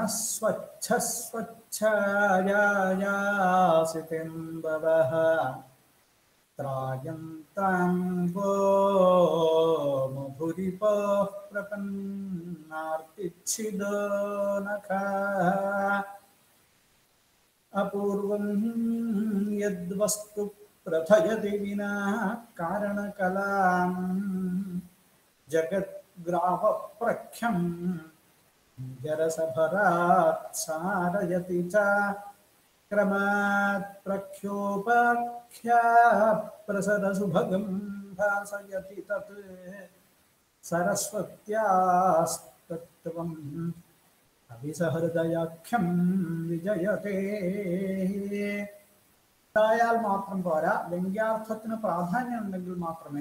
स्वच्छस्वच्छायासितेन्दवः त्रायन्तां वो मुभुरिपोः प्रपन्नार्तिच्छिदो नखः अपूर्वं यद्वस्तु प्रथयति विना कारणकलां जगद्ग्रावप्रख्यं जरसभरात् सारयति च क्रमात् प्रख्योपाख्या प्रसरसुभगं भासयति तत् सरस्वत्यास्तत्त्वम् അഭിസഹൃദയാഖ്യം വിജയത്തെ ഉണ്ടായാൽ മാത്രം പോരാ വ്യംഗ്യാർത്ഥത്തിന് പ്രാധാന്യം ഉണ്ടെങ്കിൽ മാത്രമേ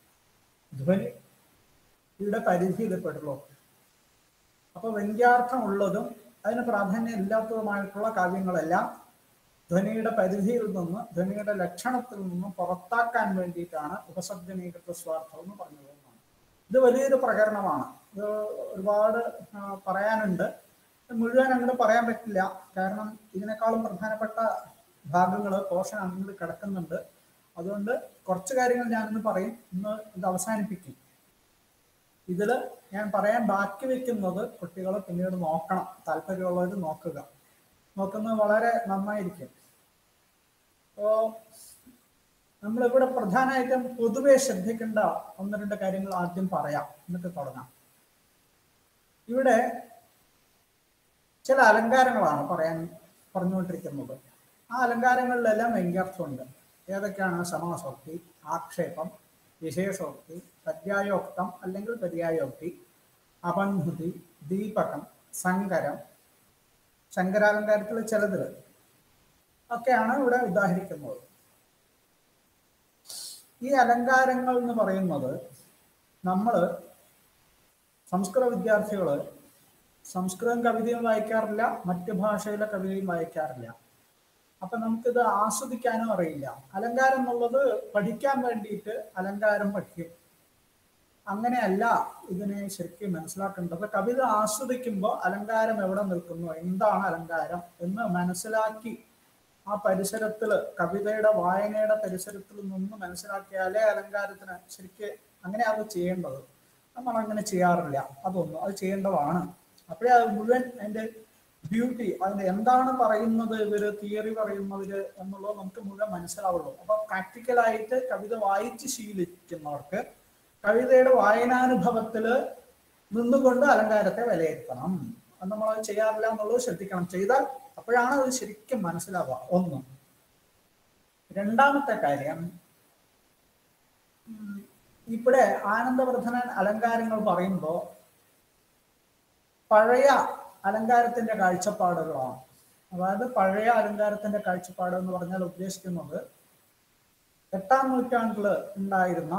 ധ്വനിയുടെ പരിധിയിൽപ്പെടുള്ളൂ അപ്പൊ വ്യംഗ്യാർത്ഥം ഉള്ളതും അതിന് പ്രാധാന്യം ഇല്ലാത്തതുമായിട്ടുള്ള കാവ്യങ്ങളെല്ലാം ധ്വനിയുടെ പരിധിയിൽ നിന്ന് ധ്വനിയുടെ ലക്ഷണത്തിൽ നിന്ന് പുറത്താക്കാൻ വേണ്ടിയിട്ടാണ് ഉപസർജനീകൃത സ്വാർത്ഥം എന്ന് പറഞ്ഞത് ഇത് വലിയൊരു പ്രകരണമാണ് ഇത് ഒരുപാട് ആ, പറയാനുണ്ട് ഇത് മുഴുവൻ അങ്ങനെ പറയാൻ പറ്റില്ല കാരണം ഇതിനേക്കാളും പ്രധാനപ്പെട്ട ഭാഗങ്ങൾ പോർഷൻ അങ്ങോട്ട് കിടക്കുന്നുണ്ട് അതുകൊണ്ട് കുറച്ച് കാര്യങ്ങൾ ഞാനിന്ന് പറയും ഇന്ന് ഇത് അവസാനിപ്പിക്കും ഇതിൽ ഞാൻ പറയാൻ ബാക്കി വെക്കുന്നത് കുട്ടികൾ പിന്നീട് നോക്കണം താല്പര്യമുള്ളവർ നോക്കുക നോക്കുന്നത് വളരെ നന്നായിരിക്കും അപ്പോൾ നമ്മളിവിടെ പ്രധാനമായിട്ടും പൊതുവെ ശ്രദ്ധിക്കേണ്ട ഒന്ന് രണ്ട് കാര്യങ്ങൾ ആദ്യം പറയാം എന്നിട്ട് തുടങ്ങാം ഇവിടെ ചില അലങ്കാരങ്ങളാണ് പറയാൻ പറഞ്ഞുകൊണ്ടിരിക്കുന്നത് ആ അലങ്കാരങ്ങളിലെല്ലാം വ്യംഗ്യാർത്ഥമുണ്ട് ഏതൊക്കെയാണ് സമാസോക്തി ആക്ഷേപം വിശേഷോക്തി പര്യായോക്തം അല്ലെങ്കിൽ പര്യായോക്തി അപൻഹുതി ദീപകം സങ്കരം ശങ്കരാലങ്കാരത്തിൽ ചിലതിൽ ഒക്കെയാണ് ഇവിടെ ഉദാഹരിക്കുന്നത് ഈ അലങ്കാരങ്ങൾ എന്ന് പറയുന്നത് നമ്മൾ സംസ്കൃത വിദ്യാർത്ഥികൾ സംസ്കൃതം കവിതയും വായിക്കാറില്ല മറ്റു ഭാഷയിലെ കവിതയും വായിക്കാറില്ല അപ്പൊ നമുക്കിത് ആസ്വദിക്കാനും അറിയില്ല അലങ്കാരം എന്നുള്ളത് പഠിക്കാൻ വേണ്ടിയിട്ട് അലങ്കാരം പഠിക്കും അങ്ങനെയല്ല ഇതിനെ ശരിക്കും മനസ്സിലാക്കേണ്ടത് കവിത ആസ്വദിക്കുമ്പോൾ അലങ്കാരം എവിടെ നിൽക്കുന്നു എന്താണ് അലങ്കാരം എന്ന് മനസ്സിലാക്കി ആ പരിസരത്തിൽ കവിതയുടെ വായനയുടെ പരിസരത്തിൽ നിന്ന് മനസ്സിലാക്കിയാലേ അലങ്കാരത്തിന് ശരിക്ക് അങ്ങനെ അത് ചെയ്യേണ്ടത് നമ്മൾ അങ്ങനെ ചെയ്യാറില്ല അതൊന്നും അത് ചെയ്യേണ്ടതാണ് അപ്പോഴേ അത് മുഴുവൻ അതിന്റെ ബ്യൂട്ടി അതിന്റെ എന്താണ് പറയുന്നത് ഇവര് തിയറി പറയുന്നവര് എന്നുള്ളത് നമുക്ക് മുഴുവൻ മനസ്സിലാവുള്ളൂ അപ്പൊ പ്രാക്ടിക്കലായിട്ട് കവിത വായിച്ച് ശീലിക്കുന്നവർക്ക് കവിതയുടെ വായനാനുഭവത്തില് നിന്നുകൊണ്ട് അലങ്കാരത്തെ വിലയിരുത്തണം അത് നമ്മൾ അത് ചെയ്യാറില്ല എന്നുള്ളത് ശ്രദ്ധിക്കണം ചെയ്താൽ അപ്പോഴാണ് അത് ശരിക്കും മനസ്സിലാവുക ഒന്ന് രണ്ടാമത്തെ കാര്യം ഉം, ഇവിടെ ആനന്ദവർദ്ധനൻ അലങ്കാരങ്ങൾ പറയുമ്പോൾ പഴയ അലങ്കാരത്തിന്റെ കാഴ്ചപ്പാടുകളാണ് അതായത് പഴയ അലങ്കാരത്തിന്റെ കാഴ്ചപ്പാട് എന്ന് പറഞ്ഞാൽ ഉദ്ദേശിക്കുന്നത് എട്ടാം നൂറ്റാണ്ടിൽ ഉണ്ടായിരുന്ന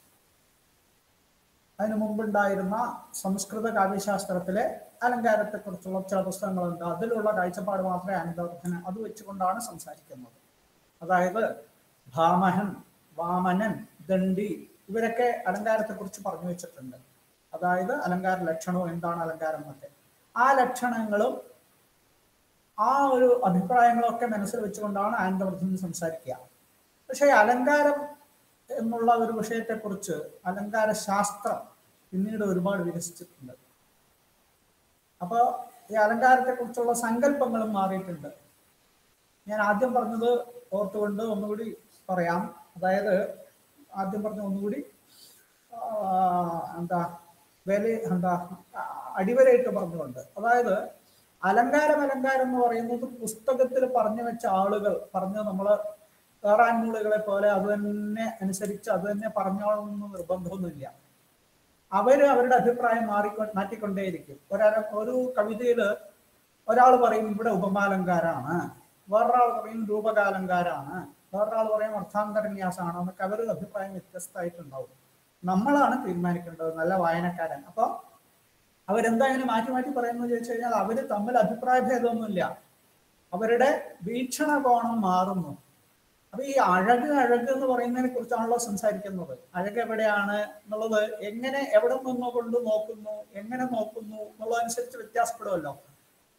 അതിനു മുമ്പുണ്ടായിരുന്ന സംസ്കൃത കാവ്യശാസ്ത്രത്തിലെ അലങ്കാരത്തെക്കുറിച്ചുള്ള ചില പുസ്തകങ്ങളുണ്ട് അതിലുള്ള കാഴ്ചപ്പാട് മാത്രമേ ആനന്ദവർദ്ധന അത് വെച്ചുകൊണ്ടാണ് സംസാരിക്കുന്നത് അതായത് ഭാമഹൻ വാമനൻ ദണ്ഡി ഇവരൊക്കെ അലങ്കാരത്തെക്കുറിച്ച് പറഞ്ഞു വെച്ചിട്ടുണ്ട് അതായത് അലങ്കാര ലക്ഷണവും എന്താണ് അലങ്കാരം എന്നൊക്കെ ആ ലക്ഷണങ്ങളും ആ ഒരു അഭിപ്രായങ്ങളൊക്കെ മനസ്സിൽ വെച്ചുകൊണ്ടാണ് ആനന്ദവർദ്ധൻ സംസാരിക്കുക പക്ഷേ അലങ്കാരം എന്നുള്ള ഒരു വിഷയത്തെക്കുറിച്ച് അലങ്കാര ശാസ്ത്രം പിന്നീട് ഒരുപാട് വികസിച്ചിട്ടുണ്ട് അപ്പോൾ ഈ അലങ്കാരത്തെക്കുറിച്ചുള്ള സങ്കല്പങ്ങളും മാറിയിട്ടുണ്ട് ഞാൻ ആദ്യം പറഞ്ഞത് ഓർത്തുകൊണ്ട് ഒന്നുകൂടി പറയാം അതായത് ആദ്യം പറഞ്ഞ ഒന്നുകൂടി ആ, എന്താ വില എന്താ ആ, അടിവരയിട്ട് പറഞ്ഞുകൊണ്ട് അതായത് അലങ്കാരം അലങ്കാരം എന്ന് പറയുന്നത് പുസ്തകത്തിൽ പറഞ്ഞു വെച്ച ആളുകൾ പറഞ്ഞ് നമ്മൾ വേറാൻമൂളുകളെ പോലെ അത് തന്നെ അനുസരിച്ച് അത് തന്നെ പറഞ്ഞോളണമെന്ന് നിർബന്ധമൊന്നുമില്ല അവര് അവരുടെ അഭിപ്രായം മാറിക്കൊ മാറ്റിക്കൊണ്ടേയിരിക്കും ഒരാൾ ഒരു കവിതയില് ഒരാൾ പറയും ഇവിടെ ഉപമാലങ്കാരാണ് വേറൊരാൾ പറയും രൂപകാലങ്കാരാണ് വേറൊരാൾ പറയും അർത്ഥാന്തരന്യാസമാണ് എന്നൊക്കെ അവരുടെ അഭിപ്രായം വ്യത്യസ്തമായിട്ടുണ്ടാവും നമ്മളാണ് തീരുമാനിക്കേണ്ടത് നല്ല വായനക്കാരൻ അപ്പൊ അവരെന്താ ഇങ്ങനെ മാറ്റി മാറ്റി പറയുന്നത് ചോദിച്ചു കഴിഞ്ഞാൽ അവര് തമ്മിൽ അഭിപ്രായ ഭേദമൊന്നുമില്ല അവരുടെ വീക്ഷണകോണം മാറുന്നു അപ്പൊ ഈ അഴക് അഴക് എന്ന് പറയുന്നതിനെ കുറിച്ചാണല്ലോ സംസാരിക്കുന്നത് അഴക് എവിടെയാണ് എന്നുള്ളത് എങ്ങനെ എവിടെ നിന്ന് കൊണ്ട് നോക്കുന്നു എങ്ങനെ നോക്കുന്നു എന്നുള്ളതനുസരിച്ച് വ്യത്യാസപ്പെടുമല്ലോ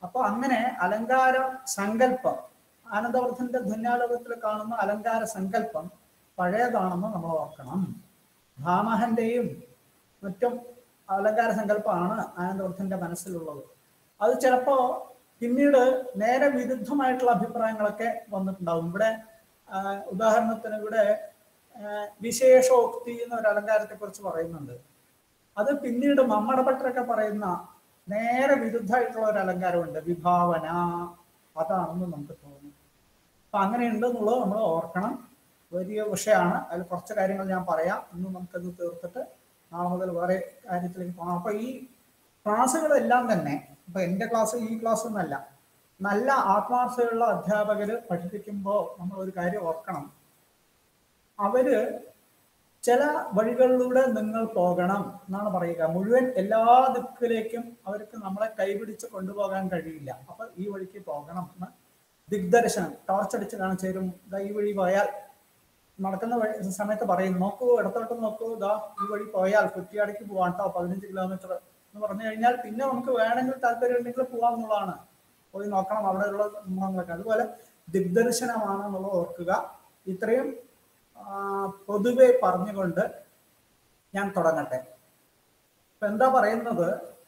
അപ്പൊ അങ്ങനെ അലങ്കാര സങ്കല്പം ആനന്ദവർദ്ധന്റെ ധന്യാലോകത്തിൽ കാണുന്ന അലങ്കാര സങ്കല്പം പഴയതാണെന്ന് നമ്മൾ ഓർക്കണം ഭാമഹന്റെയും മറ്റും അലങ്കാര സങ്കല്പമാണ് ആനന്ദവർദ്ധന്റെ മനസ്സിലുള്ളത് അത് ചിലപ്പോ പിന്നീട് നേരെ വിരുദ്ധമായിട്ടുള്ള അഭിപ്രായങ്ങളൊക്കെ വന്നിട്ടുണ്ടാവും ഇവിടെ ആ, ഉദാഹരണത്തിന് ഇവിടെ ആ, വിശേഷോക്തി എന്ന ഒരു അലങ്കാരത്തെ കുറിച്ച് പറയുന്നുണ്ട് അത് പിന്നീട് മമ്മടഭട്ടരൊക്കെ പറയുന്ന നേരെ വിരുദ്ധമായിട്ടുള്ള ഒരു അലങ്കാരമുണ്ട് വിഭാവന അതാണെന്ന് നമുക്ക് തോന്നുന്നു അപ്പൊ അങ്ങനെ ഉണ്ടെന്നുള്ളത് നമ്മൾ ഓർക്കണം വലിയ വിഷയമാണ് അതിൽ കുറച്ച് കാര്യങ്ങൾ ഞാൻ പറയാം ഇന്ന് നമുക്കത് തീർത്തിട്ട് നാളെ മുതൽ വേറെ കാര്യത്തിലേക്ക് പോകണം അപ്പൊ ഈ ക്ലാസ്സുകളെല്ലാം തന്നെ ഇപ്പൊ എൻ്റെ ക്ലാസ് ഈ ക്ലാസ് എന്നല്ല നല്ല ആത്മാർത്ഥതയുള്ള അധ്യാപകര് പഠിപ്പിക്കുമ്പോൾ നമ്മൾ ഒരു കാര്യം ഓർക്കണം അവര് ചില വഴികളിലൂടെ നിങ്ങൾ പോകണം എന്നാണ് പറയുക മുഴുവൻ എല്ലാ ദിക്കിലേക്കും അവർക്ക് നമ്മളെ കൈപിടിച്ച് കൊണ്ടുപോകാൻ കഴിയില്ല അപ്പൊ ഈ വഴിക്ക് പോകണം എന്ന് ദിഗ്ദർശനം ടോർച്ചടിച്ച് കാണിച്ചു തരും ദാ ഈ വഴി പോയാൽ നടക്കുന്ന വഴി സമയത്ത് പറയും നോക്കൂ ഇടത്തോട്ട് നോക്കൂ ഇതാ ഈ വഴി പോയാൽ കുറ്റിയാടിക്ക് പോവാം കേട്ടോ പതിനഞ്ച് കിലോമീറ്റർ എന്ന് പറഞ്ഞു കഴിഞ്ഞാൽ പിന്നെ നമുക്ക് വേണമെങ്കിൽ താല്പര്യം ഉണ്ടെങ്കിൽ പോവാന്നുള്ളതാണ് പോയി നോക്കണം അവിടെയുള്ള സംഭവങ്ങളൊക്കെ അതുപോലെ ദിഗ്ദർശനമാണെന്നുള്ളത് ഓർക്കുക ഇത്രയും ആ, പൊതുവെ പറഞ്ഞുകൊണ്ട് ഞാൻ തുടങ്ങട്ടെ ഇപ്പൊ എന്താ പറയുന്നത്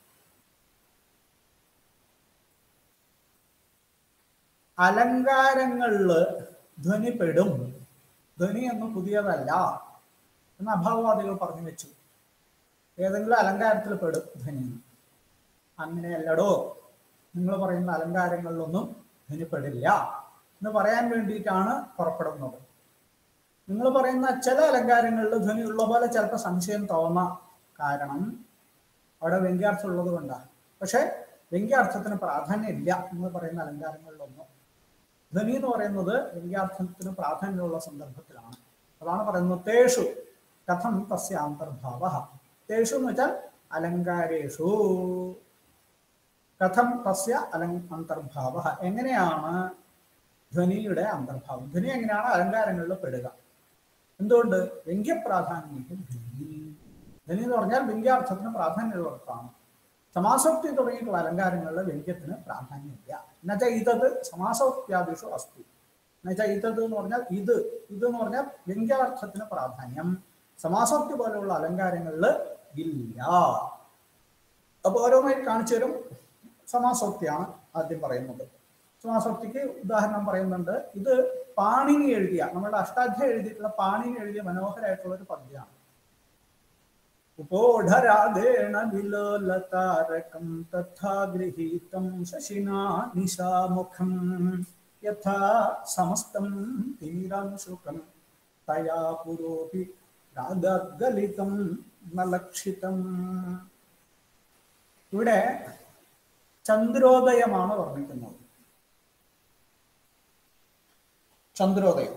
അലങ്കാരങ്ങളില് ധ്വനിപ്പെടും ധ്വനി ഒന്നും പുതിയതല്ല എന്ന് അഭാവവാദികൾ പറഞ്ഞു വെച്ചു ഏതെങ്കിലും അലങ്കാരത്തിൽ പെടും ധ്വനി അങ്ങനെയല്ലടോ നിങ്ങൾ പറയുന്ന അലങ്കാരങ്ങളിലൊന്നും ധ്വനിപ്പെടില്ല എന്ന് പറയാൻ വേണ്ടിയിട്ടാണ് പുറപ്പെടുന്നത് നിങ്ങൾ പറയുന്ന ചില അലങ്കാരങ്ങളിൽ ധ്വനി ഉള്ള പോലെ ചിലപ്പോൾ സംശയം തോന്നാം കാരണം അവിടെ വ്യംഗ്യാർത്ഥം ഉള്ളത് കൊണ്ടാണ് പക്ഷെ വ്യംഗ്യാർത്ഥത്തിന് പ്രാധാന്യം ഇല്ല എന്ന് പറയുന്ന അലങ്കാരങ്ങളിലൊന്നും ധ്വനി എന്ന് പറയുന്നത് വ്യംഗ്യാർത്ഥത്തിന് പ്രാധാന്യമുള്ള സന്ദർഭത്തിലാണ് അതാണ് പറയുന്നത് തേഷു കഥം തസ്യ അന്തർഭാവ തേഷു എന്ന് വെച്ചാൽ അലങ്കാരേഷു കഥം തസ്യ അലങ് അന്തർഭാവ എങ്ങനെയാണ് ധ്വനിയുടെ അന്തർഭാവം ധ്വനി എങ്ങനെയാണ് അലങ്കാരങ്ങളിൽ പെടുക എന്തുകൊണ്ട് വ്യംഗ്യപ്രാധാന്യം ധ്വനി ധ്വനി എന്ന് പറഞ്ഞാൽ വ്യംഗ്യാർത്ഥത്തിന് പ്രാധാന്യമുള്ളതാണ് സമാസോക്തി തുടങ്ങിയിട്ടുള്ള അലങ്കാരങ്ങളിൽ വ്യംഗ്യത്തിന് പ്രാധാന്യമില്ല എന്നുവെച്ചാൽ ഇതത് സമാസോക്ത്യാദിഷു അസ്തി എന്നുവെച്ചാൽ ഇതത് എന്ന് പറഞ്ഞാൽ ഇത് ഇത് എന്ന് പറഞ്ഞാൽ വ്യംഗ്യാർത്ഥത്തിന് പ്രാധാന്യം സമാസോക്തി പോലെയുള്ള അലങ്കാരങ്ങളിൽ ഇല്ല അപ്പൊ ഓരോന്നായി കാണിച്ചു തരും സമാസോക്തിയാണ് ആദ്യം പറയുന്നത് സമാസോക്തിക്ക് ഉദാഹരണം പറയുന്നുണ്ട് ഇത് പാണിനി എഴുതിയ നമ്മുടെ അഷ്ടാധ്യായം എഴുതിയിട്ടുള്ള പാണിനി എഴുതിയ മനോഹരമായിട്ടുള്ള ഒരു പദ്യമാണ് ഉപോഢരാഗേണ വിലോലതാരകം തഥാ ഗൃഹീതം ശശിനാ നിശാമുഖം യഥാ സമസ്തം തീരാംശുകം തയാ പുരോപി രാഗലിതം നലക്ഷിതം ഇവിടെ ചന്ദ്രോദയമാണ് വർണ്ണിക്കുന്നത് ചന്ദ്രോദയം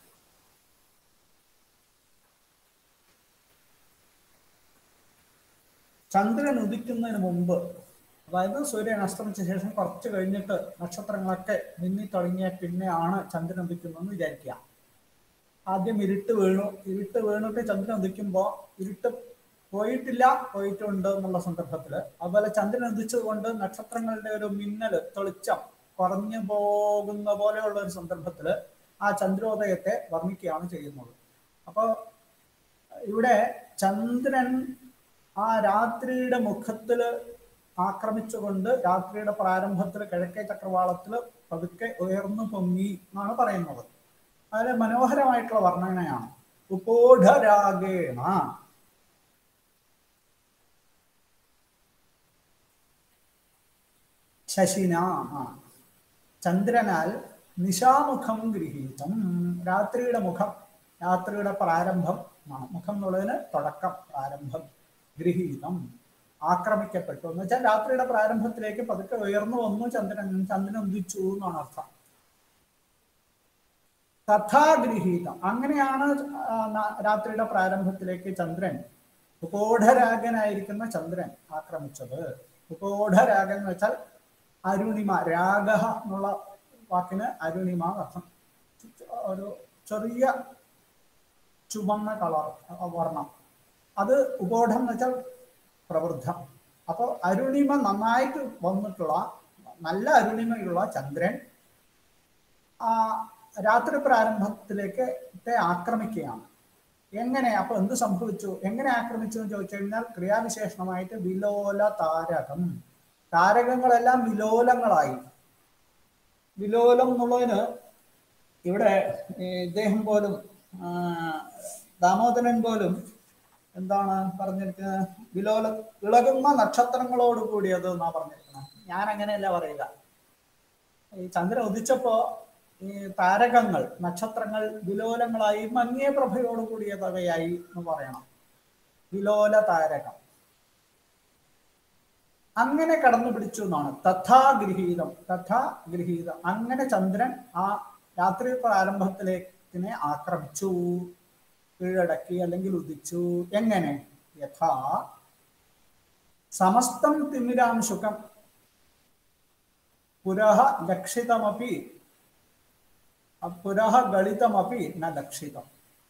ചന്ദ്രൻ ഉദിക്കുന്നതിന് മുമ്പ് അതായത് സൂര്യൻ അസ്തമിച്ച ശേഷം കുറച്ച് കഴിഞ്ഞിട്ട് നക്ഷത്രങ്ങളൊക്കെ മിന്നി തുടങ്ങിയ പിന്നെയാണ് ചന്ദ്രൻ ഉദിക്കുന്നതെന്ന് വിചാരിക്കുക ആദ്യം ഇരുട്ട് വീണു ഇരുട്ട് വീണിട്ട് ചന്ദ്രൻ ഉദിക്കുമ്പോൾ ഇരുട്ട് പോയിട്ടില്ല പോയിട്ടുണ്ട് എന്നുള്ള സന്ദർഭത്തിൽ അതുപോലെ ചന്ദ്രൻ ഉദിച്ചത് കൊണ്ട് നക്ഷത്രങ്ങളുടെ ഒരു മിന്നൽ തെളിച്ചം കുറഞ്ഞു പോകുന്ന പോലെയുള്ള ഒരു സന്ദർഭത്തിൽ ആ ചന്ദ്രോദയത്തെ വർണ്ണിക്കുകയാണ് ചെയ്യുന്നത് അപ്പോൾ ഇവിടെ ചന്ദ്രൻ ആ രാത്രിയുടെ മുഖത്തിൽ ആക്രമിച്ചുകൊണ്ട് രാത്രിയുടെ പ്രാരംഭത്തിൽ കിഴക്കേ ചക്രവാളത്തിൽ പതുക്കെ ഉയർന്നു പൊങ്ങി എന്നാണ് പറയുന്നത് അതിൽ മനോഹരമായിട്ടുള്ള വർണ്ണനയാണ് ഉപോഢരാഗേണ ശശിന ആ. ചന്ദ്രനാൽ നിശാമുഖം ഗൃഹീതം രാത്രിയുടെ മുഖം രാത്രിയുടെ പ്രാരംഭം ആണ് മുഖം എന്നുള്ളതിന് തുടക്കം പ്രാരംഭം ഗൃഹീതം ആക്രമിക്കപ്പെട്ടു എന്ന് വെച്ചാൽ രാത്രിയുടെ പ്രാരംഭത്തിലേക്ക് പതുക്കെ ഉയർന്നു വന്നു ചന്ദ്രൻ ചന്ദ്രൻ ഉദിച്ചു എന്നാണ് അർത്ഥം തഥാഗൃഹീതം അങ്ങനെയാണ് ആ, ന- രാത്രിയുടെ പ്രാരംഭത്തിലേക്ക് ചന്ദ്രൻ ഉപോഢരാഗനായിരിക്കുന്ന ചന്ദ്രൻ ആക്രമിച്ചത് ഉപോഢരാഗൻ എന്ന് വെച്ചാൽ അരുണിമ രാഗ എന്നുള്ള വാക്കിന് അരുണിമ അർത്ഥം ഒരു ചെറിയ ചുവന്ന കളർ വർണ്ണം അത് ഉപോഢം എന്ന് വെച്ചാൽ പ്രവൃദ്ധം അപ്പോൾ അരുണിമ നന്നായിട്ട് വന്നിട്ടുള്ള നല്ല അരുണിമയുള്ള ചന്ദ്രൻ ആ രാത്രി പ്രാരംഭത്തിലേക്ക് ത്തെ ആക്രമിക്കുകയാണ് എങ്ങനെ അപ്പൊ എന്ത് സംഭവിച്ചു എങ്ങനെ ആക്രമിച്ചു എന്ന് ചോദിച്ചു കഴിഞ്ഞാൽ ക്രിയാവിശേഷണമായിട്ട് വിലോല താരകം താരകങ്ങളെല്ലാം വിലോലങ്ങളായി വിലോലം എന്നുള്ളതിന് ഇവിടെ ഈ ഇദ്ദേഹം പോലും ആ, ദാമോദരൻ പോലും എന്താണ് പറഞ്ഞിരിക്കുന്നത് വിലോല ഇളകുന്ന നക്ഷത്രങ്ങളോട് കൂടിയത് എന്നാ പറഞ്ഞിരിക്കുന്നത് ഞാൻ അങ്ങനെയല്ല പറയുക ഈ ചന്ദ്രൻ ഉദിച്ചപ്പോ ഈ താരകങ്ങൾ നക്ഷത്രങ്ങൾ വിലോലങ്ങളായി മങ്ങിയ പ്രഭയോട് കൂടിയതവയായി എന്ന് പറയണം വിലോല താരകം അങ്ങനെ കടന്നു പിടിച്ചു എന്നാണ് തഥാഗൃഹീതം തഥാഗൃഹീതം അങ്ങനെ ചന്ദ്രൻ ആ രാത്രി പ്രാരംഭത്തിലേക്കിനെ ആക്രമിച്ചു കീഴടക്കി അല്ലെങ്കിൽ ഉദിച്ചു എങ്ങനെ യഥാ സമസ്തം തിമിരാംശുകം പുരഃ ലക്ഷിതമപി പുരഃ ഗളിതമപി ന ലക്ഷിതം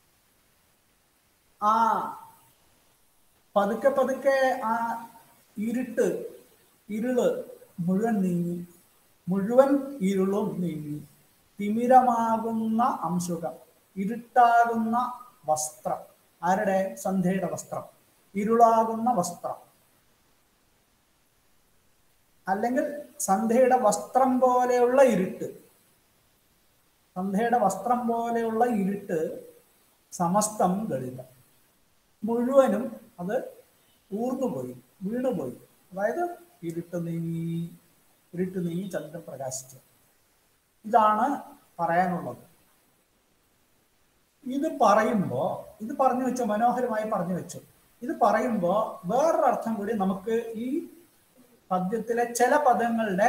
ആ പതുക്കെ പതുക്കെ ആ ഇരുട്ട് ഇരുള് മുഴുവൻ നീങ്ങി മുഴുവൻ ഇരുളും നീങ്ങി തിമിരമാകുന്ന അംശുകം ഇരുട്ടാകുന്ന വസ്ത്രം ആരുടെ സന്ധ്യയുടെ വസ്ത്രം ഇരുളാകുന്ന വസ്ത്രം അല്ലെങ്കിൽ സന്ധ്യയുടെ വസ്ത്രം പോലെയുള്ള ഇരുട്ട് സന്ധ്യയുടെ വസ്ത്രം പോലെയുള്ള ഇരുട്ട് സമസ്തം ഗളിതം മുഴുവനും അത് ഊർന്നുപോയി വീണുപോയി അതായത് ഇരുട്ട് നീങ്ങി ഇരുട്ട് നീങ്ങി ചന്ദ്രൻ പ്രകാശിച്ചു ഇതാണ് പറയാനുള്ളത് ഇത് പറയുമ്പോൾ ഇത് പറഞ്ഞു വെച്ചു മനോഹരമായി പറഞ്ഞു വെച്ചു ഇത് പറയുമ്പോൾ വേറൊരർത്ഥം കൂടി നമുക്ക് ഈ പദ്യത്തിലെ ചില പദങ്ങളുടെ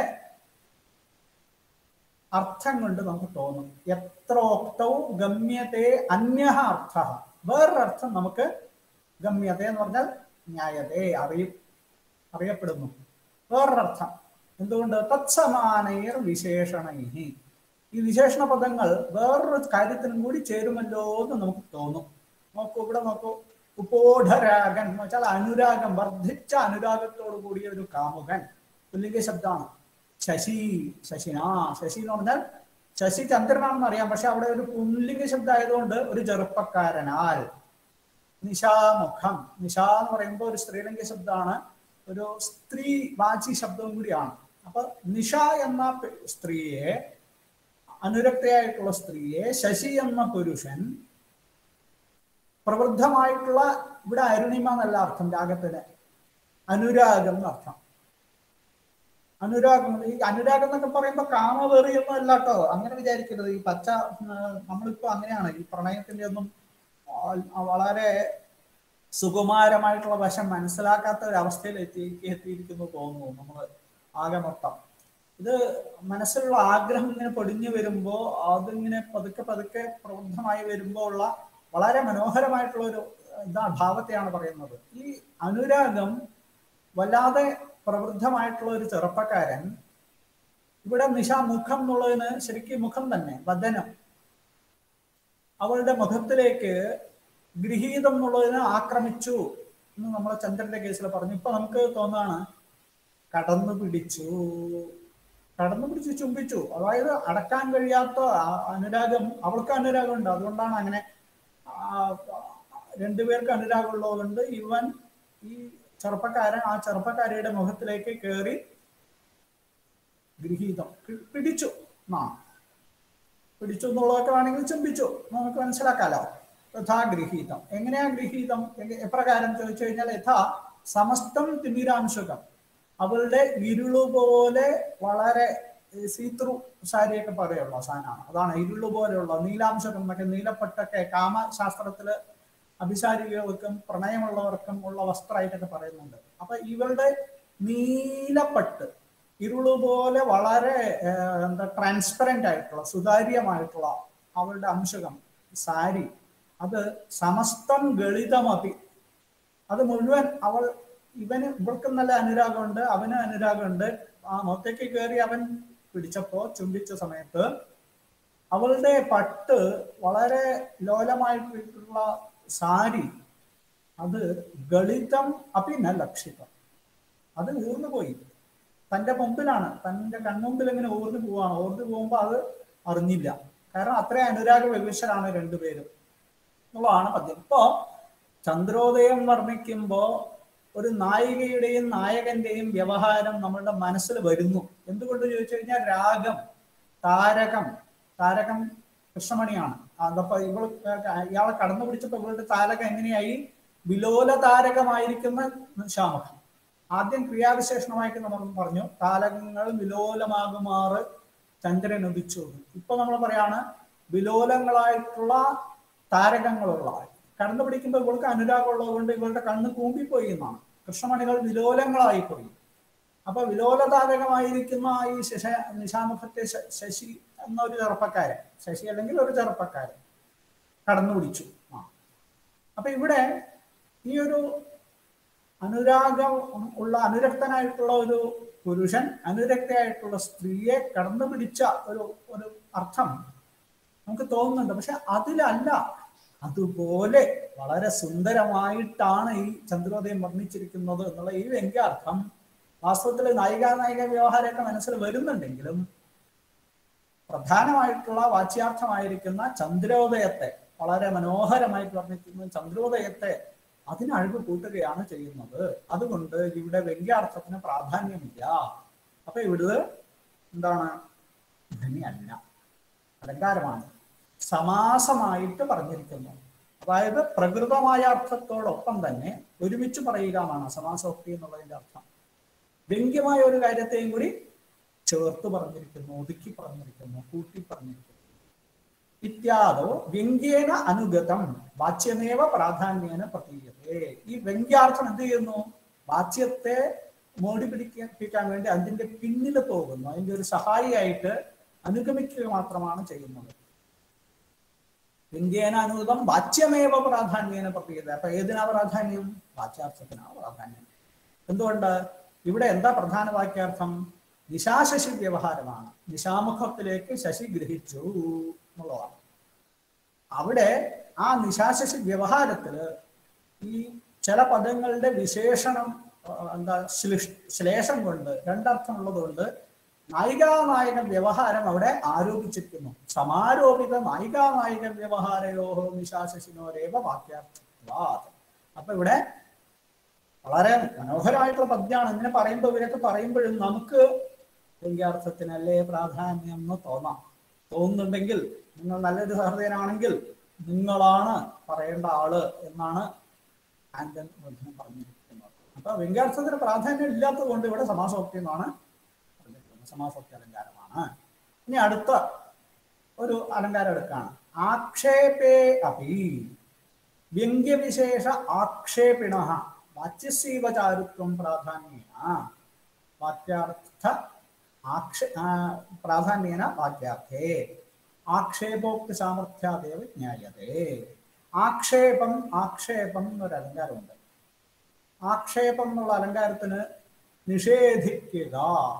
അർത്ഥം കൊണ്ട് നമുക്ക് തോന്നും എത്രോക്തവും ഗമ്യത്തെ അന്യ അർത്ഥ വേറൊരർത്ഥം നമുക്ക് ഗമ്യത എന്ന് പറഞ്ഞാൽ ന്യായതേ അറിയും അറിയപ്പെടുന്നു വേറൊരർത്ഥം എന്തുകൊണ്ട് തത്സമാനൈർ വിശേഷണൈഹി ഈ വിശേഷണ പദങ്ങൾ വേറൊരു കാര്യത്തിനും കൂടി ചേരുമല്ലോ എന്ന് നമുക്ക് തോന്നും നോക്കൂ ഇവിടെ നോക്കൂ ഉപോഢരാഗൻ എന്ന് വെച്ചാൽ അനുരാഗം വർദ്ധിച്ച അനുരാഗത്തോടു കൂടിയ ഒരു കാമുകൻ പുല്ലിംഗ ശബ്ദമാണ് ശശി ശശിനാ ശശി എന്ന് പറഞ്ഞാൽ ശശി ചന്ദ്രനാണെന്ന് അറിയാം പക്ഷെ അവിടെ ഒരു പുല്ലിംഗ ശബ്ദം ആയതുകൊണ്ട് ഒരു ചെറുപ്പക്കാരനാൽ നിശാമുഖം നിശ എന്ന് പറയുമ്പോൾ ഒരു സ്ത്രീലിംഗ ശബ്ദമാണ് ഒരു സ്ത്രീ വാചി ശബ്ദവും കൂടിയാണ് അപ്പൊ നിഷ എന്ന പെ- സ്ത്രീയെ അനുരക്തയായിട്ടുള്ള സ്ത്രീയെ ശശി എന്ന പുരുഷൻ പ്രവൃദ്ധമായിട്ടുള്ള ഇവിടെ അരുണിമ എന്നല്ല അർത്ഥം രാഗത്തിന് അനുരാഗം എന്നർത്ഥം അനുരാഗം ഈ അനുരാഗം എന്നൊക്കെ പറയുമ്പോൾ കാമവേറിയൊന്നും അല്ല കേട്ടോ അങ്ങനെ വിചാരിക്കരുത് ഈ പച്ച ഉം, നമ്മളിപ്പോ അങ്ങനെയാണ് ഈ പ്രണയത്തിന്റെ ഒന്നും ആ, വളരെ സുകുമാരമായിട്ടുള്ള വശം മനസ്സിലാക്കാത്ത ഒരു അവസ്ഥയിൽ എത്തി എത്തിയിരിക്കുന്നു തോന്നുന്നു നമ്മൾ ആകെ മൊത്തം ഇത് മനസ്സിലുള്ള ആഗ്രഹം ഇങ്ങനെ പൊടിഞ്ഞു വരുമ്പോൾ അതിങ്ങനെ പതുക്കെ പതുക്കെ പ്രബുദ്ധമായി വരുമ്പോൾ ഉള്ള വളരെ മനോഹരമായിട്ടുള്ള ഒരു ഇതാ ഭാവത്തെയാണ് പറയുന്നത് ഈ അനുരാഗം വല്ലാതെ പ്രവൃദ്ധമായിട്ടുള്ള ഒരു ചെറുപ്പക്കാരൻ ഇവിടെ നിശ മുഖം എന്നുള്ളതിന് ശരിക്കും മുഖം തന്നെ വദനം അവളുടെ മുഖത്തിലേക്ക് ഗൃഹീതം എന്നുള്ളതിനെ ആക്രമിച്ചു എന്ന് നമ്മൾ ചന്ദ്രന്റെ കേസിൽ പറഞ്ഞു ഇപ്പൊ നമുക്ക് തോന്നാണ് കടന്നു പിടിച്ചു കടന്നു പിടിച്ച് ചുംബിച്ചു അതായത് അടക്കാൻ കഴിയാത്ത ആ അനുരാഗം അവൾക്ക് അനുരാഗമുണ്ട് അതുകൊണ്ടാണ് അങ്ങനെ ആ, രണ്ടുപേർക്ക് അനുരാഗമുള്ളതുകൊണ്ട് ഇവൻ ഈ ചെറുപ്പക്കാരൻ ആ ചെറുപ്പക്കാരിയുടെ മുഖത്തിലേക്ക് കയറി ഗൃഹീതം പി- പിടിച്ചു ആ പിടിച്ചു എന്നുള്ളതൊക്കെ വേണമെങ്കിൽ ചിന്തിച്ചു നമുക്ക് മനസ്സിലാക്കാലോ യഥാ ഗൃഹീതം എങ്ങനെയാ ഗൃഹീതം എങ്ങ- എപ്രകാരം ചോദിച്ചു കഴിഞ്ഞാൽ യഥാ സമസ്തം തിമിരാംശകം അവളുടെ ഇരുളു പോലെ വളരെ സീത്രു സാരിയൊക്കെ പറയുള്ള സാധനമാണ് അതാണ് ഇരുളു പോലെയുള്ള നീലാംശകം എന്നൊക്കെ നീലപ്പെട്ടൊക്കെ കാമശാസ്ത്രത്തില് അഭിസാരികൾക്കും പ്രണയമുള്ളവർക്കും ഉള്ള വസ്ത്രമായിട്ടൊക്കെ പറയുന്നുണ്ട് അപ്പൊ ഇവളുടെ നീലപ്പട്ട് ഇരുള് പോലെ വളരെ ഏഹ്, എന്താ ട്രാൻസ്പെറന്റ് ആയിട്ടുള്ള സുതാര്യമായിട്ടുള്ള അവളുടെ അംശകം സാരി അത് സമസ്തം ഗളിതമപി അത് മുഴുവൻ അവൾ ഇവന് ഇവൾക്കും നല്ല അനുരാഗമുണ്ട് അവന് അനുരാഗമുണ്ട് ആ മുഖത്തേക്ക് കയറി അവൻ പിടിച്ചപ്പോ ചുംബിച്ച സമയത്ത് അവളുടെ പട്ട് വളരെ ലോലമായിട്ടുള്ള സാരി അത് ഗളിതം അപ്പി ന ലക്ഷിതം അത് ഊർന്നു പോയി തന്റെ മുമ്പിലാണ് തന്റെ കൺമുമ്പിൽ ഇങ്ങനെ ഊർന്നു പോവാണ് ഊർന്നു പോകുമ്പോൾ അത് അറിഞ്ഞില്ല കാരണം അത്രയും അനുരാഗ വിവശരാണ് രണ്ടുപേരും എന്നുള്ളതാണ് പദ്യം ഇപ്പോ ചന്ദ്രോദയം വർണ്ണിക്കുമ്പോ ഒരു നായികയുടെയും നായകന്റെയും വ്യവഹാരം നമ്മളുടെ മനസ്സിൽ വരുന്നു എന്തുകൊണ്ട് ചോദിച്ചു കഴിഞ്ഞാൽ രാഗം താരകം താരകം കൃഷ്ണമണിയാണ് അതപ്പോ ഇവൾ ഇയാളെ കടന്നു പിടിച്ചപ്പോ ഇവളുടെ താരകം എങ്ങനെയായി വിലോല താരകമായിരിക്കുന്ന നിശാമുഖം ആദ്യം ക്രിയാവിശേഷണമായിട്ട് നമ്മൾ പറഞ്ഞു താരകങ്ങൾ വിലോലമാകുമാറ് ചന്ദ്രൻ ഉദിച്ചു ഇപ്പൊ നമ്മൾ പറയാണ് വിലോലങ്ങളായിട്ടുള്ള താരകങ്ങളുള്ള കടന്നു പിടിക്കുമ്പോൾ ഇവൾക്ക് അനുരാഗം ഉള്ളത് കൊണ്ട് ഇവളുടെ കണ്ണ് കൂമ്പിപ്പോയി എന്നാണ് കൃഷ്ണമണികൾ വിലോലങ്ങളായി പോയി അപ്പൊ വിലോല താരകമായിരിക്കുന്ന ഈ ശശ നിശാമുഖത്തെ ശ- ശശി എന്നൊരു ചെറുപ്പക്കാരൻ ശശി അല്ലെങ്കിൽ ഒരു ചെറുപ്പക്കാരൻ കടന്നു പിടിച്ചു ആ അപ്പൊ ഇവിടെ ഈ ഒരു അനുരാഗം ഉള്ള അനുരക്തനായിട്ടുള്ള ഒരു പുരുഷൻ അനുരക്തയായിട്ടുള്ള സ്ത്രീയെ കടന്നു പിടിച്ച ഒരു ഒരു അർത്ഥം നമുക്ക് തോന്നുന്നുണ്ട് പക്ഷെ അതിലല്ല അതുപോലെ വളരെ സുന്ദരമായിട്ടാണ് ഈ ചന്ദ്രോദയം വർണ്ണിച്ചിരിക്കുന്നത് എന്നുള്ള ഈ വ്യംഗ്യാർത്ഥം വാസ്തവത്തിൽ നായിക നായിക വ്യവഹാരമൊക്കെ മനസ്സിൽ വരുന്നുണ്ടെങ്കിലും പ്രധാനമായിട്ടുള്ള വാച്യാർത്ഥമായിരിക്കുന്ന ചന്ദ്രോദയത്തെ വളരെ മനോഹരമായിട്ട് വർണ്ണിക്കുന്ന ചന്ദ്രോദയത്തെ അതിന് അഴിവ് കൂട്ടുകയാണ് ചെയ്യുന്നത് അതുകൊണ്ട് ഇവിടെ വ്യംഗ്യാർത്ഥത്തിന് പ്രാധാന്യമില്ല അപ്പൊ ഇവിടെ എന്താണ് ധ്വനിയല്ല അലങ്കാരമാണ് സമാസമായിട്ട് പറഞ്ഞിരിക്കുന്നു അതായത് പ്രകൃതമായ അർത്ഥത്തോടൊപ്പം തന്നെ ഒരുമിച്ച് പറയുക എന്നാണ് സമാസോക്തി എന്നുള്ളതിന്റെ അർത്ഥം വ്യംഗ്യമായ ഒരു കാര്യത്തെയും കൂടി ചേർത്ത് പറഞ്ഞിരിക്കുന്നു ഒതുക്കി പറഞ്ഞിരിക്കുന്നു കൂട്ടി പറഞ്ഞിരിക്കുന്നു ഇത്യാദോ വ്യംഗ്യേന അനുഗതം വാച്യമേവ പ്രാധാന്യേന പ്രതീയതേ ഈ വ്യംഗ്യാർത്ഥം എന്ത് ചെയ്യുന്നു വാച്യത്തെ മോടി പിടിപ്പിക്കാൻ വേണ്ടി അതിന്റെ പിന്നിൽ പോകുന്നു അതിന്റെ ഒരു സഹായിയായിട്ട് അനുഗമിക്കുക മാത്രമാണ് ചെയ്യുന്നത് വ്യംഗ്യേന അനുഗതം വാച്യമേവ പ്രാധാന്യേന പ്രതീയത അപ്പൊ ഏതിനാ പ്രാധാന്യം വാച്യാർത്ഥത്തിനാ പ്രാധാന്യം എന്തുകൊണ്ട് ഇവിടെ എന്താ പ്രധാന വാക്യാർത്ഥം നിശാശശി വ്യവഹാരമാണ് നിശാമുഖത്തിലേക്ക് ശശി ഗ്രഹിച്ചു എന്നുള്ളതാണ് അവിടെ ആ നിശാശശി വ്യവഹാരത്തില് ഈ ചില പദങ്ങളുടെ വിശേഷണം ആ, എന്താ ശ്ലിഷ് ശ്ലേഷം കൊണ്ട് രണ്ടർത്ഥമുള്ളത് കൊണ്ട് നായികാനായക വ്യവഹാരം അവിടെ ആരോപിച്ചിരിക്കുന്നു സമാരോപിത നായികാനായക വ്യവഹാരയോ നിശാശശിനോരേവ വാക്യാർത്ഥത്വാത് അപ്പൊ ഇവിടെ വളരെ മനോഹരമായിട്ടുള്ള പദ്യമാണ് ഇങ്ങനെ പറയുമ്പോൾ ഇവരൊക്കെ പറയുമ്പോഴും നമുക്ക് വ്യംഗ്യാർത്ഥത്തിനല്ലേ പ്രാധാന്യം എന്ന് തോന്നാം തോന്നുന്നുണ്ടെങ്കിൽ നിങ്ങൾ നല്ലൊരു സഹൃദയനാണെങ്കിൽ നിങ്ങളാണ് പറയേണ്ട ആള് എന്നാണ് ആന്റൺ വർദ്ധൻ പറഞ്ഞിരിക്കുന്നത് അപ്പൊ വ്യംഗ്യാർത്ഥത്തിന് പ്രാധാന്യം ഇല്ലാത്തത് കൊണ്ട് ഇവിടെ സമാസോക്തി എന്നാണ് പറഞ്ഞിരിക്കുന്നത് സമാസോക്തി അലങ്കാരമാണ് ഇനി അടുത്ത ഒരു അലങ്കാരം എടുക്കാണ് ആക്ഷേപേ അപി വ്യംഗ്യവിശേഷ ആക്ഷേപിണ വാച്യസീവ ചാരുത്വം പ്രാധാന്യേന വാക്യാർത്ഥ ആക്ഷ ആ, പ്രാധാന്യേന വാക്യാർത്ഥേ ആക്ഷേപോക്തി സാമർഥ്യാദേവ ജ്ഞായതേ ആക്ഷേപം ആക്ഷേപം എന്നൊരു അലങ്കാരമുണ്ട് ആക്ഷേപം എന്നുള്ള അലങ്കാരത്തിന് നിഷേധിക്കുക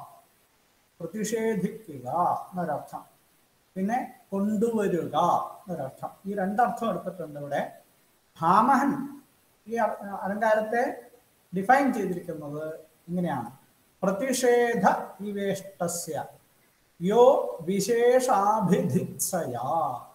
പ്രതിഷേധിക്കുക എന്നൊരർത്ഥം പിന്നെ കൊണ്ടുവരിക എന്നൊരർത്ഥം ഈ രണ്ടർത്ഥം എടുത്തിട്ടുണ്ട് ഇവിടെ ഭാമഹൻ ഈ അ- അലങ്കാരത്തെ ഡിഫൈൻ ചെയ്തിരിക്കുന്നത് ഇങ്ങനെയാണ് പ്രതിഷേധ വിവേഷ്ടസ്യ യോ വിശേഷാഭിധിത്സയാ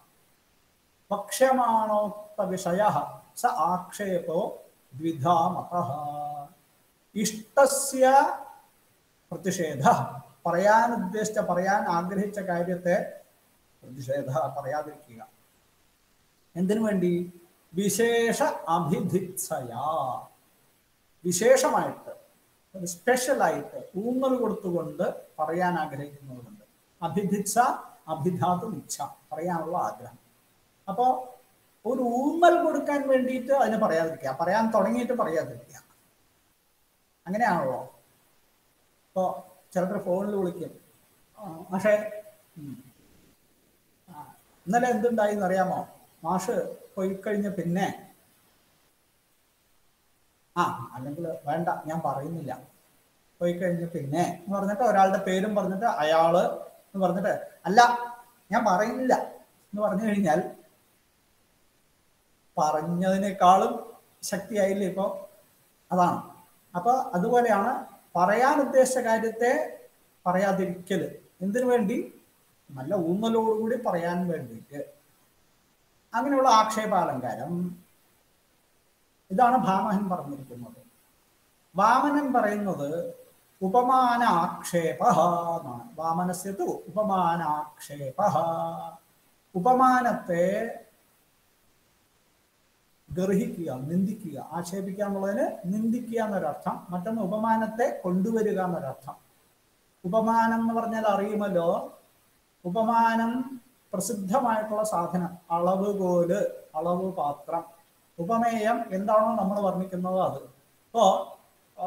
വക്ഷ്യമാണോക്ത വിഷയ സ ആക്ഷേപോ ദ്വിധാ മത ഇഷ്ടസ്യ പ്രതിഷേധ പറയാൻ ഉദ്ദേശിച്ച പറയാൻ ആഗ്രഹിച്ച കാര്യത്തെ പ്രതിഷേധ പറയാതിരിക്കുക എന്തിനു വേണ്ടി വിശേഷ അഭിധിത്സയാ വിശേഷമായിട്ട് ഒരു സ്പെഷ്യലായിട്ട് ഊന്നൽ കൊടുത്തുകൊണ്ട് പറയാൻ ആഗ്രഹിക്കുന്നതുകൊണ്ട് അഭിധിത്സ അഭിധാതു ഇച്ഛ പറയാനുള്ള ആഗ്രഹം അപ്പോ ഒരു ഊന്നൽ കൊടുക്കാൻ വേണ്ടിയിട്ട് അതിന് പറയാതിരിക്കുക പറയാൻ തുടങ്ങിയിട്ട് പറയാതിരിക്കുക അങ്ങനെയാണല്ലോ ഇപ്പോ ചിലർ ഫോണിൽ വിളിക്കും ആ, മാഷേ ഉം. ആ, ഇന്നലെ എന്തുണ്ടായി എന്നറിയാമോ മാഷ് പോയി കഴിഞ്ഞ പിന്നെ ആ അല്ലെങ്കിൽ വേണ്ട ഞാൻ പറയുന്നില്ല പോയി കഴിഞ്ഞ് പിന്നെ എന്ന് പറഞ്ഞിട്ട് ഒരാളുടെ പേരും പറഞ്ഞിട്ട് അയാള് എന്ന് പറഞ്ഞിട്ട് അല്ല ഞാൻ പറയുന്നില്ല എന്ന് പറഞ്ഞു കഴിഞ്ഞാൽ പറഞ്ഞതിനേക്കാളും ശക്തിയായില്ലേ ഇപ്പൊ അതാണ് അപ്പൊ അതുപോലെയാണ് പറയാൻ ഉദ്ദേശിച്ച കാര്യത്തെ പറയാതിരിക്കല് എന്തിനു വേണ്ടി നല്ല ഊന്നലോടുകൂടി പറയാൻ വേണ്ടിയിട്ട് അങ്ങനെയുള്ള ആക്ഷേപാലങ്കാരം ഇതാണ് ഭാമഹൻ പറഞ്ഞിരിക്കുന്നത് വാമനൻ പറയുന്നത് ഉപമാന ആക്ഷേപ എന്നാണ് വാമനസ്യത്തു ഉപമാനാക്ഷേപ ഉപമാനത്തെ ഗർഹിക്കുക നിന്ദിക്കുക ആക്ഷേപിക്കുക എന്നുള്ളതിന് നിന്ദിക്കുക എന്നൊരർത്ഥം മറ്റൊന്ന് ഉപമാനത്തെ കൊണ്ടുവരിക എന്നൊരർത്ഥം ഉപമാനം എന്ന് പറഞ്ഞാൽ അറിയുമല്ലോ ഉപമാനം പ്രസിദ്ധമായിട്ടുള്ള സാധനം അളവുകോല് അളവ് പാത്രം ഉപമേയം എന്താണോ നമ്മൾ വർണ്ണിക്കുന്നത് അത് ഇപ്പോ ആ,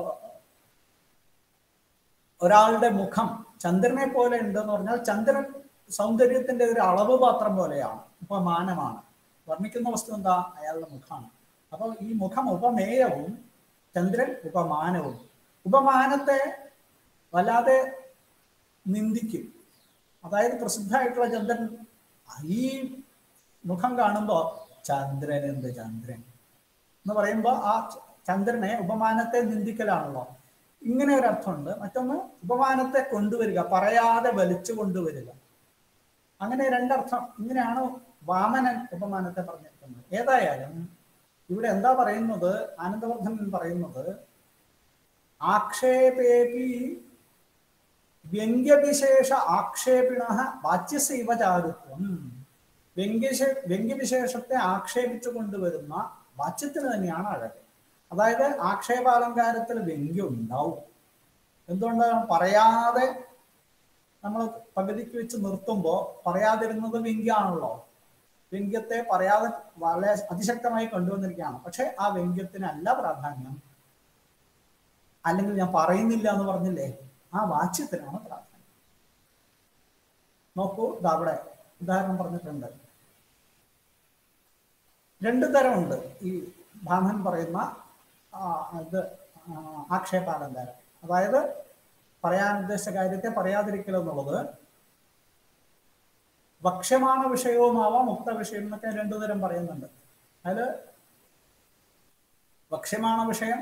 ഒരാളുടെ മുഖം ചന്ദ്രനെ പോലെ ഉണ്ടെന്ന് പറഞ്ഞാൽ ചന്ദ്രൻ സൗന്ദര്യത്തിന്റെ ഒരു അളവ് പാത്രം പോലെയാണ് ഉപമാനമാണ് വർണ്ണിക്കുന്ന വസ്തു എന്താ അയാളുടെ മുഖമാണ് അപ്പോൾ ഈ മുഖം ഉപമേയവും ചന്ദ്രൻ ഉപമാനവും ഉപമാനത്തെ വല്ലാതെ നിന്ദിക്കും അതായത് പ്രസിദ്ധമായിട്ടുള്ള ചന്ദ്രൻ ഈ മുഖം കാണുമ്പോൾ ചന്ദ്രൻ എന്ത് ചന്ദ്രൻ എന്ന് പറയുമ്പോൾ ആ ചന്ദ്രനെ ഉപമാനത്തെ നിന്ദിക്കലാണല്ലോ ഇങ്ങനെ ഒരു അർത്ഥമുണ്ട് മറ്റൊന്ന് ഉപമാനത്തെ കൊണ്ടുവരിക പറയാതെ വലിച്ചു കൊണ്ടുവരിക അങ്ങനെ രണ്ടർത്ഥം ഇങ്ങനെയാണ് വാമനൻ ഉപമാനത്തെ പറഞ്ഞിരിക്കുന്നത് ഏതായാലും ഇവിടെ എന്താ പറയുന്നത് ആനന്ദവർദ്ധനൻ പറയുന്നത് ആക്ഷേപേപി വ്യംഗ്യവിശേഷ ആക്ഷേപിണ വാച്യസൈവ ചാരുത്വം വ്യംഗ്യശ വ്യംഗ്യവിശേഷത്തെ ആക്ഷേപിച്ചു കൊണ്ടുവരുന്ന വാച്യത്തിന് തന്നെയാണ് അഴക് അതായത് ആക്ഷേപാലങ്കാരത്തിൽ വ്യംഗ്യം ഉണ്ടാവും എന്തുകൊണ്ടാണ് പറയാതെ നമ്മൾ പകുതിക്ക് വെച്ച് നിർത്തുമ്പോൾ പറയാതിരുന്നത് വ്യംഗ്യമാണല്ലോ വ്യംഗ്യത്തെ പറയാതെ വളരെ അതിശക്തമായി കൊണ്ടുവന്നിരിക്കുകയാണ് പക്ഷെ ആ വ്യംഗ്യത്തിനല്ല പ്രാധാന്യം അല്ലെങ്കിൽ ഞാൻ പറയുന്നില്ല എന്ന് പറഞ്ഞില്ലേ ആ വാച്യത്തിനാണ് പ്രാധാന്യം നോക്കൂ ഇതാ അവിടെ ഉദാഹരണം പറഞ്ഞിട്ടുണ്ട് രണ്ട് തരമുണ്ട് ഈ ഭാമൻ പറയുന്ന ആ, ഇത് ആ, ആക്ഷേപാലങ്കാരം അതായത് പറയാൻ ഉദ്ദേശിച്ച കാര്യത്തെ പറയാതിരിക്കൽ എന്നുള്ളത് ഭക്ഷ്യമാണ വിഷയവുമാവാം മുക്ത വിഷയം എന്നൊക്കെ രണ്ടു തരം പറയുന്നുണ്ട് അതിൽ ഭക്ഷ്യമാണ വിഷയം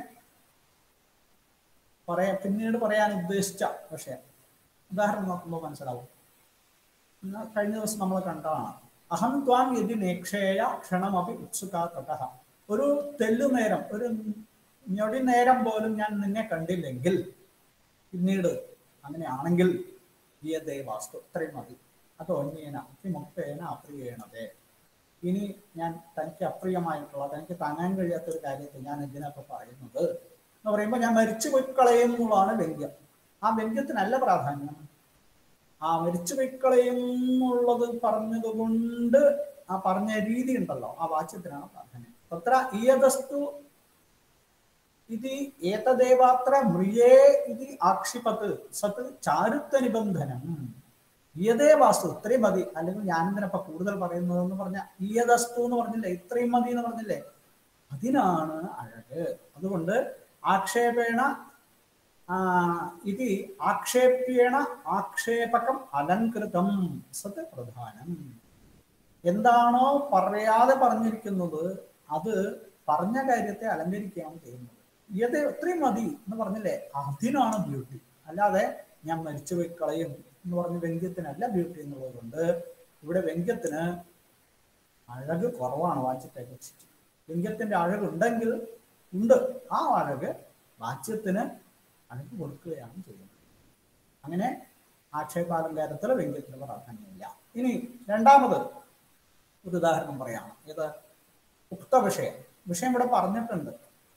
പറയാ പിന്നീട് പറയാൻ ഉദ്ദേശിച്ച വിഷയം ഉദാഹരണം നോക്കുമ്പോൾ മനസ്സിലാവും ഇന്ന് കഴിഞ്ഞ ദിവസം നമ്മൾ കണ്ടതാണ് അഹം ത്വാം യതി നേക്ഷേയ ക്ഷണമപി ഉത്സുകാ തതഃ ഒരു തെല്ലു നേരം ഒരു ഞൊടി നേരം പോലും ഞാൻ നിന്നെ കണ്ടില്ലെങ്കിൽ പിന്നീട് അങ്ങനെയാണെങ്കിൽ യതേ വാസ്തു ഇത്രയും മതി അത് ഒന്നേന മുക്തേന അപ്രിയേണതേ ഇനി ഞാൻ തനിക്ക് അപ്രിയമായിട്ടുള്ള തനിക്ക് താങ്ങാൻ കഴിയാത്ത ഒരു കാര്യത്തെ ഞാൻ എന്തിനൊക്കെ പറയുന്നത് എന്ന് പറയുമ്പോൾ ഞാൻ മരിച്ചു പോയി കളയും എന്നുള്ളതാണ് വ്യംഗ്യം ആ വ്യംഗ്യത്തിനല്ല പ്രാധാന്യം ആ മരിച്ചു പൊയ്ക്കളയും എന്നുള്ളത് പറഞ്ഞത് കൊണ്ട് ആ പറഞ്ഞ രീതി ഉണ്ടല്ലോ ആ വാച്യത്തിനാണ് പ്രാധാന്യം തത്ര ഈയതസ്തു ഇത് ഏതദേവാത്ര മ്രിയേ ഇത് ആക്ഷിപത്ത് സത് ചാരുത്വ നിബന്ധനം ഈയതേ വാസ്തു ഇത്രയും മതി അല്ലെങ്കിൽ ഞാൻ എന്തിനപ്പ കൂടുതൽ പറയുന്നത് എന്ന് പറഞ്ഞ ഈയതസ്തു എന്ന് പറഞ്ഞില്ലേ ഇത്രയും മതി എന്ന് പറഞ്ഞില്ലേ അതിനാണ് അഴക് അതുകൊണ്ട് ആക്ഷേപേണ ആ, ഇത് ആക്ഷേപ്യേണ ആക്ഷേപകം അലങ്കൃതം സത് പ്രധാനം എന്താണോ പറയാതെ പറഞ്ഞിരിക്കുന്നത് അത് പറഞ്ഞ കാര്യത്തെ അലങ്കരിക്കുകയാണ് ചെയ്യുന്നത് ഇത് ഇത്രയും മതി എന്ന് പറഞ്ഞില്ലേ അതിനാണ് ബ്യൂട്ടി അല്ലാതെ ഞാൻ മരിച്ചുപോയി കളയും എന്ന് പറഞ്ഞ വ്യംഗ്യത്തിനല്ല ബ്യൂട്ടി എന്നുള്ളത് കൊണ്ട് ഇവിടെ വ്യംഗ്യത്തിന് അഴക് കുറവാണ് വാച്യത്തെ കുറിച്ചിട്ട് വ്യംഗ്യത്തിന്റെ അഴകുണ്ടെങ്കിൽ ഉണ്ട് ആ അഴക് വാച്യത്തിന് അഴക് കൊടുക്കുകയാണ് ചെയ്യുന്നത് അങ്ങനെ ആക്ഷേപാലങ്കാരത്തിൽ വ്യംഗ്യത്തിന് പ്രാധാന്യമില്ല ഇനി രണ്ടാമത് ഒരു ഉദാഹരണം പറയാണ് ഇത് ഉക്ത വിഷയം വിഷയം ഇവിടെ പറഞ്ഞിട്ടുണ്ട്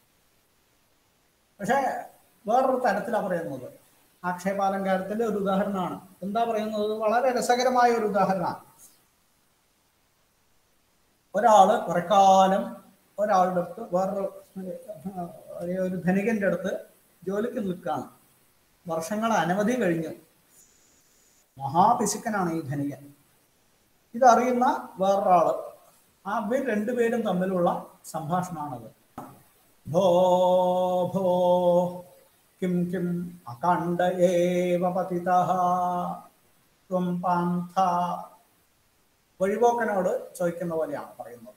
പക്ഷേ വേറൊരു തരത്തിലാണ് പറയുന്നത് ആക്ഷേപാലങ്കാരത്തിന്റെ ഒരു ഉദാഹരണമാണ് എന്താ പറയുന്നത് വളരെ രസകരമായ ഒരു ഉദാഹരണമാണ് ഒരാള് കുറെ കാലം ഒരാളുടെ അടുത്ത് വേറൊരു ഒരു ഒരു ധനികന്റെ അടുത്ത് ജോലിക്ക് നിൽക്കുകയാണ് വർഷങ്ങൾ അനവധി കഴിഞ്ഞു മഹാപിശുക്കനാണ് ഈ ധനികൻ ഇതറിയുന്ന വേറൊരാള് ആ ഇവർ രണ്ടുപേരും തമ്മിലുള്ള സംഭാഷണമാണത് ഭോ ഭോ കിം കിം അകണ്ഡ ഏവ പതിതഃ ത്വം പാന്ഥ വഴിപോക്കനോട് ചോദിക്കുന്ന പോലെയാണ് പറയുന്നത്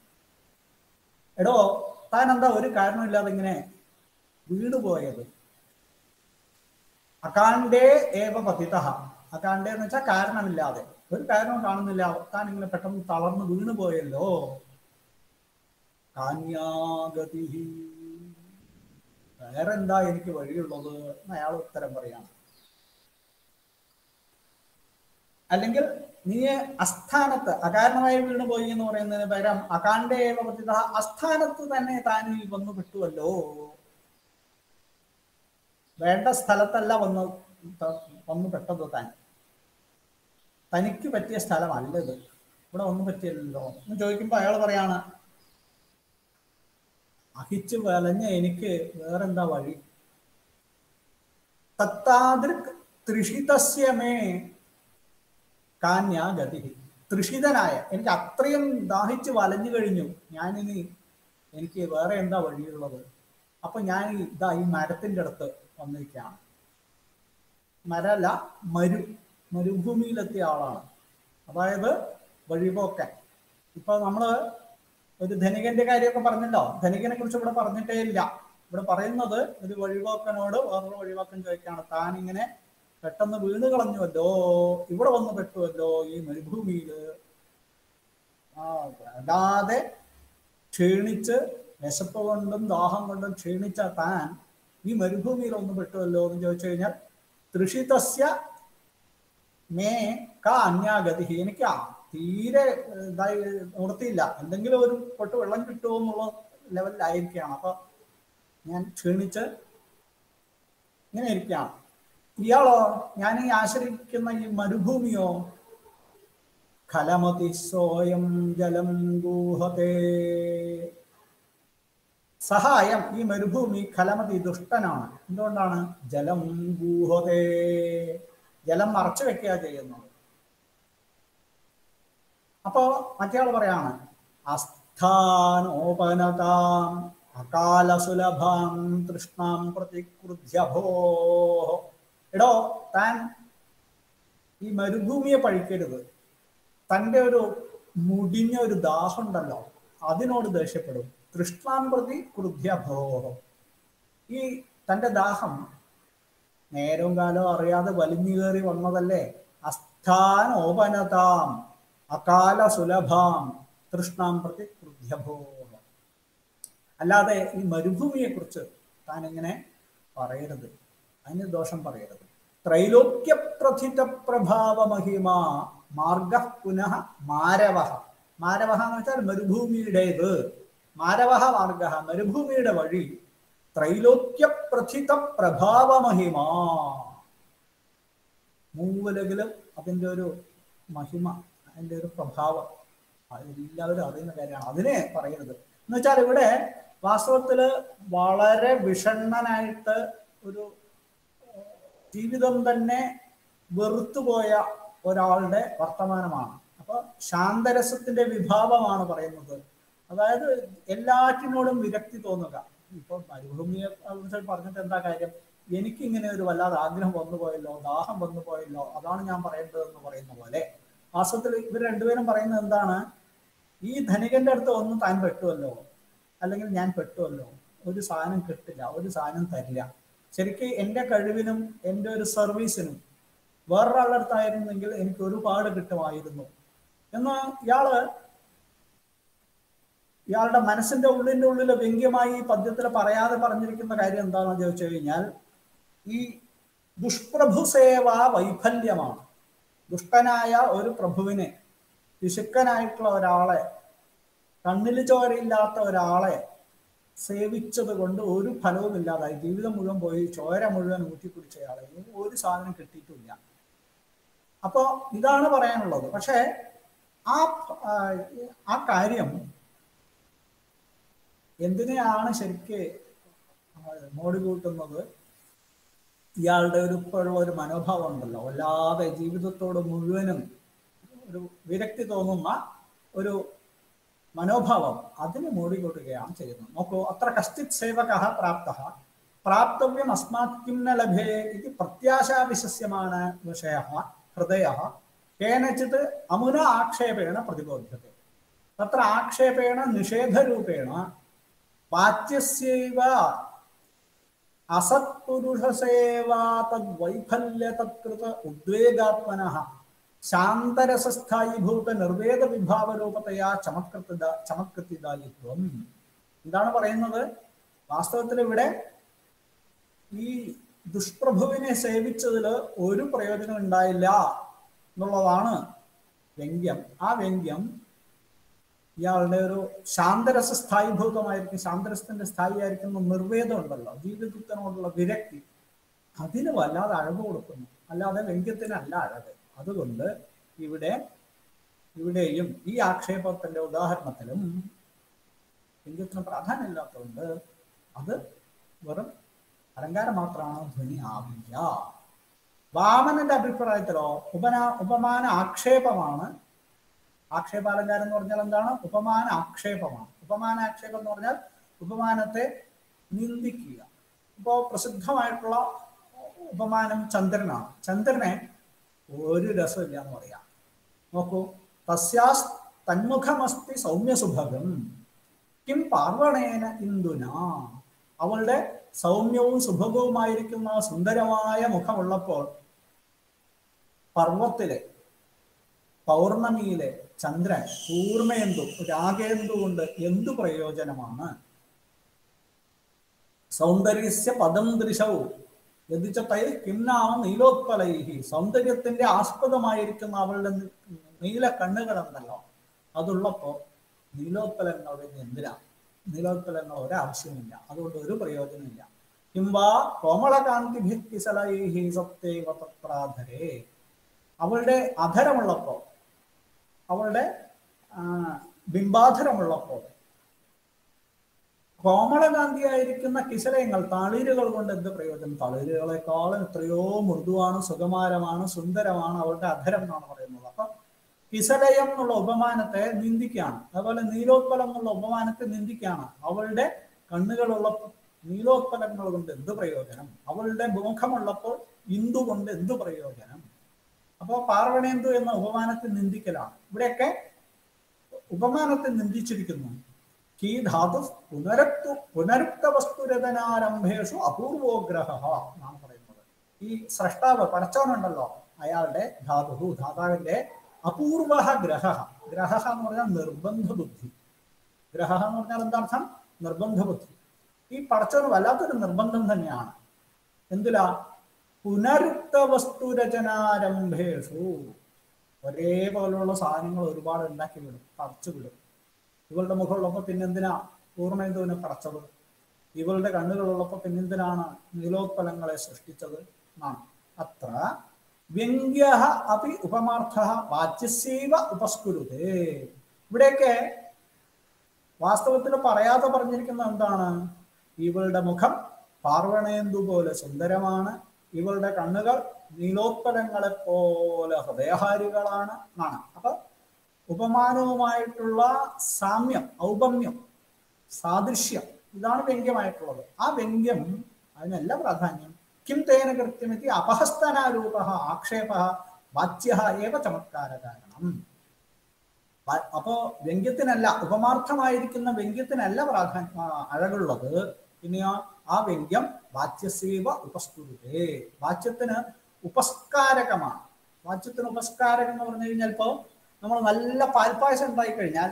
എടോ താൻ എന്താ ഒരു കാരണമില്ലാതെ ഇങ്ങനെ വീണുപോയത് അകാണ്ടേ ഏവ പതിത അകാണ്ടേ എന്ന് വെച്ചാൽ കാരണമില്ലാതെ ഒരു കാരണവും കാണുന്നില്ല താൻ ഇങ്ങനെ പെട്ടെന്ന് തളർന്ന് വീണു പോയല്ലോ കാന്യാഗതി വേറെന്താ എനിക്ക് വഴിയുള്ളത് എന്ന് അയാൾ ഉത്തരം പറയാണ് അല്ലെങ്കിൽ നീ അസ്ഥാനത്ത് അകാരണമായി വീണു പോയി എന്ന് പറയുന്നതിന് പകരം അകാണ്ഡ ഏവ പതിത അസ്ഥാനത്ത് തന്നെ താനിൽ വന്നു പെട്ടുവല്ലോ വേണ്ട സ്ഥലത്തല്ല വന്ന് ത- വന്നു പെട്ടത് താൻ തനിക്ക് പറ്റിയ സ്ഥലമല്ല ഇത് ഇവിടെ ഒന്നും പറ്റിയല്ലോ എന്ന് ചോദിക്കുമ്പോ അയാൾ പറയാണ് അഹിച്ച് വലഞ്ഞ എനിക്ക് വേറെന്താ വഴി തത്താദൃക് ത്രിഷിതസ്യമേ കാന്യാ ഗതി തൃഷിതനായ എനിക്ക് അത്രയും ദാഹിച്ച് വലഞ്ഞു കഴിഞ്ഞു ഞാനിനി എനിക്ക് വേറെ എന്താ വഴിയുള്ളത് അപ്പൊ ഞാൻ ഇതാ ഈ മരത്തിന്റെ അടുത്ത് വന്നിരിക്കുകയാണ് മരല്ല മരു മരുഭൂമിയിലെത്തിയ ആളാണ് അതായത് വഴിപോക്കൻ ഇപ്പൊ നമ്മള് ഒരു ധനികന്റെ കാര്യമൊക്കെ പറഞ്ഞല്ലോ ധനികനെ കുറിച്ച് ഇവിടെ പറഞ്ഞിട്ടേ ഇല്ല ഇവിടെ പറയുന്നത് ഒരു വഴിപോക്കനോട് വേറൊരു വഴിപോക്കൻ ചോദിക്കാണ് താൻ ഇങ്ങനെ പെട്ടെന്ന് വീണ് കളഞ്ഞുവല്ലോ ഇവിടെ വന്ന് പെട്ടുവല്ലോ ഈ മരുഭൂമിയില് ആ വല്ലാതെ ക്ഷീണിച്ച് വിശപ്പ് കൊണ്ടും ദാഹം കൊണ്ടും ക്ഷീണിച്ച താൻ ഈ മരുഭൂമിയിൽ ഒന്ന് പെട്ടുവല്ലോ എന്ന് ചോദിച്ചു കഴിഞ്ഞാൽ തൃഷിതസ്യ മേ കാ അന്യാഗതി എനിക്ക് ആ തീരെ ഏഹ്, ഇതായി നിവൃത്തിയില്ല എന്തെങ്കിലും ഒരു പൊട്ട് വെള്ളം കിട്ടുമോ എന്നുള്ള ലെവലിലായിരിക്കുകയാണ് അപ്പൊ ഞാൻ ക്ഷീണിച്ച് ഇങ്ങനെ ഇരിക്കുകയാണ് ഇയാളോ ഞാൻ ഈ ആശ്രയിക്കുന്ന ഈ മരുഭൂമിയോ ഖലമതി സോയം ജലം ഗൂഹതേ സഹായം ഈ മരുഭൂമി ഖലമതി ദുഷ്ടനാണ് എന്തുകൊണ്ടാണ് ജലം ഗൂഹതേ ജലം മറച്ചു വെക്കുക ചെയ്യുന്നത് അപ്പോ മറ്റേയാൾ പറയാണ് അസ്ഥാനോപനതാം അകാലസുലഭാം തൃഷ്ണാം പ്രതിക്രുധ്യഭോ എടോ താൻ ഈ മരുഭൂമിയെ പഴിക്കരുത് തൻ്റെ ഒരു മുടിഞ്ഞ ഒരു ദാഹം ഉണ്ടല്ലോ അതിനോട് ദേഷ്യപ്പെടും തൃഷ്ണാം പ്രതി ക്രുധ്യഭോഹം ഈ തൻ്റെ ദാഹം നേരവും കാലവും അറിയാതെ വലിഞ്ഞു കയറി വന്നതല്ലേ അസ്ഥാനോപനതാം അകാല സുലഭാം തൃഷ്ണാം പ്രതി ക്രുധ്യഭോഹം അല്ലാതെ ഈ മരുഭൂമിയെ കുറിച്ച് താൻ ഇങ്ങനെ പറയരുത് അതിന് ദോഷം പറയരുത് ത്രൈലോക്യ പ്രഥിത പ്രഭാവ മഹിമ മാർഗ പുനഃ മാരവ മാരവ എന്ന് വെച്ചാൽ മരുഭൂമിയുടേത് മാരവ മാർഗ മരുഭൂമിയുടെ വഴി ത്രൈലോക്യ പ്രഥിത പ്രഭാവ മഹിമ മൂവലകിലും അതിൻ്റെ ഒരു മഹിമ അതിൻ്റെ ഒരു പ്രഭാവം അതെല്ലാവരും അറിയുന്ന കാര്യമാണ് അതിനെ പറയരുത് എന്ന് വെച്ചാൽ ഇവിടെ വാസ്തവത്തില് വളരെ വിഷണ്ണനായിട്ട് ഒരു ജീവിതം തന്നെ വെറുത്തുപോയ ഒരാളുടെ വർത്തമാനമാണ് അപ്പൊ ശാന്തരസത്തിന്റെ വിഭാവമാണ് പറയുന്നത് അതായത് എല്ലാറ്റിനോടും വിരക്തി തോന്നുക ഇപ്പൊ മരുഭൂമിയെ കുറിച്ച് പറഞ്ഞിട്ട് എന്താ കാര്യം എനിക്ക് ഇങ്ങനെ ഒരു വല്ലാതെ ആഗ്രഹം വന്നു പോയല്ലോ ദാഹം വന്നു പോയല്ലോ അതാണ് ഞാൻ പറയേണ്ടതെന്ന് പറയുന്ന പോലെ വാസ്തവത്തിൽ ഇവർ രണ്ടുപേരും പറയുന്നത് എന്താണ് ഈ ധനികന്റെ അടുത്ത് ഒന്ന് താൻ പെട്ടുവല്ലോ അല്ലെങ്കിൽ ഞാൻ പെട്ടുവല്ലോ ഒരു സാധനം കിട്ടില്ല ഒരു സാധനം തരില്ല ശരിക്കും എൻ്റെ കഴിവിനും എൻ്റെ ഒരു സർവീസിനും വേറൊരാളുടെ അടുത്തായിരുന്നെങ്കിൽ എനിക്ക് ഒരുപാട് കിട്ടുമായിരുന്നു എന്ന് ഇയാള് ഇയാളുടെ മനസ്സിന്റെ ഉള്ളിന്റെ ഉള്ളിൽ വ്യംഗ്യമായി ഈ പദ്യത്തിൽ പറയാതെ പറഞ്ഞിരിക്കുന്ന കാര്യം എന്താണെന്ന് ചോദിച്ചു കഴിഞ്ഞാൽ ഈ ദുഷ്പ്രഭു സേവ വൈഫല്യമാണ് ദുഷ്ടനായ ഒരു പ്രഭുവിനെ പിശുക്കനായിട്ടുള്ള ഒരാളെ കണ്ണിൽ ചോരയില്ലാത്ത ഒരാളെ സേവിച്ചത് കൊണ്ട് ഒരു ഫലവും ഇല്ലാതായി ജീവിതം മുഴുവൻ പോയി ചോര മുഴുവൻ ഊറ്റിക്കുടിച്ചയാളെ ഒരു സാധനം കിട്ടിയിട്ടില്ല അപ്പോ ഇതാണ് പറയാനുള്ളത് പക്ഷേ ആ ആ, ആ കാര്യം എന്തിനെയാണ് ശരിക്ക് മോടി കൂട്ടുന്നത് ഇയാളുടെ ഒരു ഇപ്പോഴുള്ള ഒരു മനോഭാവം ഉണ്ടല്ലോ വല്ലാതെ ജീവിതത്തോട് മുഴുവനും ഒരു വിരക്തി തോന്നുന്ന ഒരു മനോഭാവം അതിന് മൂടിക്കൊടുക്കുകയാണ് ചെയ്യുന്നത് നോക്കൂ അത്ര കശ്ചിത് സേവക പ്രാപ്ത പ്രാപ്തവ്യം അസ്മാത് കിം ന ലഭേ ഇത് പ്രത്യാശാവിശസ്യമാണ് വിഷയ ഹൃദയ കേനച്ചിത് അമുന ആക്ഷേപേണ പ്രതിബോധ്യത്തെ തത്ര ആക്ഷേപേണ നിഷേധരൂപേണ വാച്യസ്യൈവ അസത്പുരുഷസേവാ തദ്വൈഫല്യ തത്കൃത ഉദ്വേഗാത്മന ശാന്തരസസ്ഥായീഭൂത നിർവേദ വിഭാവരൂപതയാ ചമത്കൃത ചമത്കൃതിദായിത്വം എന്താണ് പറയുന്നത് വാസ്തവത്തിൽ ഇവിടെ ഈ ദുഷ്പ്രഭുവിനെ സേവിച്ചതിൽ ഒരു പ്രയോജനം ഉണ്ടായില്ല എന്നുള്ളതാണ് വ്യംഗ്യം ആ വ്യംഗ്യം ഇയാളുടെ ഒരു ശാന്തരസ സ്ഥായീഭൂതമായിരിക്കും ശാന്തരസത്തിന്റെ സ്ഥായി ആയിരിക്കുന്ന നിർവേദം ഉണ്ടല്ലോ ജീവിതത്തിനോടുള്ള വിരക്തി അതിന് വല്ലാതെ അഴക് കൊടുക്കുന്നു അല്ലാതെ വ്യംഗ്യത്തിനല്ല അഴക് അതുകൊണ്ട് ഇവിടെ ഇവിടെയും ഈ ആക്ഷേപത്തിന്റെ ഉദാഹരണത്തിലും വ്യംഗ്യത്തിന് പ്രാധാന്യമില്ലാത്തതുകൊണ്ട് അത് വെറും അലങ്കാരം മാത്രമാണ് ധ്വനി ആവില്ല വാമനന്റെ അഭിപ്രായത്തിലോ ഉപന ഉപമാന ആക്ഷേപമാണ് ആക്ഷേപാലങ്കാരം എന്ന് പറഞ്ഞാൽ എന്താണ് ഉപമാന ആക്ഷേപമാണ് ഉപമാന ആക്ഷേപം എന്ന് പറഞ്ഞാൽ ഉപമാനത്തെ നിന്ദിക്കുക ഇപ്പോ പ്രസിദ്ധമായിട്ടുള്ള ഉപമാനം ചന്ദ്രനാണ് ചന്ദ്രനെ ഒരു രസമില്ല എന്ന് പറയാം നോക്കൂ തസ്യാസ് തന്മുഖമസ്തി സൗമ്യസുഭഗം കിം പാർവണേന ഇന്ദുന അവളുടെ സൗമ്യവും സുഭഗവുമായിരിക്കുന്ന സുന്ദരമായ മുഖമുള്ളപ്പോൾ പർവത്തിലെ പൗർണമിയിലെ ചന്ദ്രൻ പൂർണ്ണേന്ദു രാഗേന്ദു കൊണ്ട് എന്തു പ്രയോജനമാണ് സൗന്ദര്യസ്യ പദം ദൃശവും യതിച്ച തൈ കിംനാമ നീലോത്പലൈഹി സൗന്ദര്യത്തിന്റെ ആസ്പദമായിരിക്കുന്ന അവളുടെ നി- നീല കണ്ണുകളുണ്ടല്ലോ അതുള്ളപ്പോ നീലോത്പലങ്ങൾ പിന്നെ എന്തിനാ നീലോത്പലങ്ങൾ ഒരാവശ്യമില്ല അതുകൊണ്ട് ഒരു പ്രയോജനമില്ല കിംവാ കോമളകാന്തി ഭിത്തിസലൈഹി സത്യൈവ തത്രാധരേ അവളുടെ അധരമുള്ളപ്പോ അവളുടെ ആ, ബിംബാധരമുള്ളപ്പോൾ കോമളകാന്തിയായിരിക്കുന്ന കിശലയങ്ങൾ തളിരുകൾ കൊണ്ട് എന്ത് പ്രയോജനം തളിരുകളെക്കാളും എത്രയോ മൃദുവാണ് സുകുമാരമാണ് സുന്ദരമാണ് അവളുടെ അധരം എന്നാണ് പറയുന്നത് അപ്പൊ കിസലയം എന്നുള്ള ഉപമാനത്തെ നിന്ദിക്കുകയാണ് അതുപോലെ നീലോത്പലം എന്നുള്ള ഉപമാനത്തെ നിന്ദിക്കുകയാണ് അവളുടെ കണ്ണുകളുള്ളപ്പോൾ നീലോത്പലങ്ങൾ കൊണ്ട് എന്ത് പ്രയോജനം അവളുടെ മുഖമുള്ളപ്പോൾ ഇന്ദു കൊണ്ട് എന്ത് പ്രയോജനം അപ്പോൾ പാർവണേന്ദു എന്ന ഉപമാനത്തെ നിന്ദിക്കലാണ് ഇവിടെയൊക്കെ ഉപമാനത്തെ നിന്ദിച്ചിരിക്കുന്നു കീ ധാതു പുനരുക്തു പുനരുക്ത വസ്തുരതനാരംഭേഷു അപൂർവോഗ്രഹ എന്നാണ് പറയുന്നത് ഈ സ്രഷ്ടാവ് പടച്ചവനുണ്ടല്ലോ അയാളുടെ ധാതു ധാതാവിന്റെ അപൂർവ ഗ്രഹ ഗ്രഹ എന്ന് പറഞ്ഞാൽ നിർബന്ധ ബുദ്ധി ഗ്രഹ എന്ന് പറഞ്ഞാൽ എന്താ അർത്ഥം നിർബന്ധ ബുദ്ധി ഈ പടച്ചവന് വല്ലാത്തൊരു നിർബന്ധം തന്നെയാണ് എന്തിലാ പുനരുക്ത വസ്തുരചനാരംഭേഷു ഒരേപോലുള്ള സാധനങ്ങൾ ഒരുപാട് ഉണ്ടാക്കി വിടും പറിച്ചു വിടും ഇവളുടെ മുഖമുള്ളപ്പോൾ പിന്നെന്തിനാ പൂർണ്ണേന്ദുവിനെ പടച്ചത് ഇവളുടെ കണ്ണുകളുള്ളപ്പോൾ പിന്നെന്തിനാണ് നീലോത്പലങ്ങളെ സൃഷ്ടിച്ചത് എന്നാണ് അത്ര വ്യംഗ്യ അപി ഉപമാർത്ഥ വാച്യസൈവ ഉപസ്കുരുതേ ഇവിടെയൊക്കെ വാസ്തവത്തിൽ പറയാതെ പറഞ്ഞിരിക്കുന്നത് എന്താണ് ഇവളുടെ മുഖം പാർവണേന്ദു പോലെ സുന്ദരമാണ് ഇവളുടെ കണ്ണുകൾ നീലോത്പലങ്ങളെ പോലെ ഹൃദയഹാരികളാണ് എന്നാണ് അപ്പൊ ഉപമാനവുമായിട്ടുള്ള സാമ്യം ഔപമ്യം സാദൃശ്യം ഇതാണ് വ്യംഗ്യമായിട്ടുള്ളത് ആ വ്യംഗ്യം അതിനല്ല പ്രാധാന്യം കിം തേന കൃത്യമിതി അപഹസ്തനാരൂപ ആക്ഷേപ വാച്യ ഏവ ചമത്കാര കാരണം വ- അപ്പോ വ്യംഗ്യത്തിനല്ല ഉപമാർത്ഥമായിരിക്കുന്ന വ്യംഗ്യത്തിനല്ല പ്രാധാന്യം ആ, അഴകുള്ളത് പിന്നെയോ ആ വ്യംഗ്യം വാച്യസേവ ഉപസ്തുതേ വാച്യത്തിന് ഉപസ്കാരകമാണ് വാച്യത്തിന് ഉപസ്കാരകം എന്ന് പറഞ്ഞു കഴിഞ്ഞാൽ ഇപ്പോ നമ്മൾ നല്ല പാൽപ്പായസം ഉണ്ടായി കഴിഞ്ഞാൽ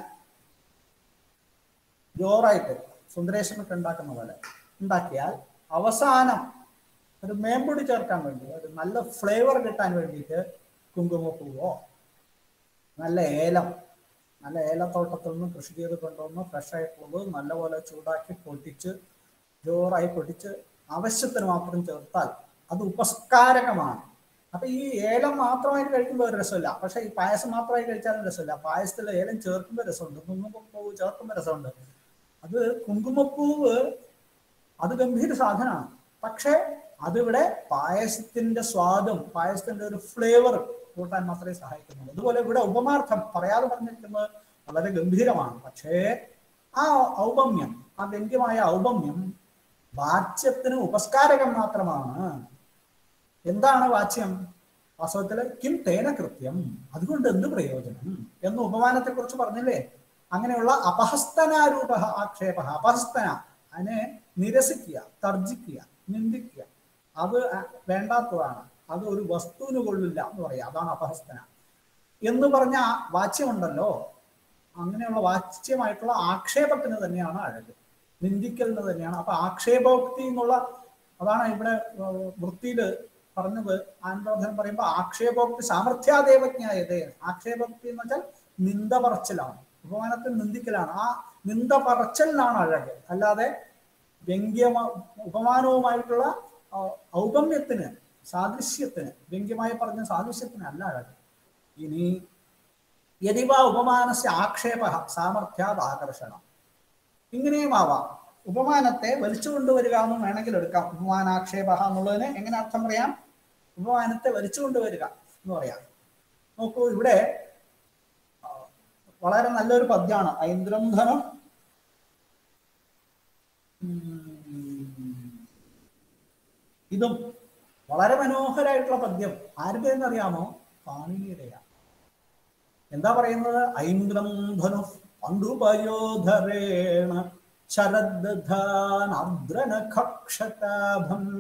ജോറായിട്ട് സുന്ദരേശനൊക്കെ ഉണ്ടാക്കുന്ന പോലെ ഉണ്ടാക്കിയാൽ അവസാനം ഒരു മേമ്പൊടി ചേർക്കാൻ വേണ്ടി ഒരു നല്ല ഫ്ലേവർ കിട്ടാൻ വേണ്ടിയിട്ട് കുങ്കുമപ്പൂവോ നല്ല ഏലം നല്ല ഏലത്തോട്ടത്തിൽ നിന്ന് കൃഷി ചെയ്ത് കൊണ്ടുവന്ന് ഫ്രഷ് ആയിട്ടുള്ളത് നല്ലപോലെ ചൂടാക്കി പൊട്ടിച്ച് ജോറായി പൊട്ടിച്ച് ആവശ്യത്തിന് മാത്രം ചേർത്താൽ അത് ഉപസ്കാരകമാണ് അപ്പൊ ഈ ഏലം മാത്രമായിട്ട് കഴിക്കുമ്പോൾ ഒരു രസമില്ല പക്ഷെ ഈ പായസം മാത്രമായി കഴിച്ചാലും രസമില്ല പായസത്തിൽ ഏലം ചേർക്കുമ്പോൾ രസമുണ്ട് കുങ്കുമപ്പൂവ് ചേർക്കുമ്പോൾ രസമുണ്ട് അത് കുങ്കുമപ്പൂവ് അത് ഗംഭീര സാധനമാണ് പക്ഷെ അതിവിടെ പായസത്തിന്റെ സ്വാദും പായസത്തിന്റെ ഒരു ഫ്ലേവർ കൂട്ടാൻ മാത്രമേ സഹായിക്കുന്നുള്ളൂ അതുപോലെ ഇവിടെ ഉപമാർത്ഥം പറയാതെ പറഞ്ഞിരിക്കുന്നത് വളരെ ഗംഭീരമാണ് പക്ഷേ ആ ഔപമ്യം ആ വ്യംഗ്യമായ ഔപമ്യം വാച്യത്തിന് ഉപസ്കാരകം മാത്രമാണ് എന്താണ് വാച്യം വാസ്തവത്തില് കിം തേന കൃത്യം അതുകൊണ്ട് എന്ത് പ്രയോജനം എന്ന് ഉപമാനത്തെ കുറിച്ച് പറഞ്ഞില്ലേ അങ്ങനെയുള്ള അപഹസ്തനാരൂപ ആക്ഷേപ അപഹസ്തന അതിനെ നിരസിക്കുക തർജിക്കുക നിന്ദിക്കുക അത് വേണ്ടാത്തതാണ് അത് ഒരു വസ്തുവിന് കൊള്ളില്ല എന്ന് പറയാം അതാണ് അപഹസ്തന എന്ന് പറഞ്ഞ ആ വാച്യമുണ്ടല്ലോ അങ്ങനെയുള്ള വാച്യമായിട്ടുള്ള ആക്ഷേപത്തിന് തന്നെയാണ് അഴക് നിന്ദിക്കലിന് തന്നെയാണ് അപ്പൊ ആക്ഷേപോക്തി എന്നുള്ള അതാണ് ഇവിടെ വൃത്തിയിൽ പറഞ്ഞത് ആനന്ദോധനം പറയുമ്പോൾ ആക്ഷേപോക്തി സാമർഥ്യാദേവജ്ഞായതേ ആക്ഷേപോക്തി എന്ന് വെച്ചാൽ നിന്ദ പറച്ചിലാണ് ഉപമാനത്തിൽ നിന്ദിക്കലാണ് ആ നിന്ദ പറച്ചലിനാണ് അഴക് അല്ലാതെ വ്യംഗ്യമ ഉപമാനവുമായിട്ടുള്ള ആ, ഔപമ്യത്തിന് സാദൃശ്യത്തിന് വ്യംഗ്യമായി പറഞ്ഞ സാദൃശ്യത്തിന് അല്ല അഴക് ഇനി യതിവ ഉപമാനസ്യ ആക്ഷേപ സാമർഥ്യാത് ആകർഷണം ഇങ്ങനെയും ആവാം ഉപമാനത്തെ വലിച്ചു കൊണ്ടുവരിക എന്നും വേണമെങ്കിൽ എടുക്കാം ഉപമാനാക്ഷേപ എന്നുള്ളതിന് എങ്ങനെ അർത്ഥം പറയാം ഉപമാനത്തെ വലിച്ചു കൊണ്ടുവരിക എന്ന് പറയാം നോക്കൂ ഇവിടെ ആ, വളരെ നല്ലൊരു പദ്യമാണ് ഐന്ദ്രം ധനം ഉം, ഇതും വളരെ മനോഹരമായിട്ടുള്ള പദ്യം ആരുടെ എന്നറിയാമോ പാണിനിയുടെയാണ് എന്താ പറയുന്നത് ഐന്ദ്രം ധനു പണ്ടുപയോധരേണ ശരദ്ധാനർദ്രനഖക്ഷതാഭം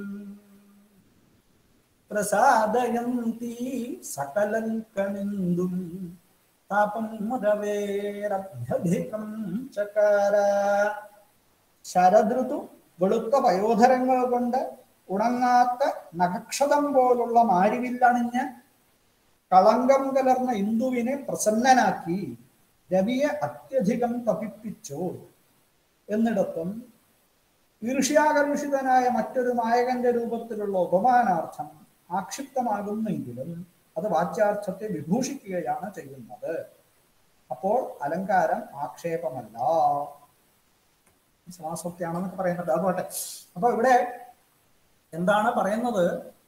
പ്രസാദയന്തി സകലങ്കമിന്ദും താപം രവേരഭ്യധികം ചകാര ശരദൃതു വെളുത്ത പയോധരങ്ങൾ കൊണ്ട് ഉണങ്ങാത്ത നഖക്ഷതം പോലുള്ള മാരിവില്ലണിഞ്ഞ് കളങ്കം കലർന്ന ഇന്ദുവിനെ പ്രസന്നനാക്കി രവിയെ അത്യധികം തപിപ്പിച്ചു എന്നിടത്തും ഈർഷ്യാകർഷിതനായ മറ്റൊരു നായകന്റെ രൂപത്തിലുള്ള ഉപമാനാർത്ഥം ആക്ഷിപ്തമാകുന്നെങ്കിലും അത് വാച്യാർത്ഥത്തെ വിഭൂഷിക്കുകയാണ് ചെയ്യുന്നത് അപ്പോൾ അലങ്കാരം ആക്ഷേപമല്ല സമാസക്തിയാണെന്നൊക്കെ പറയുന്നുണ്ട് അതുപോട്ടെ അപ്പൊ ഇവിടെ എന്താണ് പറയുന്നത്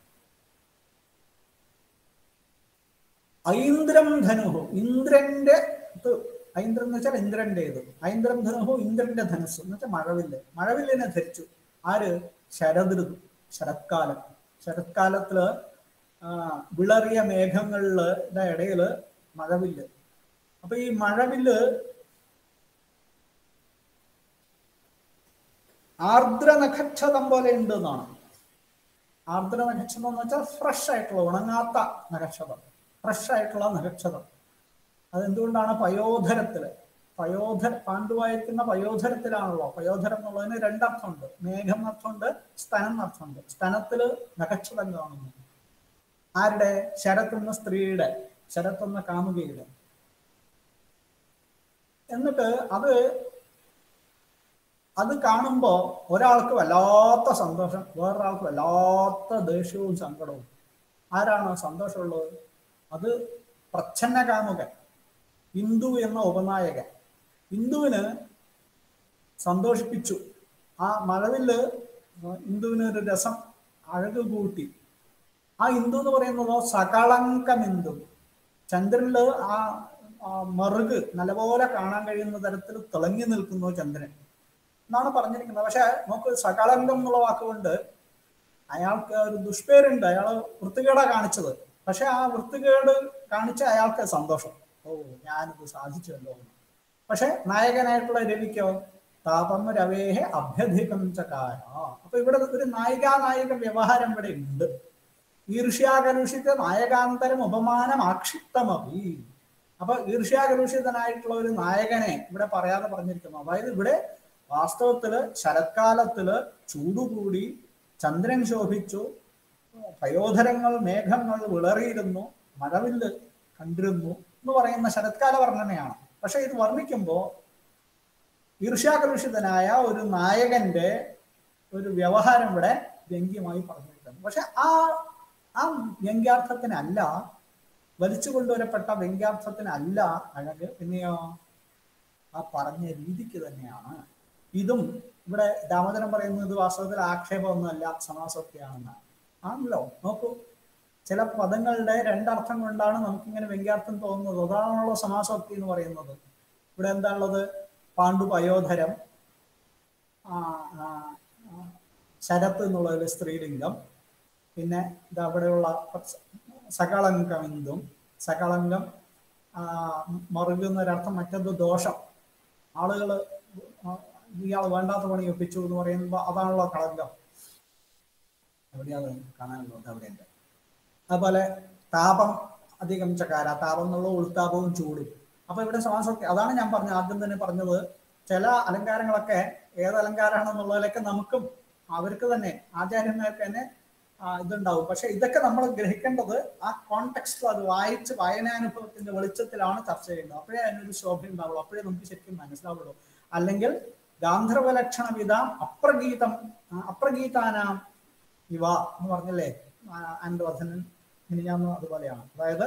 ഐന്ദ്രം ധനുഹു ഇന്ദ്രന്റെ ഇത് ഐന്ദ്രം എന്ന് വെച്ചാൽ ഇന്ദ്രന്റേത് ഐന്ദ്രം ധനുഹു ഇന്ദ്രന്റെ ധനുസ് എന്ന് വെച്ചാൽ മഴവില്ല് മഴവില്ലിനെ ധരിച്ചു ആര് ശരദൃതു ശരത്കാലം ശരത്കാലത്തില് ആ, വിളറിയ മേഘങ്ങളുടെ ഇടയില് മഴവില്ല് അപ്പൊ ഈ മഴവില്ല് ആർദ്ര നഖക്ഷതം പോലെ ഉണ്ട് എന്നാണ് ആർദ്ര നഖക്ഷതം എന്ന് വെച്ചാൽ ഫ്രഷ് ആയിട്ടുള്ള ഉണങ്ങാത്ത നഖക്ഷതം ഫ്രഷ് ആയിട്ടുള്ള നഖക്ഷതം അതെന്തുകൊണ്ടാണ് പയോധരത്തില് പയോധര പാണ്ഡുവായിരിക്കുന്ന പയോധരത്തിലാണല്ലോ പയോധരം എന്നുള്ളതിന് രണ്ടർത്ഥമുണ്ട് മേഘം എന്നർത്ഥമുണ്ട് സ്തനം എന്നർത്ഥമുണ്ട് സ്തനത്തില് നഖക്ഷതം കാണുന്നു ആരുടെ ശരത്ത് എന്ന സ്ത്രീയുടെ ശരത്ത് എന്ന കാമുകിയുടെ എന്നിട്ട് അത് അത് കാണുമ്പോൾ ഒരാൾക്ക് വല്ലാത്ത സന്തോഷം വേറൊരാൾക്ക് വല്ലാത്ത ദേഷ്യവും സങ്കടവും ആരാണ് സന്തോഷമുള്ളത് അത് പ്രച്ഛന്ന കാമുകൻ ഹിന്ദു എന്ന ഉപനായകൻ ഹിന്ദുവിന് സന്തോഷിപ്പിച്ചു ആ മഴവില് ഹിന്ദുവിന് ഒരു രസം അഴക് കൂട്ടി ആ ഹിന്ദു എന്ന് പറയുന്നതോ സകളങ്കം ഹിന്ദു ചന്ദ്രനില് ആ ആ മറുക് നല്ലപോലെ കാണാൻ കഴിയുന്ന തരത്തിൽ തിളങ്ങി നിൽക്കുന്നു ചന്ദ്രൻ എന്നാണ് പറഞ്ഞിരിക്കുന്നത് പക്ഷെ നമുക്ക് സകളങ്കം എന്നുള്ള വാക്കുകൊണ്ട് അയാൾക്ക് ഒരു ദുഷ്പേരുണ്ട് അയാൾ വൃത്തികേടാ കാണിച്ചത് പക്ഷെ ആ വൃത്തികേട് കാണിച്ച അയാൾക്ക് സന്തോഷം ഓ ഞാനിത് സാധിച്ചല്ലോ എന്ന്. പക്ഷെ നായകനായിട്ടുള്ള രവിക്കോ താപം രവേഹ അഭ്യധികം ചകാര അപ്പൊ ഇവിടെ ഒരു നായികാ നായക വ്യവഹാരം ഇവിടെ ഉണ്ട് ഈർഷ്യാകലുഷിത നായകാന്തരം ഉപമാനം ആക്ഷിപ്തമപി അപ്പൊ ഈർഷ്യാകലുഷിതനായിട്ടുള്ള ഒരു നായകനെ ഇവിടെ പറയാതെ പറഞ്ഞിരിക്കുന്നു അതായത് ഇവിടെ വാസ്തവത്തില് ശരത്കാലത്തില് ചൂടുകൂടി ചന്ദ്രൻ ശോഭിച്ചു പയോധരങ്ങൾ മേഘങ്ങൾ വിളറിയിരുന്നു മഴവില്ല് കണ്ടിരുന്നു എന്ന് പറയുന്ന ശരത്കാല വർണ്ണനയാണ് പക്ഷെ ഇത് വർണ്ണിക്കുമ്പോൾ ഈർഷ്യാകലുഷിതനായ ഒരു നായകന്റെ ഒരു വ്യവഹാരം ഇവിടെ വ്യംഗ്യമായി പറഞ്ഞിരിക്കുന്നു പക്ഷെ ആ ആ വ്യംഗ്യാർത്ഥത്തിനല്ല വലിച്ചു കൊണ്ടുവരപ്പെട്ട വ്യംഗ്യാർത്ഥത്തിനല്ല അഴക് പിന്നെയോ ആ പറഞ്ഞ രീതിക്ക് തന്നെയാണ് ഇതും ഇവിടെ ദാമോദരൻ പറയുന്നത് വാസ്തവത്തിൽ ആക്ഷേപമൊന്നുമല്ല സമാസക്തിയാണെന്നാണ് ആണല്ലോ നോക്കൂ ചില പദങ്ങളുടെ രണ്ടർത്ഥം കൊണ്ടാണ് നമുക്കിങ്ങനെ വ്യംഗ്യാർത്ഥം തോന്നുന്നത് അതാണല്ലോ സമാസക്തി എന്ന് പറയുന്നത് ഇവിടെ എന്താണുള്ളത് പാണ്ഡു പയോധരം ആ, ആ, ആ, ശരത്ത് എന്നുള്ളതിൽ സ്ത്രീലിംഗം പിന്നെ ഇത് അവിടെയുള്ള സകളങ്കം എന്തും സകളങ്കം ആ, മറുകുന്ന ഒരർത്ഥം മറ്റൊരു ദോഷം ആളുകൾ ഇയാൾ വേണ്ടാത്ത പണി ഒപ്പിച്ചു എന്ന് പറയുമ്പോൾ അതാണല്ലോ കളങ്കം എവിടെയാണ് കാണാനുള്ളത് അവിടെയുണ്ട് അതുപോലെ താപം അധികം ചകാര താപം എന്നുള്ള ഉൾത്താപവും ചൂടും അപ്പൊ ഇവിടെ സമാസമൊക്കെ അതാണ് ഞാൻ പറഞ്ഞത് ആദ്യം തന്നെ പറഞ്ഞത് ചില അലങ്കാരങ്ങളൊക്കെ ഏത് അലങ്കാരമാണെന്നുള്ളതിലൊക്കെ നമുക്കും അവർക്ക് തന്നെ ആചാര്യന്മാർക്ക് തന്നെ ആ, ഇതുണ്ടാവും പക്ഷെ ഇതൊക്കെ നമ്മൾ ഗ്രഹിക്കേണ്ടത് ആ കോണ്ടെക്സ്റ്റിൽ അത് വായിച്ച് വായനാനുഭവത്തിന്റെ വെളിച്ചത്തിലാണ് ചർച്ച ചെയ്യേണ്ടത് അപ്പോഴേ അതിനൊരു ശോഭ ഉണ്ടാവുള്ളൂ അപ്പോഴേ നമുക്ക് ശരിക്കും മനസ്സിലാവുള്ളൂ അല്ലെങ്കിൽ ഗാന്ധർവലക്ഷണ വിധാം അപ്രഗീതം ആ, അപ്രഗീതാനാം ഇവ എന്ന് പറഞ്ഞല്ലേ അനന്തവർദ്ധനൻ മിനിഞ്ഞാന്ന് അതുപോലെയാണ് അതായത്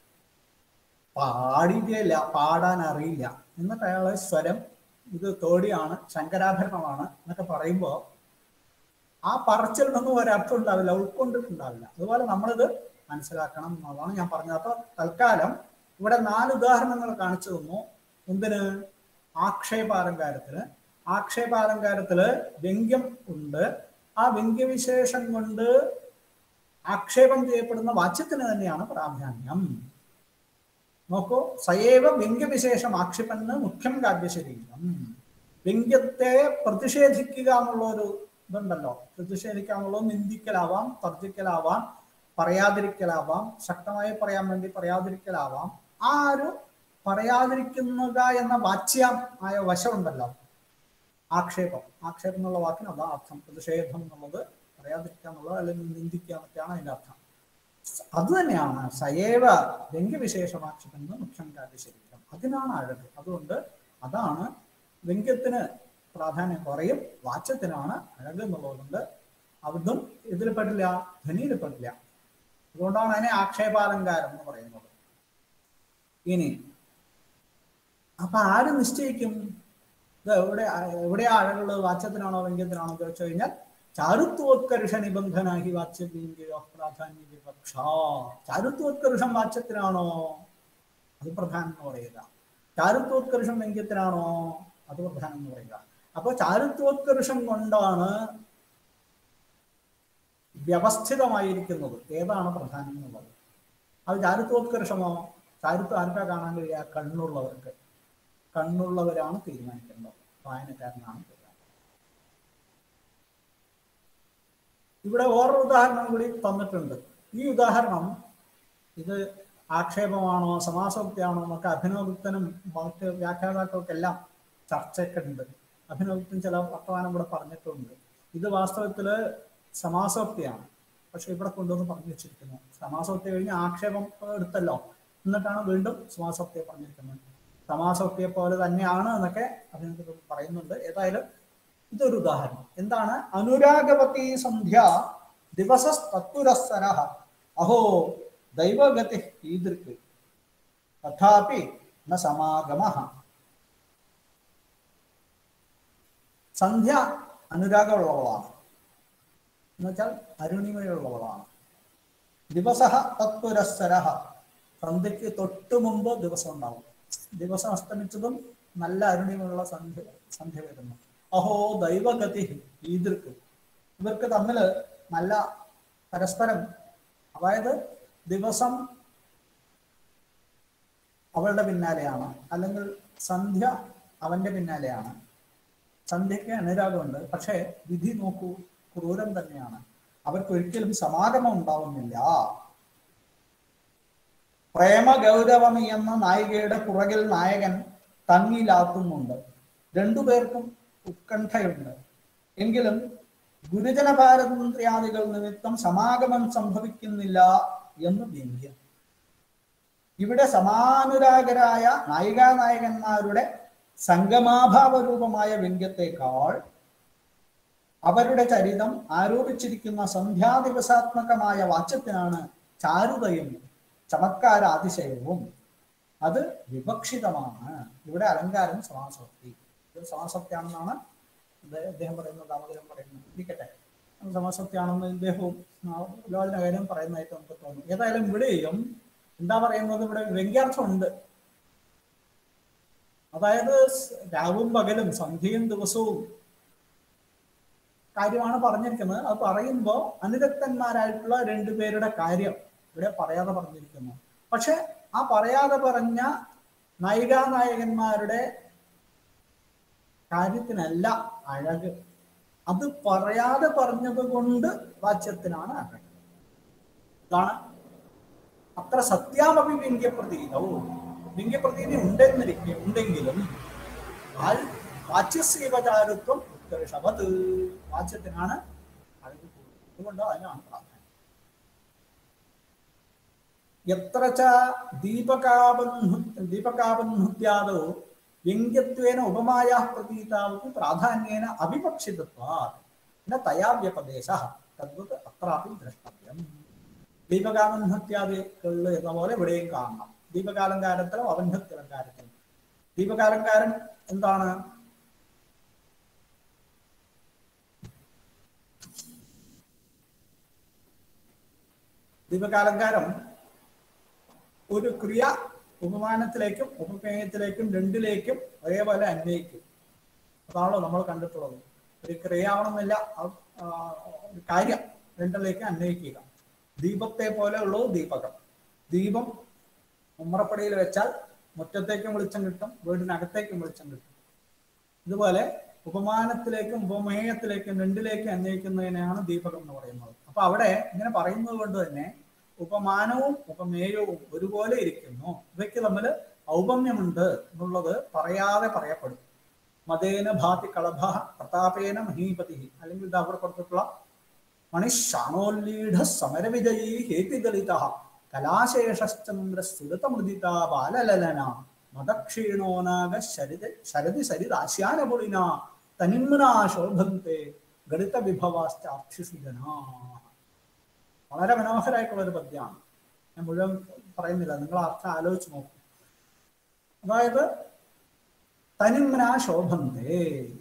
പാടിയില്ല പാടാൻ അറിയില്ല എന്നിട്ട് അയാളെ സ്വരം ഇത് തോടിയാണ് ശങ്കരാഭരണമാണ് എന്നൊക്കെ പറയുമ്പോൾ ആ പറച്ചിലിനൊന്നും ഒരർത്ഥം ഉണ്ടാവില്ല ഉൾക്കൊണ്ടിട്ടുണ്ടാവില്ല അതുപോലെ നമ്മളിത് മനസ്സിലാക്കണം എന്നുള്ളതാണ് ഞാൻ പറഞ്ഞത് അപ്പൊ തൽക്കാലം ഇവിടെ നാല് ഉദാഹരണങ്ങൾ കാണിച്ചു തന്നു എന്തിന് ആക്ഷേപാലങ്കാരത്തിന് ആക്ഷേപാലങ്കാരത്തില് വ്യംഗ്യം ഉണ്ട് ആ വ്യംഗ്യവിശേഷം കൊണ്ട് ആക്ഷേപം ചെയ്യപ്പെടുന്ന വാച്യത്തിന് തന്നെയാണ് പ്രാധാന്യം നോക്കൂ സയേവ വ്യംഗ്യവിശേഷം ആക്ഷേപന് മുഖ്യം കാവ്യശരീരം വ്യംഗ്യത്തെ പ്രതിഷേധിക്കുക എന്നുള്ള ഒരു ഇതുണ്ടല്ലോ പ്രതിഷേധിക്കുക എന്നുള്ളത് നിന്ദിക്കലാവാം തർജിക്കലാവാം പറയാതിരിക്കലാവാം ശക്തമായി പറയാൻ വേണ്ടി പറയാതിരിക്കലാവാം ആ ഒരു പറയാതിരിക്കുക എന്ന വാച്യം ആയ വശമുണ്ടല്ലോ ആക്ഷേപം ആക്ഷേപം എന്നുള്ള വാക്കിന് അതാ അർത്ഥം പ്രതിഷേധം എന്നുള്ളത് പറയാതിരിക്കുക എന്നുള്ളത് അല്ലെങ്കിൽ നിന്ദിക്കുക എന്നൊക്കെയാണ് അതിന്റെ അർത്ഥം അത് തന്നെയാണ് സയേവ വ്യംഗ്യവിശേഷമാക്ഷേപെന്ന് മുഖ്യം കാവ്യശരീരം അതിനാണ് അഴക് അതുകൊണ്ട് അതാണ് വ്യംഗ്യത്തിന് പ്രാധാന്യം കുറയും വാച്യത്തിനാണ് അഴക് എന്നുള്ളതുകൊണ്ട് അതും ഇതിൽ പെടില്ല ധനിയിൽ പെടില്ല അതുകൊണ്ടാണ് അതിനെ ആക്ഷേപാലങ്കാരം എന്ന് പറയുന്നത് ഇനി അപ്പൊ ആര് നിശ്ചയിക്കും ഇത് എവിടെ എവിടെയാ അഴകുള്ളത് വാച്യത്തിനാണോ വ്യംഗ്യത്തിനാണോ എന്ന് ചോദിച്ചു കഴിഞ്ഞാൽ ചാരുത്വോത്കർഷ നിബന്ധനാഹി വാച്യവ്യംഗ്യോ പ്രാധാന്യ വിവക്ഷ ചാരുത്വോത്കർഷം വാച്യത്തിനാണോ അത് പ്രധാനം എന്ന് പറയുക ചാരുത്വോത്കർഷം വ്യംഗ്യത്തിനാണോ അത് പ്രധാനം എന്ന് പറയുക അപ്പൊ ചാരുത്വോത്കർഷം കൊണ്ടാണ് വ്യവസ്ഥിതമായിരിക്കുന്നത് ഏതാണ് പ്രധാനം എന്നുള്ളത് അത് ചാരുത്വോത്കർഷമോ ചാരുത്വം ആർക്കാ കാണാൻ കഴിയുക കണ്ണുള്ളവർക്ക് കണ്ണുള്ളവരാണ് തീരുമാനിക്കേണ്ടത് വായനക്കാരനാണ് തീരുമാനിക്കേണ്ടത് ഇവിടെ വേറൊരു ഉദാഹരണം കൂടി തന്നിട്ടുണ്ട് ഈ ഉദാഹരണം ഇത് ആക്ഷേപമാണോ സമാസോക്തിയാണോ എന്നൊക്കെ അഭിനവഗുപ്തനും മറ്റ് വ്യാഖ്യാതാക്കൾക്കെല്ലാം ചർച്ചയൊക്കെ ഉണ്ട് അഭിനവഗുപ്തൻ ചില വർത്തമാനം ഇവിടെ പറഞ്ഞിട്ടുണ്ട് ഇത് വാസ്തവത്തില് സമാസോക്തിയാണ് പക്ഷെ ഇവിടെ കൊണ്ടുവന്ന് പറഞ്ഞു വെച്ചിരിക്കുന്നു സമാസോക്തി കഴിഞ്ഞ് ആക്ഷേപം എടുത്തല്ലോ എന്നിട്ടാണ് വീണ്ടും സമാസോക്തിയെ പറഞ്ഞിരിക്കുന്നത് സമാസോക്തിയെ പോലെ തന്നെയാണ് എന്നൊക്കെ അഭിനന്ദൻ പറയുന്നുണ്ട് ഏതായാലും ഇതൊരു ഉദാഹരണം എന്താണ് അനുരാഗവതി സന്ധ്യ ദിവസ തത്തുരസ്സര അഹോ ദൈവഗതി ഈദൃക്ക് തഥാപി ന സമാഗമ സന്ധ്യ അനുരാഗമുള്ളവളാണ് എന്നുവെച്ചാൽ അരുണിമയുള്ളവളാണ് ദിവസ തത്പുരസ്സര സന്ധ്യയ്ക്ക് തൊട്ടു മുമ്പ് ദിവസം ഉണ്ടാവും ദിവസം അസ്തമിച്ചതും നല്ല അരുണിമയുള്ള സന്ധ്യ സന്ധ്യ വരുന്നു അഹോ ദൈവഗതി ഈദൃക്ക് ഇവർക്ക് തമ്മിൽ നല്ല പരസ്പരം അതായത് ദിവസം അവളുടെ പിന്നാലെയാണ് അല്ലെങ്കിൽ സന്ധ്യ അവന്റെ പിന്നാലെയാണ് സന്ധ്യയ്ക്ക് അനുരാഗമുണ്ട് പക്ഷേ വിധി നോക്കൂ ക്രൂരം തന്നെയാണ് അവർക്ക് ഒരിക്കലും സമാഗമം ഉണ്ടാവുന്നില്ല പ്രേമ ഗൗരവമി എന്ന നായികയുടെ പുറകിൽ നായകൻ തങ്ങിലാക്കുന്നുണ്ട് രണ്ടുപേർക്കും ഉത്കണ്ഠയുണ്ട് എങ്കിലും ഗുരുജന പാരതന്ത്ര്യാദികൾ നിമിത്തം സമാഗമം സംഭവിക്കുന്നില്ല എന്ന് വ്യംഗ്യം ഇവിടെ സമാനുരാഗരായ നായികാനായകന്മാരുടെ സംഗമാഭാവ രൂപമായ വ്യംഗ്യത്തെക്കാൾ അവരുടെ ചരിതം ആരോപിച്ചിരിക്കുന്ന സന്ധ്യാദിവസാത്മകമായ വാച്യത്തിനാണ് ചാരുതയും ചമത്കാര അതിശയവും അത് വിവക്ഷിതമാണ് ഇവിടെ അലങ്കാരം സമാസക്തി ഇത് സമാസക്തിയാണെന്നാണ് ഇത് അദ്ദേഹം പറയുന്നത് ദാമോദരൻ പറയുന്നത് ഇരിക്കട്ടെ അത് സമാസക്തിയാണെന്ന് ഇദ്ദേഹവും ലോലിന കാര്യം പറയുന്നതായിട്ട് നമുക്ക് തോന്നുന്നു ഏതായാലും ഇവിടെയും എന്താ പറയുന്നത് ഇവിടെ വ്യംഗ്യാർത്ഥമുണ്ട് അതായത് രാവും പകലും സന്ധ്യയും ദിവസവും കാര്യമാണ് പറഞ്ഞിരിക്കുന്നത് അത് പറയുമ്പോൾ അനുരക്തന്മാരായിട്ടുള്ള രണ്ടുപേരുടെ കാര്യം ഇവിടെ പറയാതെ പറഞ്ഞിരിക്കുന്നു പക്ഷെ ആ പറയാതെ പറഞ്ഞ നായികാനായകന്മാരുടെ കാര്യത്തിനല്ല അഴക് അത് പറയാതെ പറഞ്ഞത് കൊണ്ട് വാച്യത്തിനാണ് അഴക് ഇതാണ് അത്ര സത്യാമപി വ്യംഗ്യപ്രതീതവും വ്യംഗ്യപ്രതീതി ഉണ്ടെന്നിരിക്കും ഉണ്ടെങ്കിലും ആൽ വാച്യസേവചാരുത്വം ഉത്കർഷവത് വാച്യത്തിനാണ് അഴക് കൂടുതൽ അതുകൊണ്ട് അതിനാണ് പ്രാധാന്യം എത്ര ച ദീപകാബന്ധു ദീപകാബന്ധുത്യാദോ വ്യംഗ്യത്വേന ഉപമായ പ്രതീതാവു പ്രാധാന്യേന അവിവക്ഷിതത്വാത് ന തയാ വ്യപദേശ തദ്വത് അത്രാപി ദ്രഷ്ടവ്യം ദീപകാബന്ധത്യാദികളിൽ എന്ന പോലെ ഇവിടെയും കാണണം ദീപകാലങ്കാരത്തിലും അവന്ധത്തിലങ്കാരത്തിലും ദീപകാലങ്കാരം എന്താണ് ദീപകാലങ്കാരം ഒരു ക്രിയ ഉപമാനത്തിലേക്കും ഉപമേയത്തിലേക്കും രണ്ടിലേക്കും ഒരേപോലെ അന്വയിക്കും അതാണല്ലോ നമ്മൾ കണ്ടിട്ടുള്ളത് ഒരു ക്രിയാവണമെന്നില്ല അത്, ആ, ഒരു കാര്യം രണ്ടിലേക്ക് അന്വയിക്കുക ദീപത്തെ പോലെ ഉള്ളത് ദീപകം ദീപം ഉമ്മറപ്പടിയിൽ വെച്ചാൽ മുറ്റത്തേക്കും വെളിച്ചം കിട്ടും വീടിനകത്തേക്കും വെളിച്ചം കിട്ടും ഇതുപോലെ ഉപമാനത്തിലേക്കും ഉപമേയത്തിലേക്കും രണ്ടിലേക്കും അന്വയിക്കുന്നതിനെയാണ് ദീപകം എന്ന് പറയുന്നത് അപ്പൊ അവിടെ ഇങ്ങനെ പറയുന്നത് കൊണ്ട് തന്നെ ഉപമാനവും ഉപമേയവും ഒരുപോലെ ഇരിക്കുന്നു ഇവയ്ക്ക് തമ്മിൽ ഔപമ്യമുണ്ട് എന്നുള്ളത് പറയാതെ പറയപ്പെടും മതേന ഭാതി കളഭ പ്രതാപേന മഹീപതി അല്ലെങ്കിൽ ഇത് അവിടെ കൊടുത്തിട്ടുള്ള മണിശാണോല്ലീഢ സമരവിജയീ ഹേതിദളിത കലാശേഷശ്ചന്ദ്ര സുരതമൃദിത ബാലലലന മതക്ഷീണോനാഗ ശരിത ശരതി സരിതാശ്യാനപുളിന തനിമ്നാ ശോഭന്തെ ഗണിത വിഭവാശ്ചാക്ഷിസുജനാ വളരെ മനോഹരമായിട്ടുള്ള ഒരു പദ്യമാണ് ഞാൻ മുഴുവൻ പറയുന്നില്ല നിങ്ങൾ അർത്ഥം ആലോചിച്ച് നോക്കും അതായത് തനിമ്ന ശോഭന്തേ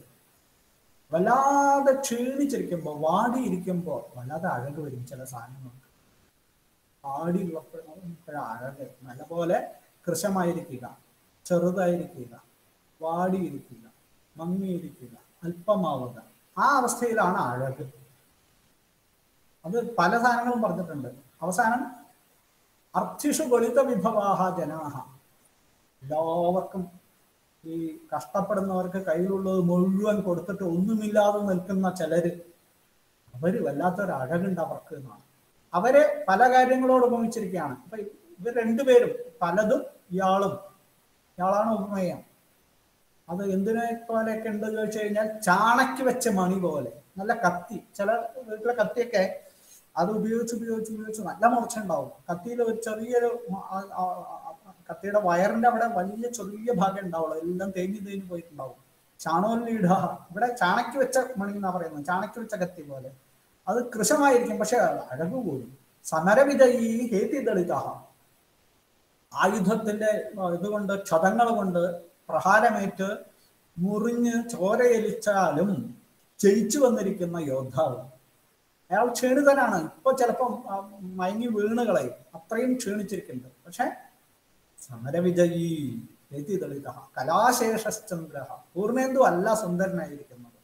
വല്ലാതെ ക്ഷീണിച്ചിരിക്കുമ്പോൾ വാടിയിരിക്കുമ്പോൾ വല്ലാതെ അഴക് വരും ചില സാധനങ്ങൾക്ക് ആടിയുള്ളപ്പോഴും അഴക് നല്ലപോലെ കൃശമായിരിക്കുക ചെറുതായിരിക്കുക വാടിയിരിക്കുക മങ്ങിയിരിക്കുക അല്പമാവുക ആ അവസ്ഥയിലാണ് അഴക് അത് പല സാധനങ്ങളും പറഞ്ഞിട്ടുണ്ട് അവസാനം അർത്ഥിഷു ഗളിത വിഭവാഹ ജനാഹ എല്ലാവർക്കും ഈ കഷ്ടപ്പെടുന്നവർക്ക് കയ്യിലുള്ളത് മുഴുവൻ കൊടുത്തിട്ട് ഒന്നുമില്ലാതെ നിൽക്കുന്ന ചിലര് അവര് വല്ലാത്തൊരു അഴകുണ്ട് അവർക്ക് എന്നാണ് അവരെ പല കാര്യങ്ങളോട് ഉപമിച്ചിരിക്കുകയാണ് അപ്പൊ ഇവർ രണ്ടുപേരും പലതും ഇയാളും ഇയാളാണ് ഉപമേയം അത് എന്തിനെ പോലെയൊക്കെ ഉണ്ട് ചോദിച്ചു കഴിഞ്ഞാൽ ചാണക്ക് വെച്ച മണി പോലെ നല്ല കത്തി ചില വീട്ടിലെ കത്തിയൊക്കെ അത് ഉപയോഗിച്ച് ഉപയോഗിച്ച് ഉപയോഗിച്ച് നല്ല മൂർച്ചയുണ്ടാവും കത്തിയിൽ ഒരു ചെറിയൊരു മ- ആ- ആ- ആ- കത്തിയുടെ വയറിന്റെ അവിടെ വലിയ ചെറിയ ഭാഗം ഉണ്ടാവുള്ളൂ എല്ലാം തേഞ്ഞു തേഞ്ഞു പോയിട്ടുണ്ടാവും ചാണോല്ലീഢ ഇവിടെ ചാണക്ക് വെച്ച മണി എന്നാ പറയുന്നത് ചാണക്ക് വെച്ച കത്തി പോലെ അത് കൃശമായിരിക്കും പക്ഷെ അഴകു കൂടും സമരവിജയീ ഹേതി ദളിത ആയുധത്തിന്റെ ആ, ഇതുകൊണ്ട് ക്ഷതങ്ങൾ കൊണ്ട് പ്രഹാരമേറ്റ് മുറിഞ്ഞ് ചോരയൊലിച്ചാലും ജയിച്ചു വന്നിരിക്കുന്ന യോദ്ധാവ് അയാൾ ക്ഷീണിതനാണ് ഇപ്പൊ ചിലപ്പം ആ, മയങ്ങി വീണ് കളയും അത്രയും ക്ഷീണിച്ചിരിക്കുന്നുണ്ട് പക്ഷെ സമരവിജയീ രതി ദളിത കലാശേഷശ്ചന്ദ്ര പൂർണ്ണേന്ദു അല്ല സുന്ദരനായിരിക്കുന്നത്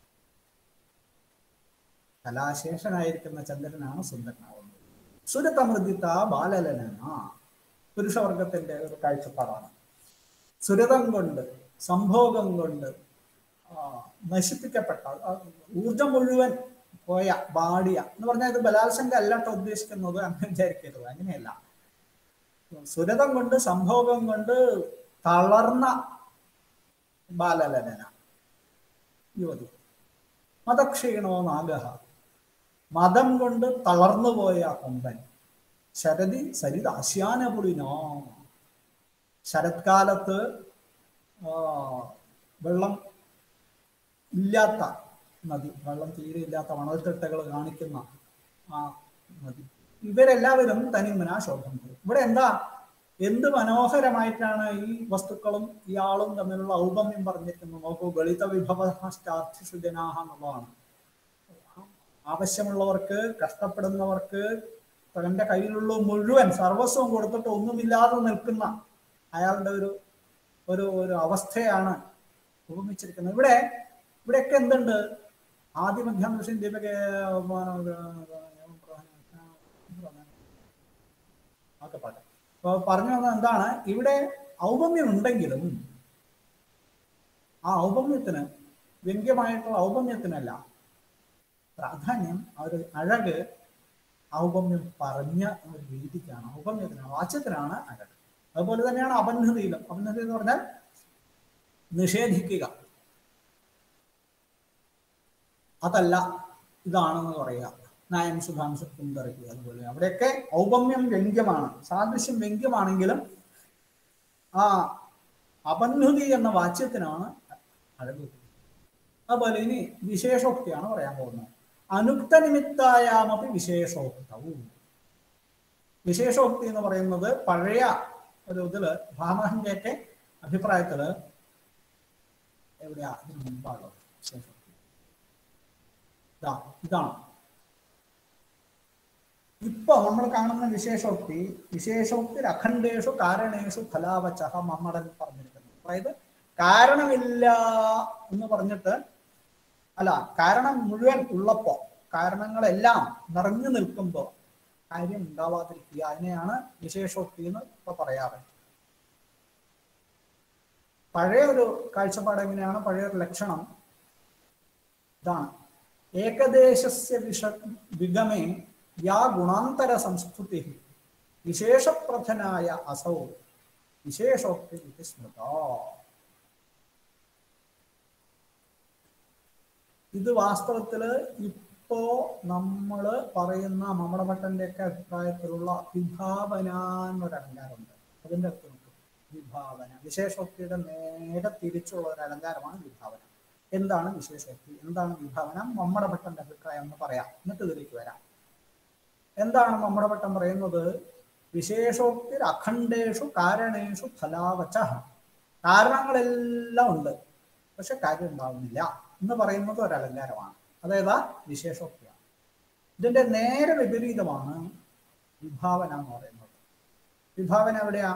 കലാശേഷനായിരിക്കുന്ന ചന്ദ്രനാണ് സുന്ദരനാവുന്നത് സുരതമൃദിത ബാലലന പുരുഷവർഗത്തിന്റെ ഒരു കാഴ്ചപ്പാടാണ് സുരതം കൊണ്ട് സംഭോഗം കൊണ്ട് ആ, നശിപ്പിക്കപ്പെട്ട ആ, ഊർജം മുഴുവൻ പോയ ബാടിയ എന്ന് പറഞ്ഞാൽ ഇത് ബലാത്സംഗം അല്ല കേട്ടോ ഉദ്ദേശിക്കുന്നത് അങ്ങനെ വിചാരിക്കരുത് അങ്ങനെയല്ല സുരതം കൊണ്ട് സംഭോഗം കൊണ്ട് തളർന്ന ബാലലന യുവതി മതക്ഷീണോ നാഗഹ മതം കൊണ്ട് തളർന്നുപോയ കൊമ്പൻ ശരതി സരിത ആശ്യാനപുളിനോ ശരത്കാലത്ത് ആ, വെള്ളം ഇല്ലാത്ത നദി വെള്ളം തീരെ ഇല്ലാത്ത മണൽത്തിട്ടകൾ കാണിക്കുന്ന ആ നദി ഇവരെല്ലാവരും തനിമന ശോഭം ചെയ്യും ഇവിടെ എന്താ എന്ത് മനോഹരമായിട്ടാണ് ഈ വസ്തുക്കളും ഇയാളും തമ്മിലുള്ള ഔപമ്യം പറഞ്ഞിരിക്കുന്നത് നോക്കൂ ഗളിത വിഭവസ്ഥാർത്ഥിസുജനാഹ എന്നുള്ളതാണ് ആവശ്യമുള്ളവർക്ക് കഷ്ടപ്പെടുന്നവർക്ക് തന്റെ കയ്യിലുള്ള മുഴുവൻ സർവസ്വം കൊടുത്തിട്ട് ഒന്നുമില്ലാതെ നിൽക്കുന്ന അയാളുടെ ഒരു ഒരു ഒരു അവസ്ഥയാണ് ഉപമിച്ചിരിക്കുന്നത് ഇവിടെ ഇവിടെയൊക്കെ എന്തുണ്ട് ആദ്യ മധ്യാഹ്ന ദീപക ഒക്കെ പാട്ടെ അപ്പൊ പറഞ്ഞു വന്നത് എന്താണ് ഇവിടെ ഔപമ്യം ഉണ്ടെങ്കിലും ആ ഔപമ്യത്തിന് വ്യംഗ്യമായിട്ടുള്ള ഔപമ്യത്തിനല്ല പ്രാധാന്യം ആ ഒരു അഴക് ഔപമ്യം പറഞ്ഞ ഒരു രീതിക്കാണ് ഔപമ്യത്തിനാണ് വാച്യത്തിനാണ് അഴക് അതുപോലെ തന്നെയാണ് അപന്നതിയിലും അപന്നതി എന്ന് പറഞ്ഞാൽ നിഷേധിക്കുക അതല്ല ഇതാണെന്ന് പറയുക നയം സുധാംശ കുന്തറിക്കുക അതുപോലെ അവിടെയൊക്കെ ഔപമ്യം വ്യംഗ്യമാണ് സാദൃശ്യം വ്യംഗ്യമാണെങ്കിലും ആ അപന്നുതി എന്ന വാച്യത്തിനാണ് അഴക് അതുപോലെ ഇനി വിശേഷോക്തിയാണ് പറയാൻ പോകുന്നത് അനുക്ത നിമിത്തായാമപി വിശേഷോക്തവും വിശേഷോക്തി എന്ന് പറയുന്നത് പഴയ ഒരു ഇതില് ഭാമഹന്റെയൊക്കെ അഭിപ്രായത്തില് എവിടെയാ ഇതിന് മുമ്പാണുള്ളത് വിശേഷോക്തി ഇതാ ഇതാണ് ഇപ്പൊ നമ്മൾ കാണുന്ന വിശേഷോക്തി വിശേഷോക്തി അഖണ്ഡേഷു കാരണേഷു ഫലാവചഹ മമ്മടൻ പറഞ്ഞിരിക്കുന്നു അതായത് കാരണമില്ല എന്ന് പറഞ്ഞിട്ട് അല്ല കാരണം മുഴുവൻ ഉള്ളപ്പോ കാരണങ്ങളെല്ലാം നിറഞ്ഞു നിൽക്കുമ്പോൾ കാര്യം ഉണ്ടാവാതിരിക്കുക അതിനെയാണ് വിശേഷോക്തി എന്ന് ഇപ്പൊ പറയാറ് പഴയ ഒരു കാഴ്ചപ്പാട് എങ്ങനെയാണ് പഴയ ഒരു ലക്ഷണം ഇതാണ് ഏകദേശസ്യ വിഷ വിഗമേ യാ ഗുണാന്തര സംസ്കൃതി വിശേഷപ്രധനായ അസൗ വിശേഷോക്തി ഇത് സ്മൃത ഇത് വാസ്തവത്തില് ഇപ്പോ നമ്മള് പറയുന്ന മമ്മടഭട്ടന്റെ ഒക്കെ അഭിപ്രായത്തിലുള്ള വിഭാവന എന്നൊരു അലങ്കാരമുണ്ട് അതിന്റെ അടുത്ത് നിൽക്കും വിഭാവന വിശേഷോക്തിയുടെ നേരെ തിരിച്ചുള്ള ഒരു അലങ്കാരമാണ് വിഭാവന എന്താണ് വിശേഷോക്തി എന്താണ് വിഭാവന മമ്മട ഭട്ടന്റെ അഭിപ്രായം എന്ന് പറയാം എന്നിട്ട് ഇതിലേക്ക് വരാം എന്താണ് മമ്മട ഭട്ടം പറയുന്നത് വിശേഷോക്തി അഖണ്ഡേഷു കാരണേഷു ഫലാവച കാരണങ്ങളെല്ലാം ഉണ്ട് പക്ഷെ കാര്യം ഉണ്ടാവുന്നില്ല എന്ന് പറയുന്നത് ഒരു അലങ്കാരമാണ് അതേതാ വിശേഷോക്തിയാണ് ഇതിന്റെ നേരെ വിപരീതമാണ് വിഭാവന എന്ന് പറയുന്നത് വിഭാവന എവിടെയാ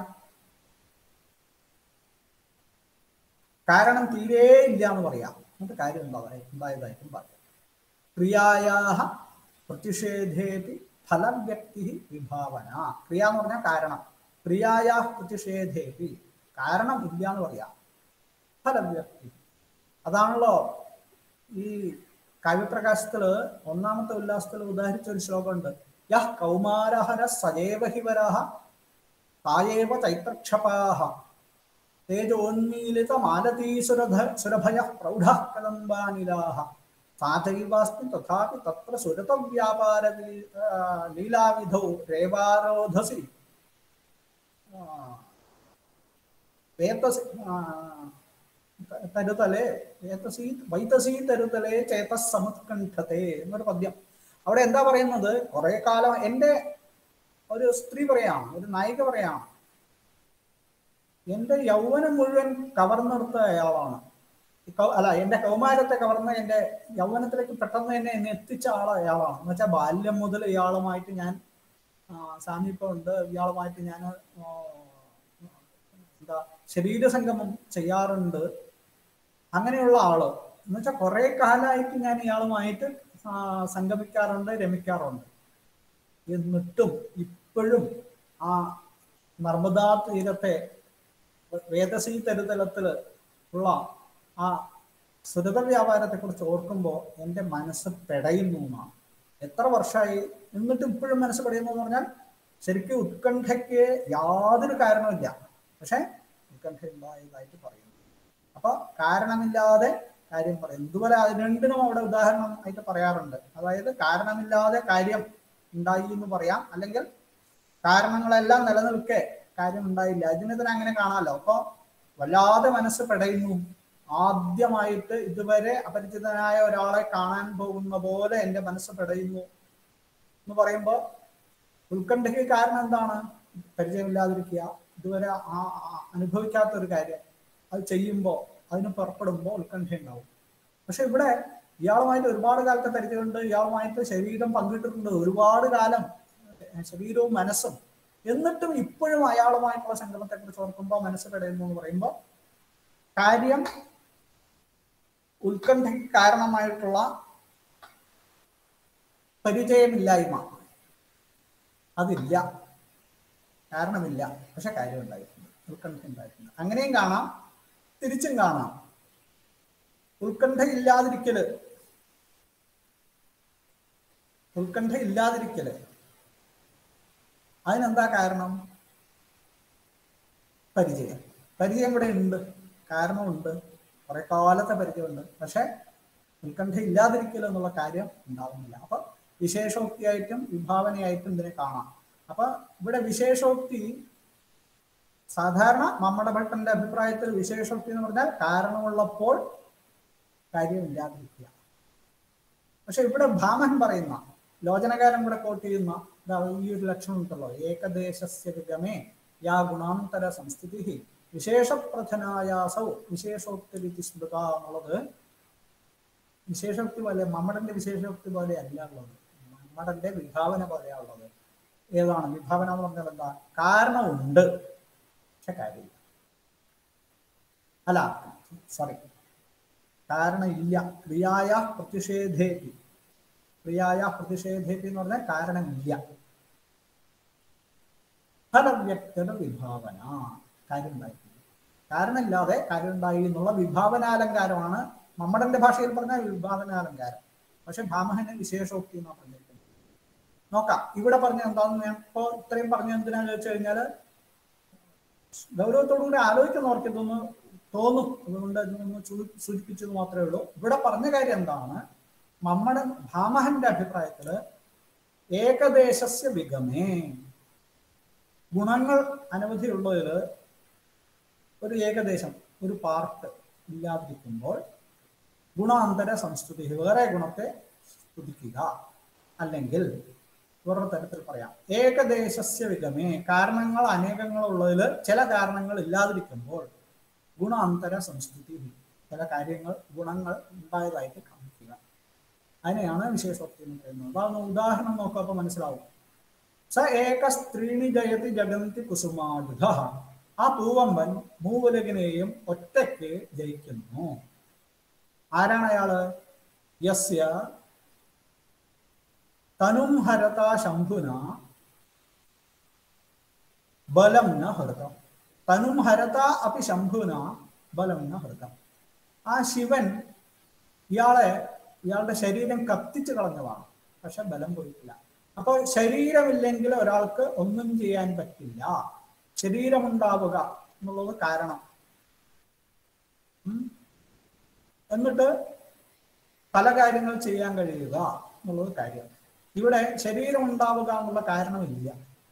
കാരണം തീരെ ഇല്ല എന്ന് പറയാം എന്നിട്ട് കാര്യം ഉണ്ടാവാ ഉണ്ടായതായിട്ടും പറയാം ക്രിയായാ പ്രതിഷേധേതി ഫലവ്യക്തി വിഭാവന ക്രിയ എന്ന് പറഞ്ഞാൽ കാരണം ക്രിയായാ പ്രതിഷേധേതി കാരണം ഇല്ല എന്ന് പറയാം ഫലവ്യക്തി അതാണല്ലോ ഈ കാവ്യപ്രകാശത്തില് ഒന്നാമത്തെ ഉല്ലാസത്തിൽ ഉദാഹരിച്ച ഒരു ശ്ലോകമുണ്ട് യഹ് കൗമാരഹര സജേവ ഹിവരഹ തായേവ ചൈത്രക്ഷപാഹ തേജോന്മീലിത മാലതീസുരധ സുരഭയ പ്രൗഢ കദംബാനിലാഹ സാധൈവാസ്തി തഥാപി തത്ര സുരത വ്യാപാര ലീലാവിധൗ രേവാരോധസി വേത്തസി തരുതലേ വേത്തസീ വൈതസീ തരുതലേ ചേതസ് സമുത്കണ്ഠത്തെ എന്നൊരു പദ്യം അവിടെ എന്താ പറയുന്നത് കുറെ കാലം എൻ്റെ ഒരു സ്ത്രീ പറയാം ഒരു നായിക പറയാം എന്റെ യൗവനം മുഴുവൻ കവർന്നെടുത്ത അയാളാണ് അല്ല എന്റെ കൗമാരത്തെ കവർന്ന് എന്റെ യൗവനത്തിലേക്ക് പെട്ടെന്ന് തന്നെ എന്നെ എത്തിച്ച ആൾ അയാളാണ് എന്ന് വെച്ചാൽ ബാല്യം മുതൽ ഇയാളുമായിട്ട് ഞാൻ സാമീപ്യമുണ്ട് ഇയാളുമായിട്ട് ഞാൻ എന്താ ശരീരസംഗമം ചെയ്യാറുണ്ട് അങ്ങനെയുള്ള ആള് എന്ന് വെച്ചാൽ കുറെ കാലമായിട്ട് ഞാൻ ഇയാളുമായിട്ട് സംഗമിക്കാറുണ്ട് രമിക്കാറുണ്ട് എന്നിട്ടും ഇപ്പോഴും ആ നർമ്മദാ തീരത്തെ വേദസി തരുതലത്തിൽ ഉള്ള ആ സുരത വ്യാപാരത്തെ കുറിച്ച് ഓർക്കുമ്പോൾ എൻ്റെ മനസ്സ് പെടയുന്നു എന്നാണ് എത്ര വർഷമായി എന്നിട്ട് ഇപ്പോഴും മനസ്സ് പെടയുന്നു എന്ന് പറഞ്ഞാൽ ശരിക്കും ഉത്കണ്ഠയ്ക്ക് യാതൊരു കാരണമില്ല പക്ഷെ ഉത്കണ്ഠ ഉണ്ടായതായിട്ട് പറയുന്നു അപ്പൊ കാരണമില്ലാതെ കാര്യം പറയുന്നു ഇതുപോലെ അത് രണ്ടിനും അവിടെ ഉദാഹരണം ആയിട്ട് പറയാറുണ്ട് അതായത് കാരണമില്ലാതെ കാര്യം ഉണ്ടായി എന്ന് പറയാം അല്ലെങ്കിൽ കാരണങ്ങളെല്ലാം നിലനിൽക്കെ കാര്യം ഉണ്ടായില്ല ഇതിനെ തന്നെ അങ്ങനെ കാണാമല്ലോ അപ്പൊ വല്ലാതെ മനസ്സ് പെടയുന്നു ആദ്യമായിട്ട് ഇതുവരെ അപരിചിതനായ ഒരാളെ കാണാൻ പോകുന്ന പോലെ എൻ്റെ മനസ്സ് പെടയുന്നു എന്ന് പറയുമ്പോൾ ഉത്കണ്ഠയ്ക്ക് കാരണം എന്താണ് പരിചയമില്ലാതിരിക്കുക ഇതുവരെ ആ അനുഭവിക്കാത്ത ഒരു കാര്യം അത് ചെയ്യുമ്പോൾ അതിന് പുറപ്പെടുമ്പോൾ ഉത്കണ്ഠ ഉണ്ടാവും പക്ഷെ ഇവിടെ ഇയാളുമായിട്ട് ഒരുപാട് കാലത്തെ പരിചയമുണ്ട് ഇയാളുമായിട്ട് ശരീരം പങ്കിട്ടിട്ടുണ്ട് ഒരുപാട് കാലം ശരീരവും മനസ്സും എന്നിട്ടും ഇപ്പോഴും അയാളുമായിട്ടുള്ള സംഗമത്തെ കുറിച്ച് ഓർക്കുമ്പോൾ മനസ്സ് പെടയുന്നു എന്ന് പറയുമ്പോൾ കാര്യം ഉത്കണ്ഠയ്ക്ക് കാരണമായിട്ടുള്ള പരിചയമില്ലായ്മ അതില്ല കാരണമില്ല പക്ഷെ കാര്യം ഉണ്ടായിട്ടുണ്ട് ഉത്കണ്ഠ ഉണ്ടായിട്ടുണ്ട് അങ്ങനെയും കാണാം തിരിച്ചും കാണാം ഉത്കണ്ഠ ഇല്ലാതിരിക്കല് ഉത്കണ്ഠ ഇല്ലാതിരിക്കല് അതിനെന്താ കാരണം പരിചയം പരിചയം ഇവിടെ ഉണ്ട് കാരണമുണ്ട് കുറെ കാലത്തെ പരിചയമുണ്ട് പക്ഷെ ഉത്കണ്ഠ ഇല്ലാതിരിക്കൽ എന്നുള്ള കാര്യം ഉണ്ടാവുന്നില്ല അപ്പൊ വിശേഷോക്തിയായിട്ടും വിഭാവനയായിട്ടും ഇതിനെ കാണാം അപ്പൊ ഇവിടെ വിശേഷോക്തി സാധാരണ മമ്മട ഭട്ടന്റെ അഭിപ്രായത്തിൽ വിശേഷോക്തി എന്ന് പറഞ്ഞാൽ കാരണമുള്ളപ്പോൾ കാര്യമില്ലാതിരിക്കുക പക്ഷെ ഇവിടെ ഭാമൻ പറയുന്ന ലോചനകാരൻ ഇവിടെ കോട്ട് ചെയ്യുന്ന ഇതാ ഈ ഒരു ലക്ഷണം ഉണ്ടല്ലോ ഏകദേശസ്യ വിഗമേ യാ ഗുണാന്തര സംസ്ഥിതി വിശേഷപ്രധനായാസൗ വിശേഷോക്തി സ്മൃത എന്നുള്ളത് വിശേഷോക്തി പോലെ മമ്മടന്റെ വിശേഷോക്തി പോലെ അല്ല ഉള്ളത് മമ്മടന്റെ വിഭാവന പോലെയാ ഉള്ളത് ഏതാണ് വിഭാവന എന്ന് പറഞ്ഞാൽ എന്താ കാരണമുണ്ട് പക്ഷെ കാര്യമില്ല അല്ല സോറി കാരണം ഇല്ല ക്രിയായ പ്രതിഷേധേപി ക്രിയായ പ്രതിഷേധേപി എന്ന് പറഞ്ഞാൽ കാരണമില്ല ഫലവ്യക്തത വിഭാവന കാര്യം ഉണ്ടായിട്ടില്ല കാരണമില്ലാതെ കാര്യം ഉണ്ടായി എന്നുള്ള വിഭാവനാലങ്കാരമാണ് മമ്മടന്റെ ഭാഷയിൽ പറഞ്ഞ വിഭാവനാലങ്കാരം പക്ഷെ ഭാമഹന് വിശേഷോക്തി എന്നാണ് പറഞ്ഞിരിക്കുന്നത് നോക്കാം ഇവിടെ പറഞ്ഞ എന്താണെന്ന് ഞാൻ ഇപ്പോ ഇത്രയും പറഞ്ഞ എന്തിനാന്ന് ചോദിച്ചു കഴിഞ്ഞാല് ഗൗരവത്തോടുകൂടി ആലോചിക്കുന്നവർക്ക് ഇതൊന്ന് തോന്നും അതുകൊണ്ട് ഇതൊന്ന് സൂ- സൂചിപ്പിച്ചത് മാത്രമേ ഉള്ളൂ ഇവിടെ പറഞ്ഞ കാര്യം എന്താണ് നമ്മുടെ ഭാമഹന്റെ അഭിപ്രായത്തില് ഏകദേശസ്യ വിഗമേ ഗുണങ്ങൾ അനവധിയുള്ളതില് ഒരു ഏകദേശം ഒരു പാർട്ട് ഇല്ലാതിരിക്കുമ്പോൾ ഗുണാന്തര സംസ്കൃതി വേറെ ഗുണത്തെ സ്തുതിക്കുക അല്ലെങ്കിൽ വേറൊരു തരത്തിൽ പറയാം ഏകദേശസ്യ വിഗമേ കാരണങ്ങൾ അനേകങ്ങളുള്ളതിൽ ചില കാരണങ്ങൾ ഇല്ലാതിരിക്കുമ്പോൾ ഗുണാന്തര സംസ്കൃതി ചില കാര്യങ്ങൾ ഗുണങ്ങൾ ഉണ്ടായതായിട്ട് കാണിക്കുക അതിനെയാണ് വിശേഷോക്തി എന്ന് പറയുന്നത് അതാണ് ഉദാഹരണം നോക്കുക അപ്പൊ മനസ്സിലാവും സ ഏക സ്ത്രീണി ജയതി ജഗന്തി കുസുമായുധ ആ പൂവമ്പൻ മൂവുലകിനെയും ഒറ്റയ്ക്ക് ജയിക്കുന്നു ആരാണ് അയാള് യസ്യ തനും ഹരത ശംഭുന ബലം ന ഹൃതം തനും ഹരത അപ്പി ശംഭുന ബലം ന ഹൃതം ആ ശിവൻ ഇയാളെ ഇയാളുടെ ശരീരം കത്തിച്ചു കളഞ്ഞതാണ് പക്ഷെ ബലം പോയിട്ടില്ല അപ്പോൾ ശരീരമില്ലെങ്കിൽ ഒരാൾക്ക് ഒന്നും ചെയ്യാൻ പറ്റില്ല ശരീരമുണ്ടാവുക എന്നുള്ളത് കാരണം ഉം. എന്നിട്ട് പല കാര്യങ്ങൾ ചെയ്യാൻ കഴിയുക എന്നുള്ളത് കാര്യം ഇവിടെ ശരീരം ഉണ്ടാവുക എന്നുള്ള കാരണമില്ല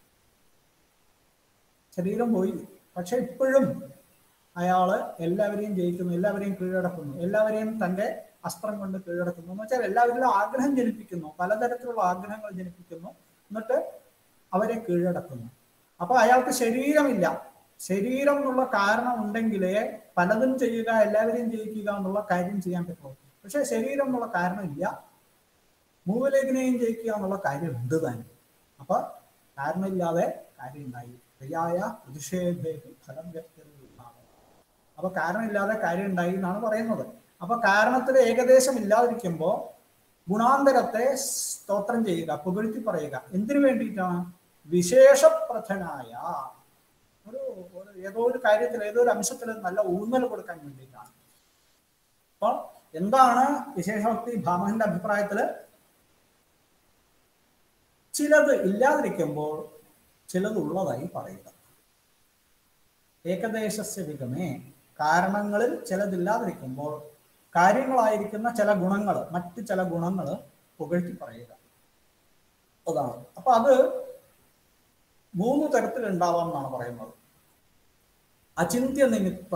ശരീരം പോയി പക്ഷെ ഇപ്പോഴും അയാള് എല്ലാവരെയും ജയിക്കുന്നു എല്ലാവരെയും കീഴടക്കുന്നു എല്ലാവരെയും തന്റെ അസ്ത്രം കൊണ്ട് കീഴടക്കുന്നു എന്ന് വെച്ചാൽ എല്ലാവരിലും ആഗ്രഹം ജനിപ്പിക്കുന്നു പലതരത്തിലുള്ള ആഗ്രഹങ്ങൾ ജനിപ്പിക്കുന്നു എന്നിട്ട് അവരെ കീഴടക്കുന്നു അപ്പൊ അയാൾക്ക് ശരീരമില്ല ശരീരം എന്നുള്ള കാരണം ഉണ്ടെങ്കിലേ പലതും ചെയ്യുക എല്ലാവരെയും ജയിക്കുക എന്നുള്ള കാര്യം ചെയ്യാൻ പറ്റുള്ളൂ പക്ഷെ ശരീരം എന്നുള്ള കാരണമില്ല മൂവലേഖനെയും ജയിക്കുക എന്നുള്ള കാര്യം ഉണ്ട് തന്നെ അപ്പൊ കാരണമില്ലാതെ കാര്യം ഉണ്ടായി ക്രിയായ പ്രതിഷേധേക്ക് ഫലം വ്യക്തത അപ്പൊ കാരണമില്ലാതെ കാര്യം ഉണ്ടായി എന്നാണ് പറയുന്നത് അപ്പൊ കാരണത്തിൽ ഏകദേശം ഇല്ലാതിരിക്കുമ്പോൾ ഗുണാന്തരത്തെ സ്തോത്രം ചെയ്യുക പുകഴ്ത്തി പറയുക എന്തിനു വേണ്ടിയിട്ടാണ് വിശേഷപ്രധനായ ഒരു ഒരു ഏതോ ഒരു കാര്യത്തിൽ ഏതോ ഒരു അംശത്തിൽ നല്ല ഊന്നൽ കൊടുക്കാൻ വേണ്ടിയിട്ടാണ് അപ്പോൾ എന്താണ് വിശേഷോക്തി ഭാമഹന്റെ അഭിപ്രായത്തില് ചിലത് ഇല്ലാതിരിക്കുമ്പോൾ ചിലത് ഉള്ളതായി പറയുക ഏകദേശസ്യ വിഗമേ കാരണങ്ങളിൽ ചിലതില്ലാതിരിക്കുമ്പോൾ കാര്യങ്ങളായിരിക്കുന്ന ചില ഗുണങ്ങൾ മറ്റ് ചില ഗുണങ്ങൾ പുകഴ്ത്തി പറയുക അതാണ് അപ്പൊ അത് മൂന്ന് തരത്തിൽ ഉണ്ടാവാം എന്നാണ് പറയുന്നത് അചിന്ത്യ നിമിത്ത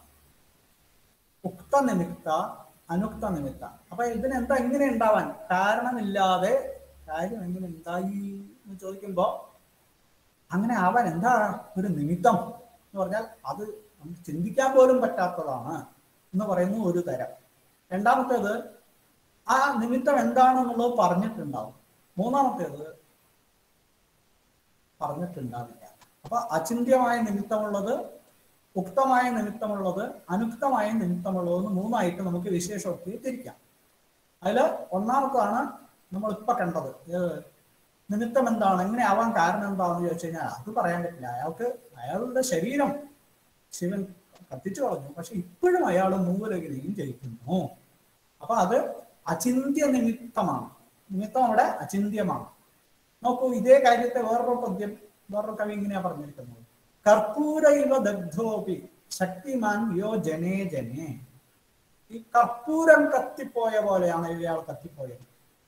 ഉക്ത നിമിത്ത അനുക്ത നിമിത്ത അപ്പൊ ഇതിനെന്താ എങ്ങനെ ഉണ്ടാവാൻ കാരണമില്ലാതെ കാര്യം എങ്ങനെ ഉണ്ടായി എന്ന് ചോദിക്കുമ്പോ അങ്ങനെ ആവാൻ എന്താ ഒരു നിമിത്തം എന്ന് പറഞ്ഞാൽ അത് നമുക്ക് ചിന്തിക്കാൻ പോലും പറ്റാത്തതാണ് എന്ന് പറയുന്ന ഒരു തരം രണ്ടാമത്തേത് ആ നിമിത്തം എന്താണെന്നുള്ളത് പറഞ്ഞിട്ടുണ്ടാവും മൂന്നാമത്തേത് പറഞ്ഞിട്ടുണ്ടാവില്ല അപ്പൊ അചിന്ത്യമായ നിമിത്തമുള്ളത് ഉക്തമായ നിമിത്തമുള്ളത് അനുക്തമായ നിമിത്തമുള്ളത് എന്ന് മൂന്നായിട്ട് നമുക്ക് വിശേഷോക്തിയെ തിരിക്കാം അതില് ഒന്നാമത്താണ് നമ്മൾ ഇപ്പൊ കണ്ടത് ഏത് നിമിത്തം എന്താണ് എങ്ങനെ ആവാൻ കാരണം എന്താണെന്ന് ചോദിച്ചു കഴിഞ്ഞാൽ അത് പറയാൻ പറ്റില്ല അയാൾക്ക് അയാളുടെ ശരീരം ശിവൻ കത്തിച്ചു കളഞ്ഞു പക്ഷെ ഇപ്പോഴും അയാൾ മൂവലകിനെയും ജയിക്കുന്നു അപ്പൊ അത് അചിന്ത്യ നിമിത്തമാണ് നിമിത്തം അവിടെ അചിന്യമാണ് നോക്കൂ ഇതേ കാര്യത്തെ വേറൊരു പദ്യം വേറൊരു കവി ഇങ്ങനെയാ പറഞ്ഞിരിക്കുന്നത് കർപ്പൂര ഇവ ദഗ്ധോപി ശക്തിമാൻ യോ ജനേ ജനേ ഈ കർപ്പൂരം കത്തിപ്പോയ പോലെയാണ് ഇയാൾ കത്തിപ്പോയത്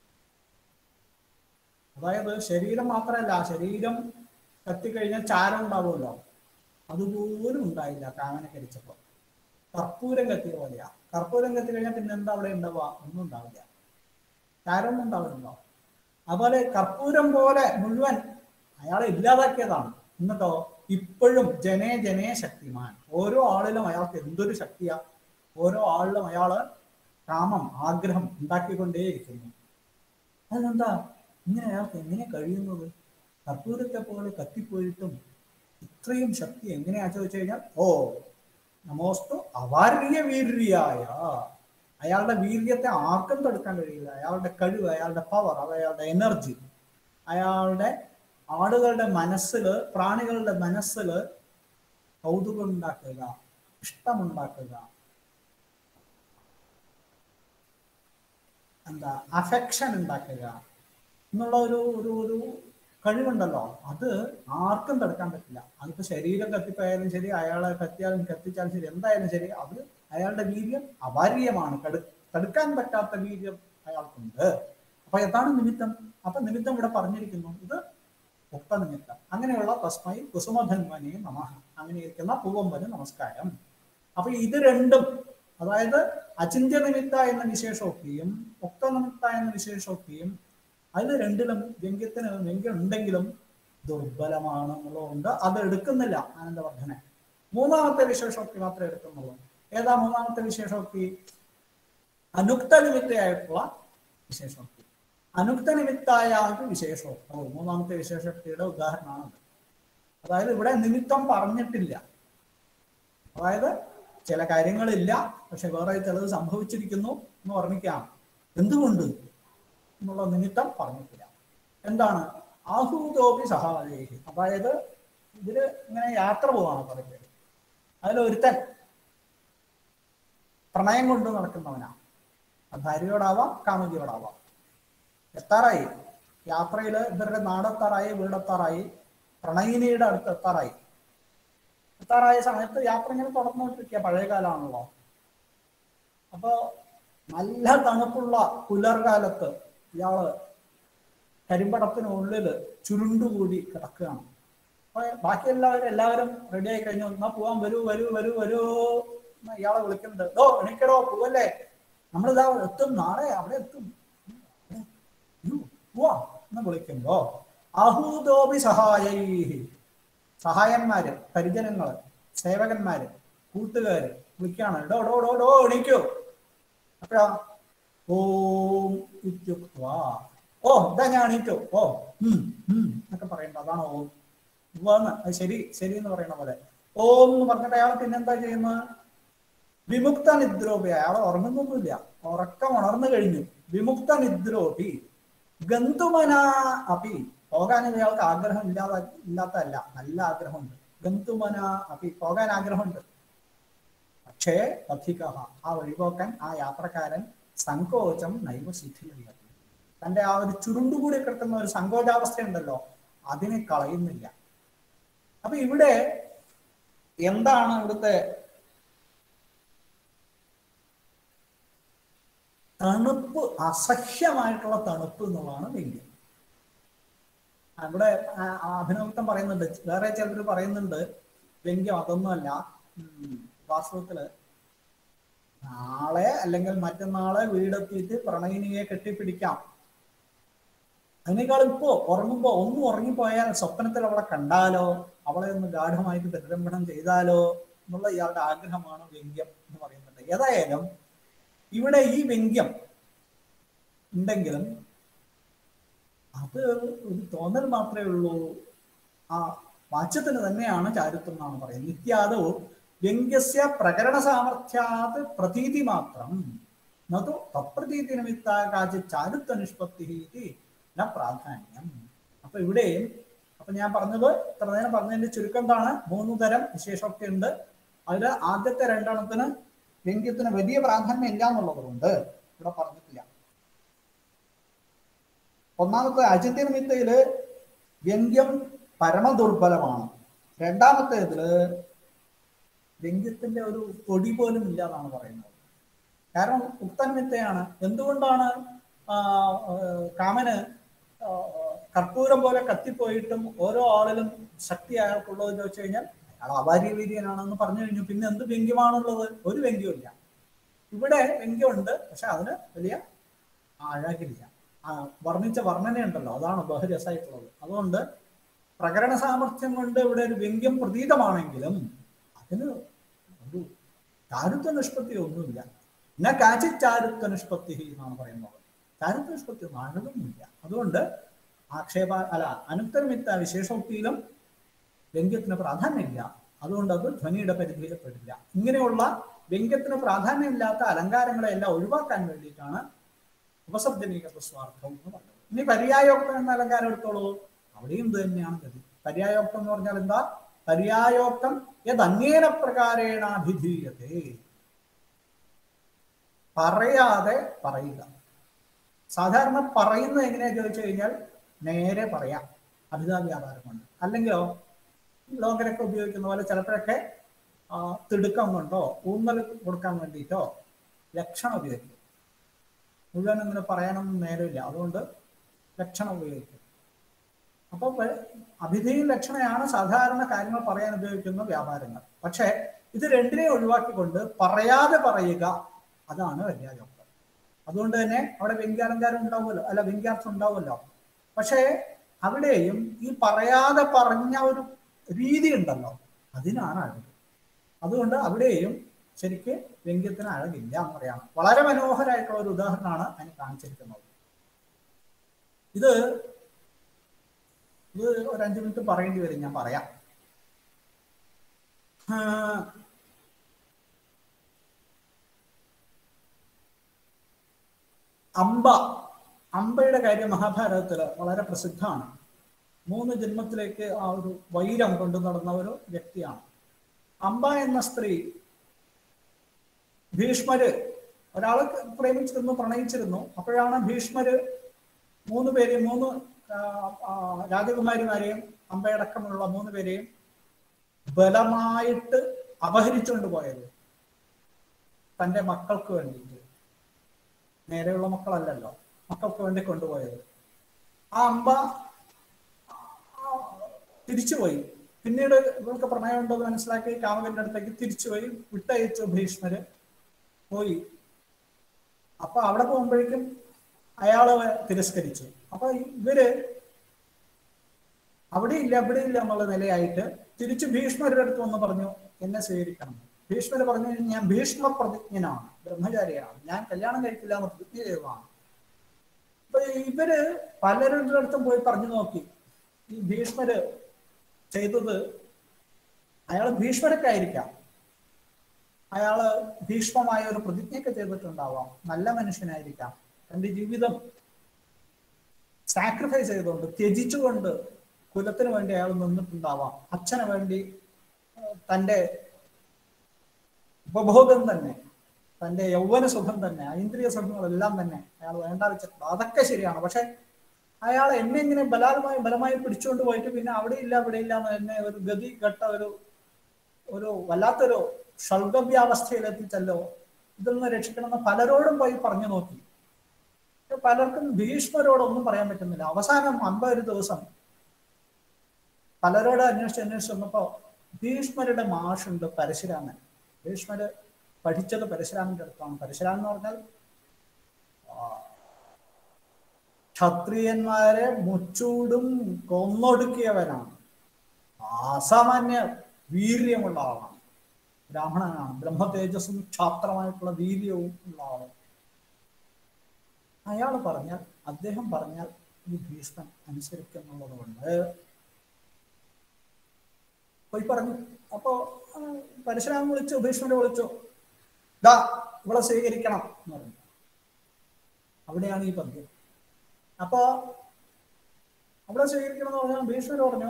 അതായത് ശരീരം മാത്രമല്ല ശരീരം കത്തിക്കഴിഞ്ഞാൽ ചാരം ഉണ്ടാവുമല്ലോ അതുപോലും ഉണ്ടായില്ല കാമനെ കരിച്ചപ്പോ കർപ്പൂരം കത്തിയ പോലെയാ കർപ്പൂരം കത്തി കഴിഞ്ഞാൽ പിന്നെ എന്താ അവിടെ ഉണ്ടാവുക ഒന്നും ഉണ്ടാവില്ല ചാരമൊന്നും ഉണ്ടാവില്ലല്ലോ അതുപോലെ കർപ്പൂരം പോലെ മുഴുവൻ അയാളെ ഇല്ലാതാക്കിയതാണ് എന്നിട്ടോ ഇപ്പോഴും ജനേ ജനേ ശക്തിമാൻ ഓരോ ആളിലും അയാൾക്ക് എന്തൊരു ശക്തിയാ ഓരോ ആളിലും അയാള് കാമം ആഗ്രഹം ഉണ്ടാക്കിക്കൊണ്ടേയിരിക്കുന്നു അതിനെന്താ ഇങ്ങനെ അയാൾക്ക് എങ്ങനെ കഴിയുന്നത് കർപ്പൂരത്തെ പോലെ കത്തിപ്പോയിട്ടും ഇത്രയും ശക്തി എങ്ങനെയാ ചോദിച്ചു കഴിഞ്ഞാൽ ഓ നമോസ്തു അവാര്യ വീര്യായ അയാളുടെ വീര്യത്തെ ആർക്കും തടുക്കാൻ കഴിയില്ല അയാളുടെ കഴിവ് അയാളുടെ പവർ അത് അയാളുടെ എനർജി അയാളുടെ ആളുകളുടെ മനസ്സിൽ പ്രാണികളുടെ മനസ്സിൽ കൗതുകം ഉണ്ടാക്കുക ഇഷ്ടമുണ്ടാക്കുക എന്താ അഫെക്ഷൻ ഉണ്ടാക്കുക എന്നുള്ള ഒരു ഒരു ഒരു കഴിവുണ്ടല്ലോ അത് ആർക്കും തടുക്കാൻ പറ്റില്ല അതിപ്പോ ശരീരം കത്തിപ്പോയാലും ശരി അയാളെ കത്തിയാലും കത്തിച്ചാലും ശരി എന്തായാലും ശരി അത് അയാളുടെ വീര്യം അവാര്യമാണ് കടു തടുക്കാൻ പറ്റാത്ത വീര്യം അയാൾക്കുണ്ട് അപ്പൊ എന്താണ് നിമിത്തം അപ്പൊ നിമിത്തം ഇവിടെ പറഞ്ഞിരിക്കുന്നു ഇത് ഉക്ത നിമിത്തം അങ്ങനെയുള്ള തസ്മൈ കുസുമധന്വനെ നമ അങ്ങനെ ഇരിക്കുന്ന പൂവമ്പന് നമസ്കാരം അപ്പൊ ഇത് രണ്ടും അതായത് അചിന്യ നിമിത്ത എന്ന വിശേഷമൊക്കെയും ഉക്ത നിമിത്ത എന്ന വിശേഷമൊക്കെയും അതിൽ രണ്ടിലും വ്യംഗ്യത്തിന് വ്യംഗ്യം ഉണ്ടെങ്കിലും ദുർബലമാണ് എന്നുള്ളതുകൊണ്ട് അത് എടുക്കുന്നില്ല ആനന്ദവർദ്ധനെ മൂന്നാമത്തെ വിശേഷമൊക്കെ മാത്രമേ എടുക്കുന്നുള്ളൂ ഏതാ മൂന്നാമത്തെ വിശേഷമൊക്കെ അനുക്ത നിമിത്തയായിട്ടുള്ള വിശേഷമൊക്കെ അനുക്ത നിമിത്തായ വിശേഷമൊക്കെ മൂന്നാമത്തെ വിശേഷക്തിയുടെ ഉദാഹരണമാണത് അതായത് ഇവിടെ നിമിത്തം പറഞ്ഞിട്ടില്ല അതായത് ചില കാര്യങ്ങളില്ല പക്ഷെ വേറെ ചിലത് സംഭവിച്ചിരിക്കുന്നു എന്ന് വർണ്ണിക്കാം എന്തുകൊണ്ട് എന്നുള്ള നിമിത്തം പറഞ്ഞിട്ടില്ല എന്താണ് ആഹൂതോപി സഹായേഹി അതായത് ഇതില് ഇങ്ങനെ യാത്ര പോവാണ് കുറെ പേര് അതിലൊരുത്തൻ പ്രണയം കൊണ്ട് നടക്കുന്നവനാ അത് ഭാര്യയോടാവാം കാമുകിയോടാവാം എത്താറായി യാത്രയിൽ ഇവരുടെ നാടെത്താറായി വീടെത്താറായി പ്രണയിനിയുടെ അടുത്ത് എത്താറായി എത്താറായ സമയത്ത് യാത്ര ഇങ്ങനെ തുടർന്നുകൊണ്ടിരിക്കുക പഴയ കാലമാണല്ലോ അപ്പോ നല്ല തണുപ്പുള്ള പുലർകാലത്ത് ഇയാള് കരിമ്പടത്തിനുള്ളിൽ ചുരുണ്ടുകൂടി കിടക്കുകയാണ് അപ്പൊ ബാക്കി എല്ലാവരും എല്ലാവരും റെഡി ആയി കഴിഞ്ഞു എന്നാ പോവാൻ വരൂ വരൂ വരൂ വരൂ എന്ന് ഇയാളെ വിളിക്കുന്നുണ്ട് ഡോ എണീക്കടോ പോവല്ലേ നമ്മളിതാ എത്തും നാളെ അവിടെ എത്തും യ്യോ, പോവാ എന്ന് വിളിക്കുമ്പോ അഹൂതോപി സഹായൈ സഹായന്മാര് പരിജനങ്ങള് സേവകന്മാര് കൂട്ടുകാര് വിളിക്കാണ് ഡോ ഡോ ഡോ ഡോ എണീക്കോ അപ്പോഴാ ഓം ഇത്യുക്വാ ഓ ഇതാ ഞാൻ എണീറ്റു ഓ ഉം ഉം എന്നൊക്കെ പറയണ്ട അതാണ് ഓം ഉവ്വാന്ന് അത് ശരി ശരി എന്ന് പറയുന്ന പോലെ ഓം എന്ന് പറഞ്ഞിട്ട് അയാൾ പിന്നെന്താ ചെയ്യുന്നത് വിമുക്ത നിദ്രോപി അയാൾ ഉറങ്ങുന്നൊന്നുമില്ല ഉറക്കം ഉണർന്നു കഴിഞ്ഞു വിമുക്ത നിദ്രോപി ഗന്തുമന അപി പോകാൻ ഇയാൾക്ക് ആഗ്രഹം ഇല്ലാതെ ഇല്ലാത്തതല്ല നല്ല ആഗ്രഹമുണ്ട് ഗന്തുമന അപി പോകാൻ ആഗ്രഹമുണ്ട് പക്ഷേ അധിക ആ വഴിപോക്കൻ ആ യാത്രക്കാരൻ സങ്കോചം നൈവ ശിഥിലില്ല തന്റെ ആ ഒരു ചുരുണ്ടുകൂടി കിടക്കുന്ന ഒരു സങ്കോചാവസ്ഥ ഉണ്ടല്ലോ അതിനെ കളയുന്നില്ല അപ്പൊ ഇവിടെ എന്താണ് ഇവിടുത്തെ തണുപ്പ് അസഹ്യമായിട്ടുള്ള തണുപ്പ് എന്നുള്ളതാണ് വ്യംഗ്യം അവിടെ ആ- ആ അഭിനവത്വം പറയുന്നുണ്ട് വേറെ ചിലർ പറയുന്നുണ്ട് വ്യംഗ്യം അതൊന്നുമല്ല ഉം, വാസ്തവത്തില് നാളെ അല്ലെങ്കിൽ മറ്റന്നാളെ വീടെത്തിയിട്ട് പ്രണയിനിയെ കെട്ടിപ്പിടിക്കാം അതിനേക്കാൾ ഇപ്പോ ഉറങ്ങുമ്പോ ഒന്നും ഉറങ്ങിപ്പോയാൽ സ്വപ്നത്തിൽ അവളെ കണ്ടാലോ അവളെ ഒന്ന് ഗാഠമായിട്ട് പ്രതിരംഭണം ചെയ്താലോ എന്നുള്ള ഇയാളുടെ ആഗ്രഹമാണ് വ്യംഗ്യം എന്ന് പറയുന്നുണ്ട് ഏതായാലും ഇവിടെ ഈ വ്യംഗ്യം ഉണ്ടെങ്കിലും അത് ഒരു തോന്നൽ മാത്രമേ ഉള്ളൂ ആ വാച്യത്തിന് തന്നെയാണ് ചാരുത്വം എന്നാണ് പറയുന്നത് നിത്യാദോ വ്യംഗ്യസ്യ പ്രകരണ സാമർഥ്യാത് പ്രതീതി മാത്രം നതു തപ്രതീതി നിമിത്ത കാചിത് ചാരുത്വ നിഷ്പത്തി ഇതി ന പ്രാധാന്യം അപ്പൊ ഇവിടെയും അപ്പൊ ഞാൻ പറഞ്ഞത് ഇത്ര നേരം പറഞ്ഞതിന്റെ ചുരുക്കം എന്താണ് മൂന്ന് തരം വിശേഷമൊക്കെ ഉണ്ട് അതിൽ ആദ്യത്തെ രണ്ടെണ്ണത്തിന് വ്യംഗ്യത്തിന് വലിയ പ്രാധാന്യം ഇല്ല എന്നുള്ളത് കൊണ്ട് ഇവിടെ പറഞ്ഞിട്ടില്ല ഒന്നാമത്തെ അചിന്യനിമിത്തയില് വ്യംഗ്യം പരമദുർബലമാണ് രണ്ടാമത്തേതില് വ്യംഗ്യത്തിന്റെ ഒരു പൊടി പോലും ഇല്ല എന്നാണ് പറയുന്നത് കാരണം ഉക്തനിമിത്തയാണ് എന്തുകൊണ്ടാണ് ആ, ആ, കാമന് ആ, കർപ്പൂരം പോലെ കത്തിപ്പോയിട്ടും ഓരോ ആളിലും ശക്തി അയാൾക്കുള്ളത് ചോദിച്ചു കഴിഞ്ഞാൽ അയാൾ അപാര്യവീര്യനാണെന്ന് പറഞ്ഞു കഴിഞ്ഞു പിന്നെ എന്ത് വ്യംഗ്യമാണുള്ളത് ഒരു വ്യംഗ്യമില്ല ഇവിടെ വ്യംഗ്യമുണ്ട് പക്ഷെ അതിന് വലിയ അഴകില്ല ആ വർണ്ണിച്ച വർണ്ണനയുണ്ടല്ലോ അതാണ് ബഹുരസമായിട്ടുള്ളത് അതുകൊണ്ട് പ്രകരണ സാമർഥ്യം കൊണ്ട് ഇവിടെ ഒരു വ്യംഗ്യം പ്രതീതമാണെങ്കിലും അതിന് ഒരു ചാരുത്വ നിഷ്പത്തി ഒന്നുമില്ല എന്നാ കാച്ചി ചാരുത്വ നിഷ്പത്തി എന്നാണ് പറയുന്നത് ചാരുത്വ നിഷ്പത്തി ഒന്നും അഴകൊന്നുമില്ല അതുകൊണ്ട് ആക്ഷേപ അല്ല അനുത്തരമിത്ത വിശേഷോക്തിയിലും വ്യംഗ്യത്തിന് പ്രാധാന്യമില്ല അതുകൊണ്ട് അത് ധ്വനിയുടെ പരിധിയിൽ പെടില്ല ഇങ്ങനെയുള്ള വ്യംഗ്യത്തിന് പ്രാധാന്യമില്ലാത്ത അലങ്കാരങ്ങളെല്ലാം ഒഴിവാക്കാൻ വേണ്ടിയിട്ടാണ് ഉപസർജനീക സ്വാർത്ഥം എന്ന് പറഞ്ഞത് ഇനി പര്യായോക്തം എന്ന അലങ്കാരം എടുത്തോളൂ അവിടെയും ഇത് തന്നെയാണ് ഗതി പര്യായോക്തം എന്ന് പറഞ്ഞാൽ എന്താ പര്യായോക്തം യദന്യേന പ്രകാരേണാഭിധീയത്തെ പറയാതെ പറയുക സാധാരണ പറയുന്നത് എങ്ങനെയാ ചോദിച്ചു കഴിഞ്ഞാൽ നേരെ പറയാം അഭിതാ വ്യാപാരം കൊണ്ട് അല്ലെങ്കിലോ ലോകരൊക്കെ ഉപയോഗിക്കുന്ന പോലെ ചിലപ്പോഴൊക്കെ ആ, തിടുക്കം കൊണ്ടോ ഊന്നൽ കൊടുക്കാൻ വേണ്ടിയിട്ടോ ലക്ഷണം ഉപയോഗിക്കും മുഴുവൻ അങ്ങനെ പറയാനൊന്നും നേരമില്ല അതുകൊണ്ട് ലക്ഷണം ഉപയോഗിക്കും അപ്പോൾ അഭിധയും ലക്ഷണയാണ് സാധാരണ കാര്യങ്ങൾ പറയാൻ ഉപയോഗിക്കുന്ന വ്യാപാരങ്ങൾ പക്ഷേ ഇത് രണ്ടിനെയും ഒഴിവാക്കിക്കൊണ്ട് പറയാതെ പറയുക അതാണ് വല്യായോക്തം അതുകൊണ്ട് തന്നെ അവിടെ വ്യംഗ്യാലങ്കാരം ഉണ്ടാവുമല്ലോ അല്ല വ്യംഗ്യാർത്ഥം ഉണ്ടാവുമല്ലോ പക്ഷേ അവിടെയും ഈ പറയാതെ പറഞ്ഞ ഒരു രീതി ഉണ്ടല്ലോ അതിനാണ് അഴക് അതുകൊണ്ട് അവിടെയും ശരിക്ക് വ്യംഗ്യത്തിന് അഴകില്ല എന്ന് പറയാണ് വളരെ മനോഹരമായിട്ടുള്ള ഒരു ഉദാഹരണമാണ് അതിന് കാണിച്ചിരിക്കുന്നത് ഇത് ഇത് ഒരു അഞ്ചു മിനിറ്റ് പറയേണ്ടി വരും ഞാൻ പറയാം ആ, അംബ അംബയുടെ കാര്യം മഹാഭാരതത്തില് വളരെ പ്രസിദ്ധമാണ് മൂന്ന് ജന്മത്തിലേക്ക് ആ ഒരു വൈരം കൊണ്ടു നടന്ന ഒരു വ്യക്തിയാണ് അംബ എന്ന സ്ത്രീ ഭീഷ്മര് ഒരാള് പ്രേമിച്ചിരുന്നു പ്രണയിച്ചിരുന്നു അപ്പോഴാണ് ഭീഷ്മര് മൂന്ന് പേരെയും മൂന്ന് ആ, ആ, രാജകുമാരിമാരെയും അമ്പയടക്കമുള്ള മൂന്ന് പേരെയും ബലമായിട്ട് അപഹരിച്ചുകൊണ്ട് പോയത് തന്റെ മക്കൾക്ക് വേണ്ടിയിട്ട് നേരെയുള്ള മക്കളല്ലല്ലോ മക്കൾക്ക് വേണ്ടി കൊണ്ടുപോയത് ആ അമ്പ ആ, തിരിച്ചുപോയി പിന്നീട് ഇവർക്ക് പ്രണയമുണ്ടെന്ന് മനസ്സിലാക്കി കാമകന്റെ അടുത്തേക്ക് തിരിച്ചുപോയി വിട്ടയച്ചു ഭീഷ്മര് പോയി അപ്പൊ അവിടെ പോകുമ്പോഴേക്കും അയാള് തിരസ്കരിച്ചു അപ്പൊ ഇവര് അവിടെ ഇല്ല അവിടെ ഇല്ല എന്നുള്ള നിലയായിട്ട് തിരിച്ച് ഭീഷ്മരുടെ അടുത്ത് വന്ന് പറഞ്ഞു എന്നെ സ്വീകരിക്കണം ഭീഷ്മര് പറഞ്ഞു ഞാൻ ഭീഷ്മ പ്രതിജ്ഞനാണ് ബ്രഹ്മചാരിയാണ് ഞാൻ കല്യാണം കഴിക്കില്ല എന്ന് പ്രതിജ്ഞ ചെയ്തതാണ് അപ്പൊ ഇവര് പലരുടെ അടുത്തും പോയി പറഞ്ഞു നോക്കി ഈ ഭീഷ്മര് ചെയ്തത് അയാൾ ഭീഷ്മരൊക്കെ ആയിരിക്കാം അയാള് ഭീഷ്മമായ ഒരു പ്രതിജ്ഞയൊക്കെ ചെയ്തിട്ടുണ്ടാവാം നല്ല മനുഷ്യനായിരിക്കാം തന്റെ ജീവിതം സാക്രിഫൈസ് ചെയ്തുകൊണ്ട് ത്യജിച്ചുകൊണ്ട് കുലത്തിന് വേണ്ടി അയാൾ നിന്നിട്ടുണ്ടാവാം അച്ഛന് വേണ്ടി ഏഹ്, തന്റെ ഉപഭോഗം തന്നെ തന്റെ യൗവന സുഖം തന്നെ ഐന്ദ്രിയ സുഖങ്ങളെല്ലാം തന്നെ അയാൾ വേണ്ട വെച്ചിട്ടുണ്ട് അതൊക്കെ ശരിയാണ് പക്ഷെ അയാൾ എന്നെ ഇങ്ങനെ ബലാത്മായി ബലമായി പിടിച്ചുകൊണ്ട് പോയിട്ട് പിന്നെ അവിടെ ഇല്ല ഇവിടെ ഇല്ല എന്ന് എന്നെ ഒരു ഗതി ഘട്ട ഒരു ഒരു വല്ലാത്തൊരു ഷൽഗവ്യാവസ്ഥയിലെത്തിച്ചല്ലോ ഇതിൽ നിന്ന് രക്ഷിക്കണമെന്ന് പലരോടും പോയി പറഞ്ഞു നോക്കി പക്ഷെ പലർക്കും ഭീഷ്മരോടൊന്നും പറയാൻ പറ്റുന്നില്ല അവസാനം അമ്പ ഒരു ദിവസം പലരോട് അന്വേഷിച്ച് അന്വേഷിച്ച് വന്നപ്പോ ഭീഷ്മരുടെ മാഷുണ്ട് പരശുരാമൻ ഭീഷ്മര് പഠിച്ചത് പരശുരാമന്റെ അടുത്താണ് പരശുരാമൻ എന്ന് പറഞ്ഞാൽ ആ, ക്ഷത്രിയന്മാരെ മുച്ചൂടും കൊന്നൊടുക്കിയവനാണ് അസാമാന്യ വീര്യമുള്ള ആളാണ് ബ്രാഹ്മണനാണ് ബ്രഹ്മ തേജസ്സും ക്ഷാത്രമായിട്ടുള്ള വീര്യവും ഉള്ള ആള് അയാൾ പറഞ്ഞാൽ അദ്ദേഹം പറഞ്ഞാൽ ഈ ഭീഷ്മൻ അനുസരിക്കുന്നുള്ളത് കൊണ്ട് പോയി പറഞ്ഞു അപ്പോ ആ, പരശുരാമൻ വിളിച്ചു ഭീഷ്മനെ വിളിച്ചു ദാ ഇവിടെ സ്വീകരിക്കണം എന്ന് പറഞ്ഞു അവിടെയാണ് ഈ പദ്യം അപ്പോ അവിടെ സ്വീകരിക്കണം എന്ന് പറഞ്ഞാൽ ഭീഷ്മർ പറഞ്ഞു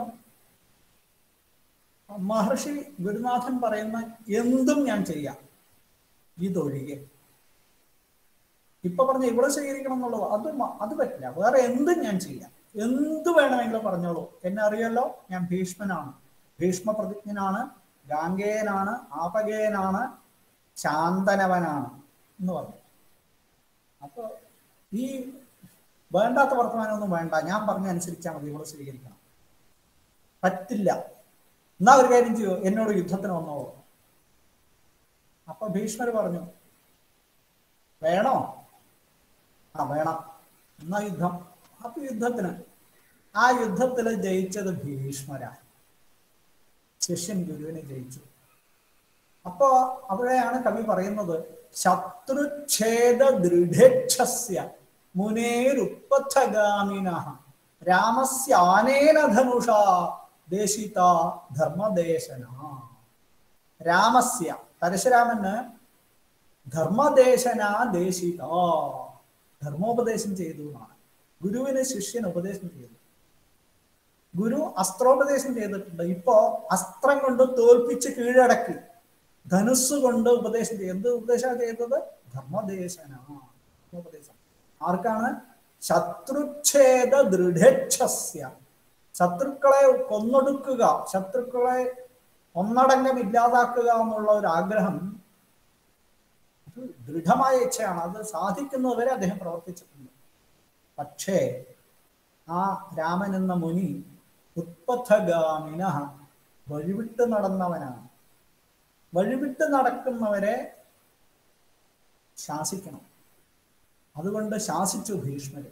മഹർഷി ഗുരുനാഥൻ പറയുന്ന എന്തും ഞാൻ ചെയ്യാം ഇതൊഴികെ ഇപ്പൊ പറഞ്ഞ ഇവിടെ സ്വീകരിക്കണം എന്നുള്ളത് അത് മ- അത് പറ്റില്ല വേറെ എന്തും ഞാൻ ചെയ്യാം എന്ത് വേണമെങ്കിലും പറഞ്ഞോളൂ എന്നെ അറിയല്ലോ ഞാൻ ഭീഷ്മനാണ് ഭീഷ്മ പ്രതിജ്ഞനാണ് ഗാംഗേയനാണ് ആപകേയനാണ് ശാന്തനവനാണ് എന്ന് പറഞ്ഞു അപ്പൊ ഈ വേണ്ടാത്ത വർത്തമാനമൊന്നും വേണ്ട ഞാൻ പറഞ്ഞ അനുസരിച്ചാൽ മതി ഇവിടെ സ്വീകരിക്കണം പറ്റില്ല എന്നാ ഒരു കാര്യം ചെയ്യൂ എന്നോട് യുദ്ധത്തിന് വന്നോളൂ അപ്പൊ ഭീഷ്മർ പറഞ്ഞു വേണോ ആ വേണം എന്നാ യുദ്ധം അപ്പൊ യുദ്ധത്തിന് ആ യുദ്ധത്തിൽ ജയിച്ചത് ഭീഷ്മരാ ശിഷ്യൻ ഗുരുവിനെ ജയിച്ചു അപ്പോ അവിടെയാണ് കവി പറയുന്നത് ശത്രുച്ഛേദ ദൃഢേക്ഷസ്യ മുനേരുപ്പഥഗാമിന രാമസ്യാനേന ധനുഷ ദേശിത ധർമ്മദേശന രാമസ്യ പരശുരാമന് ധർമ്മദേശന ദേശിത ധർമ്മോപദേശം ചെയ്തു എന്നാണ് ഗുരുവിന് ശിഷ്യൻ ഉപദേശം ചെയ്തു ഗുരു അസ്ത്രോപദേശം ചെയ്തിട്ടുണ്ട് ഇപ്പോ അസ്ത്രം കൊണ്ട് തോൽപ്പിച്ച് കീഴടക്കി ധനുസ് കൊണ്ട് ഉപദേശം ചെയ്തു എന്ത് ഉപദേശമാണ് ചെയ്തത് ധർമ്മദേശന ഉപദേശം ആർക്കാണ് ശത്രുച്ഛേദ ദൃഢക്ഷസ്യ ശത്രുക്കളെ കൊന്നൊടുക്കുക ശത്രുക്കളെ ഒന്നടങ്കം ഇല്ലാതാക്കുക എന്നുള്ള ഒരു ആഗ്രഹം അത് ദൃഢമായ ഇച്ഛയാണ് അത് സാധിക്കുന്നതുവരെ അദ്ദേഹം പ്രവർത്തിച്ചിട്ടുണ്ട് പക്ഷേ ആ രാമൻ എന്ന മുനി ഉത്പഥഗാമിന വഴിവിട്ട് നടന്നവനാണ് വഴിവിട്ട് നടക്കുന്നവരെ ശാസിക്കണം അതുകൊണ്ട് ശാസിച്ചു ഭീഷ്മര്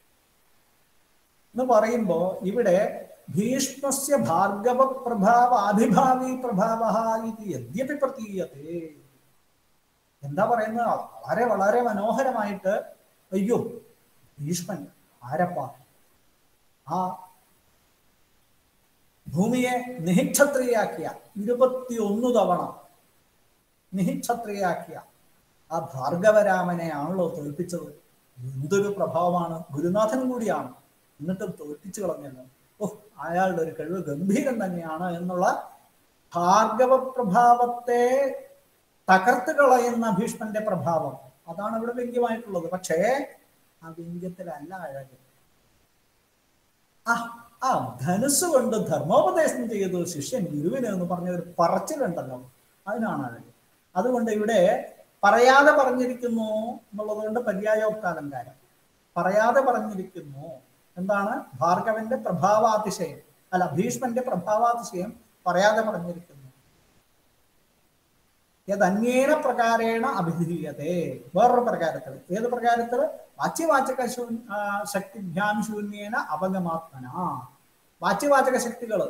എന്ന് പറയുമ്പോ ഇവിടെ ഭീഷ്മസ്യ ഭാർഗവ പ്രഭാവ ആഭിഭാവി പ്രഭാവ ഇത് യദ്യപി പ്രതീയത്തെ എന്താ പറയുന്നത് വളരെ വളരെ മനോഹരമായിട്ട് അയ്യോ ഭീഷ്മൻ ആരപ്പ ആ ഭൂമിയെ നിഹിക്ഷത്രിയാക്കിയ ഇരുപത്തി ഒന്ന് തവണ നിഹിക്ഷത്രിയാക്കിയ ആ ഭാർഗവരാമനെ ആണല്ലോ തോൽപ്പിച്ചത് എന്തൊരു പ്രഭാവമാണ് ഗുരുനാഥൻ കൂടിയാണ് എന്നിട്ടും തോൽപ്പിച്ചു കളഞ്ഞല്ലോ ഓ അയാളുടെ ഒരു കഴിവ് ഗംഭീരം തന്നെയാണ് എന്നുള്ള ഭാർഗവ പ്രഭാവത്തെ തകർത്ത് കളയുന്ന ഭീഷ്മന്റെ പ്രഭാവം അതാണ് ഇവിടെ വ്യംഗ്യമായിട്ടുള്ളത് പക്ഷേ ആ വ്യംഗ്യത്തിലല്ല അഴക് ആ ആ ധനുസ് കൊണ്ട് ധർമ്മോപദേശം ചെയ്തു ശിഷ്യൻ ഗുരുവിന് എന്ന് പറഞ്ഞ ഒരു പറച്ചിലുണ്ടല്ലോ അതിനാണ് അഴക് അതുകൊണ്ട് ഇവിടെ പറയാതെ പറഞ്ഞിരിക്കുന്നു എന്നുള്ളത് കൊണ്ട് പര്യായോക്താലങ്കാരം പറയാതെ പറഞ്ഞിരിക്കുന്നു എന്താണ് ഭാർഗവന്റെ പ്രഭാവാതിശയം അല്ല ഭീഷ്മന്റെ പ്രഭാവാതിശയം പറയാതെ പറഞ്ഞിരിക്കുന്നു യദന്യേന പ്രകാരേണ അഭിധീയത്തെ വേറൊരു പ്രകാരത്തിൽ ഏത് പ്രകാരത്തിൽ വാച്യവാചക ശൂ ശക്തിഭ്യാം ശൂന്യേന അവഗമാത്മന വാച്യവാചക ശക്തികൾ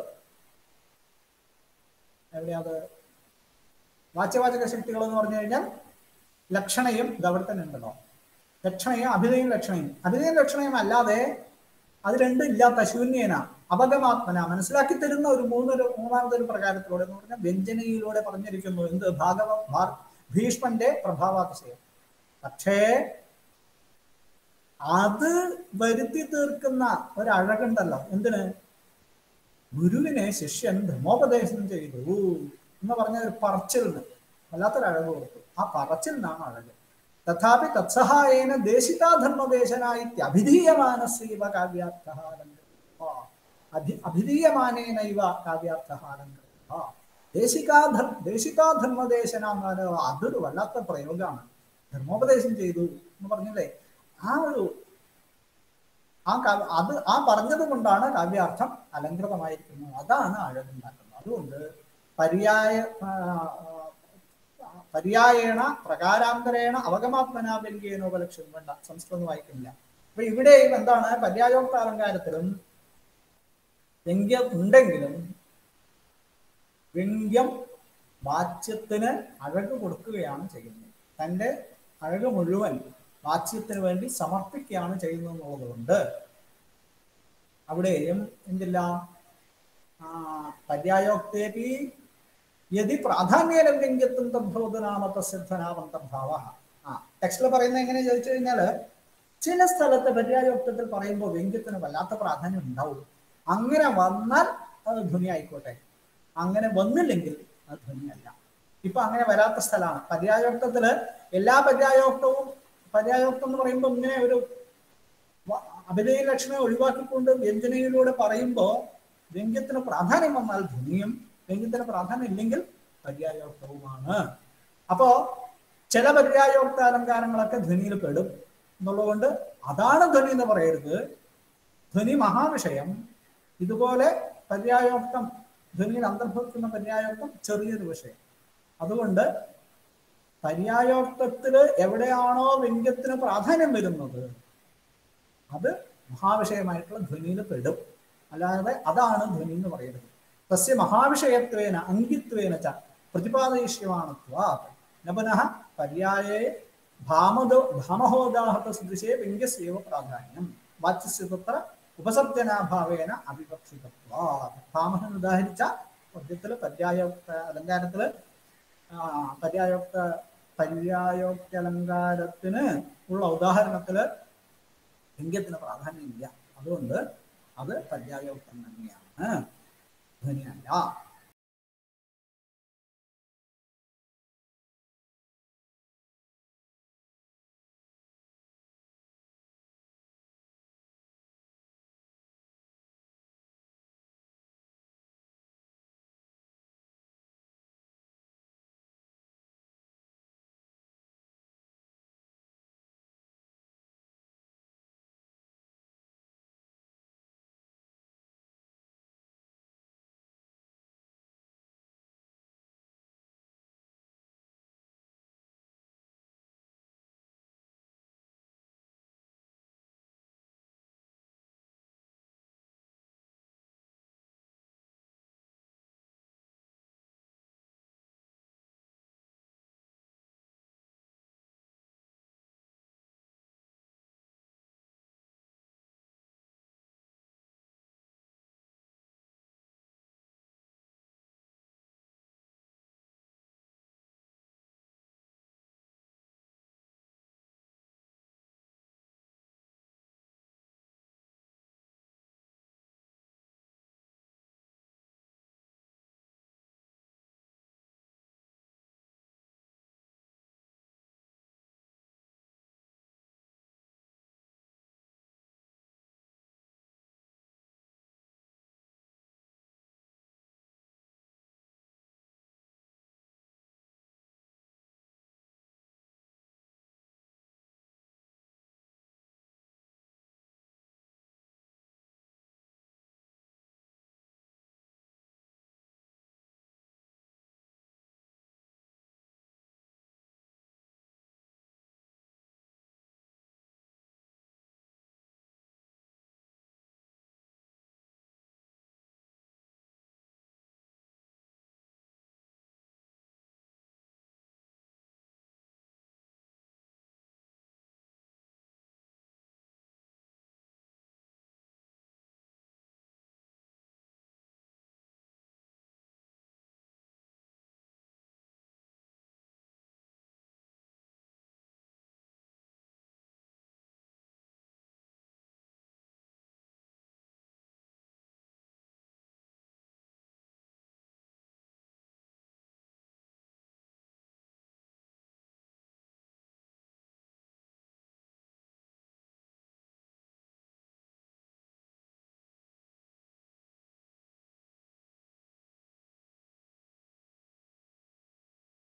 എവിടെയത് വാച്യവാചക ശക്തികൾ എന്ന് പറഞ്ഞു കഴിഞ്ഞാൽ ലക്ഷണയും ഇത് അവിടെ തന്നെ ഉണ്ടല്ലോ ലക്ഷണയും അഭിനയും ലക്ഷണയും അഭിനയും ലക്ഷണയും അല്ലാതെ അത് രണ്ടും ഇല്ലാത്ത ശൂന്യേന അപഗമാത്മന മനസ്സിലാക്കി തരുന്ന ഒരു മൂന്നൊരു മൂന്നാമതൊരു പ്രകാരത്തിലൂടെ എന്ന് പറഞ്ഞാൽ വ്യഞ്ജനയിലൂടെ പറഞ്ഞിരിക്കുന്നു എന്ത് ഭാഗവ ഭാർ ഭീഷ്മന്റെ പ്രഭാവാതിശയം പക്ഷേ അത് വരുത്തി തീർക്കുന്ന ഒരു അഴകുണ്ടല്ലോ എന്തിന് ഗുരുവിനെ ശിഷ്യൻ ധർമ്മോപദേശം ചെയ്തു എന്ന് പറഞ്ഞ ഒരു പറച്ചിലിന് വല്ലാത്തൊരു അഴക് കൊടുത്തു ആ പറച്ചിലിനാണ് അഴക് തഥാപി തത്സഹായേന ദേശിതാ ധർമ്മദേശന ഇത്യഭിധീയമാനസ്യവ കാവ്യാർത്ഥ അഭി അഭിധീയമാനേനൈവ കാവ്യാർത്ഥ ദേശികാ ധർ ദേശികാ ധർമ്മദേശന എന്നാൽ അതൊരു വല്ലാത്ത പ്രയോഗമാണ് ധർമ്മോപദേശം ചെയ്തു എന്ന് പറഞ്ഞില്ലേ ആ ഒരു ആ കാവ്യ അത് ആ പറഞ്ഞത് കൊണ്ടാണ് കാവ്യാർത്ഥം അലങ്കൃതമായിരിക്കുന്നത് അതാണ് അഴകുണ്ടാക്കുന്നത് അതുകൊണ്ട് പര്യായ പര്യായേണ പ്രകാരാന്തരേണ അവഗമാത്മന വ്യംഗ്യേനോപലക്ഷ്യം വേണ്ട സംസ്കൃതം വായിക്കുന്നില്ല അപ്പൊ ഇവിടെയും എന്താണ് പര്യായോക്ത അലങ്കാരത്തിലും വ്യംഗ്യം ഉണ്ടെങ്കിലും വ്യംഗ്യം വാച്യത്തിന് അഴക് കൊടുക്കുകയാണ് ചെയ്യുന്നത് തൻ്റെ അഴക് മുഴുവൻ വാച്യത്തിന് വേണ്ടി സമർപ്പിക്കുകയാണ് ചെയ്യുന്നത് എന്നുള്ളതുകൊണ്ട് അവിടെയും എന്തില്ല പര്യായോക്തേപി യതി പ്രാധാന്യേന വ്യംഗ്യത്വം തദ്ഭവതനാമത്ത സിദ്ധനാമന്തർഭാവ ആ ടെക്സ്റ്റിൽ പറയുന്നത് എങ്ങനെ ചോദിച്ചു കഴിഞ്ഞാൽ ചില സ്ഥലത്ത് പര്യായോക്തത്തിൽ പറയുമ്പോൾ വ്യംഗ്യത്തിന് വല്ലാത്ത പ്രാധാന്യം ഉണ്ടാവും അങ്ങനെ വന്നാൽ അത് ധ്വനി ആയിക്കോട്ടെ അങ്ങനെ വന്നില്ലെങ്കിൽ അത് ധ്വനിയല്ല ഇപ്പൊ അങ്ങനെ വരാത്ത സ്ഥലമാണ് പര്യായോക്തത്തില് എല്ലാ പര്യായോക്തവും പര്യായോക്തം എന്ന് പറയുമ്പോൾ ഇങ്ങനെ ഒരു വ- അഭിനയ ലക്ഷണം ഒഴിവാക്കിക്കൊണ്ട് വ്യഞ്ജനയിലൂടെ പറയുമ്പോൾ വ്യംഗ്യത്തിന് പ്രാധാന്യം വന്നാൽ ധ്വനിയും വ്യംഗ്യത്തിന് പ്രാധാന്യം ഇല്ലെങ്കിൽ പര്യായോക്തവുമാണ് അപ്പോ ചില പര്യായോക്ത അലങ്കാരങ്ങളൊക്കെ ധ്വനിയിൽ പെടും എന്നുള്ളതുകൊണ്ട് അതാണ് ധ്വനി എന്ന് പറയരുത് ധ്വനി മഹാവിഷയം ഇതുപോലെ പര്യായോക്തം ധ്വനിയിൽ അന്തർഭവിക്കുന്ന പര്യായോക്തം ചെറിയൊരു വിഷയം അതുകൊണ്ട് പര്യായോക്തത്തില് എവിടെയാണോ വ്യംഗ്യത്തിന് പ്രാധാന്യം വരുന്നത് അത് മഹാവിഷയമായിട്ടുള്ള ധ്വനിയിൽ പെടും അല്ലാതെ അതാണ് ധ്വനി എന്ന് പറയുന്നത് തസ്യ മഹാവിഷയത്വേന അങ്കിത്വേന ച പ്രതിപാദയിഷ്യമാണത്വാത് ന പുനഃ പര്യായേ ഭാമദോ ഭാമഹോദാഹത സദൃശേ വ്യംഗ്യസ്യവ പ്രാധാന്യം വാച്യസ്യ തത്ര ഉപസർജനാഭാവേന അവിവക്ഷിതത്വാത് ഭാമഹൻ ഉദാഹരിച്ച പദ്യത്തില് പര്യായോക്ത അലങ്കാരത്തില് ആ, പര്യായോക്ത പര്യായോക്ത അലങ്കാരത്തിന് ഉള്ള ഉദാഹരണത്തില് ലിംഗത്തിന് പ്രാധാന്യമില്ല അതുകൊണ്ട് അത് പര്യായോക്തം തന്നെയാണ് ധ്വനിയല്ല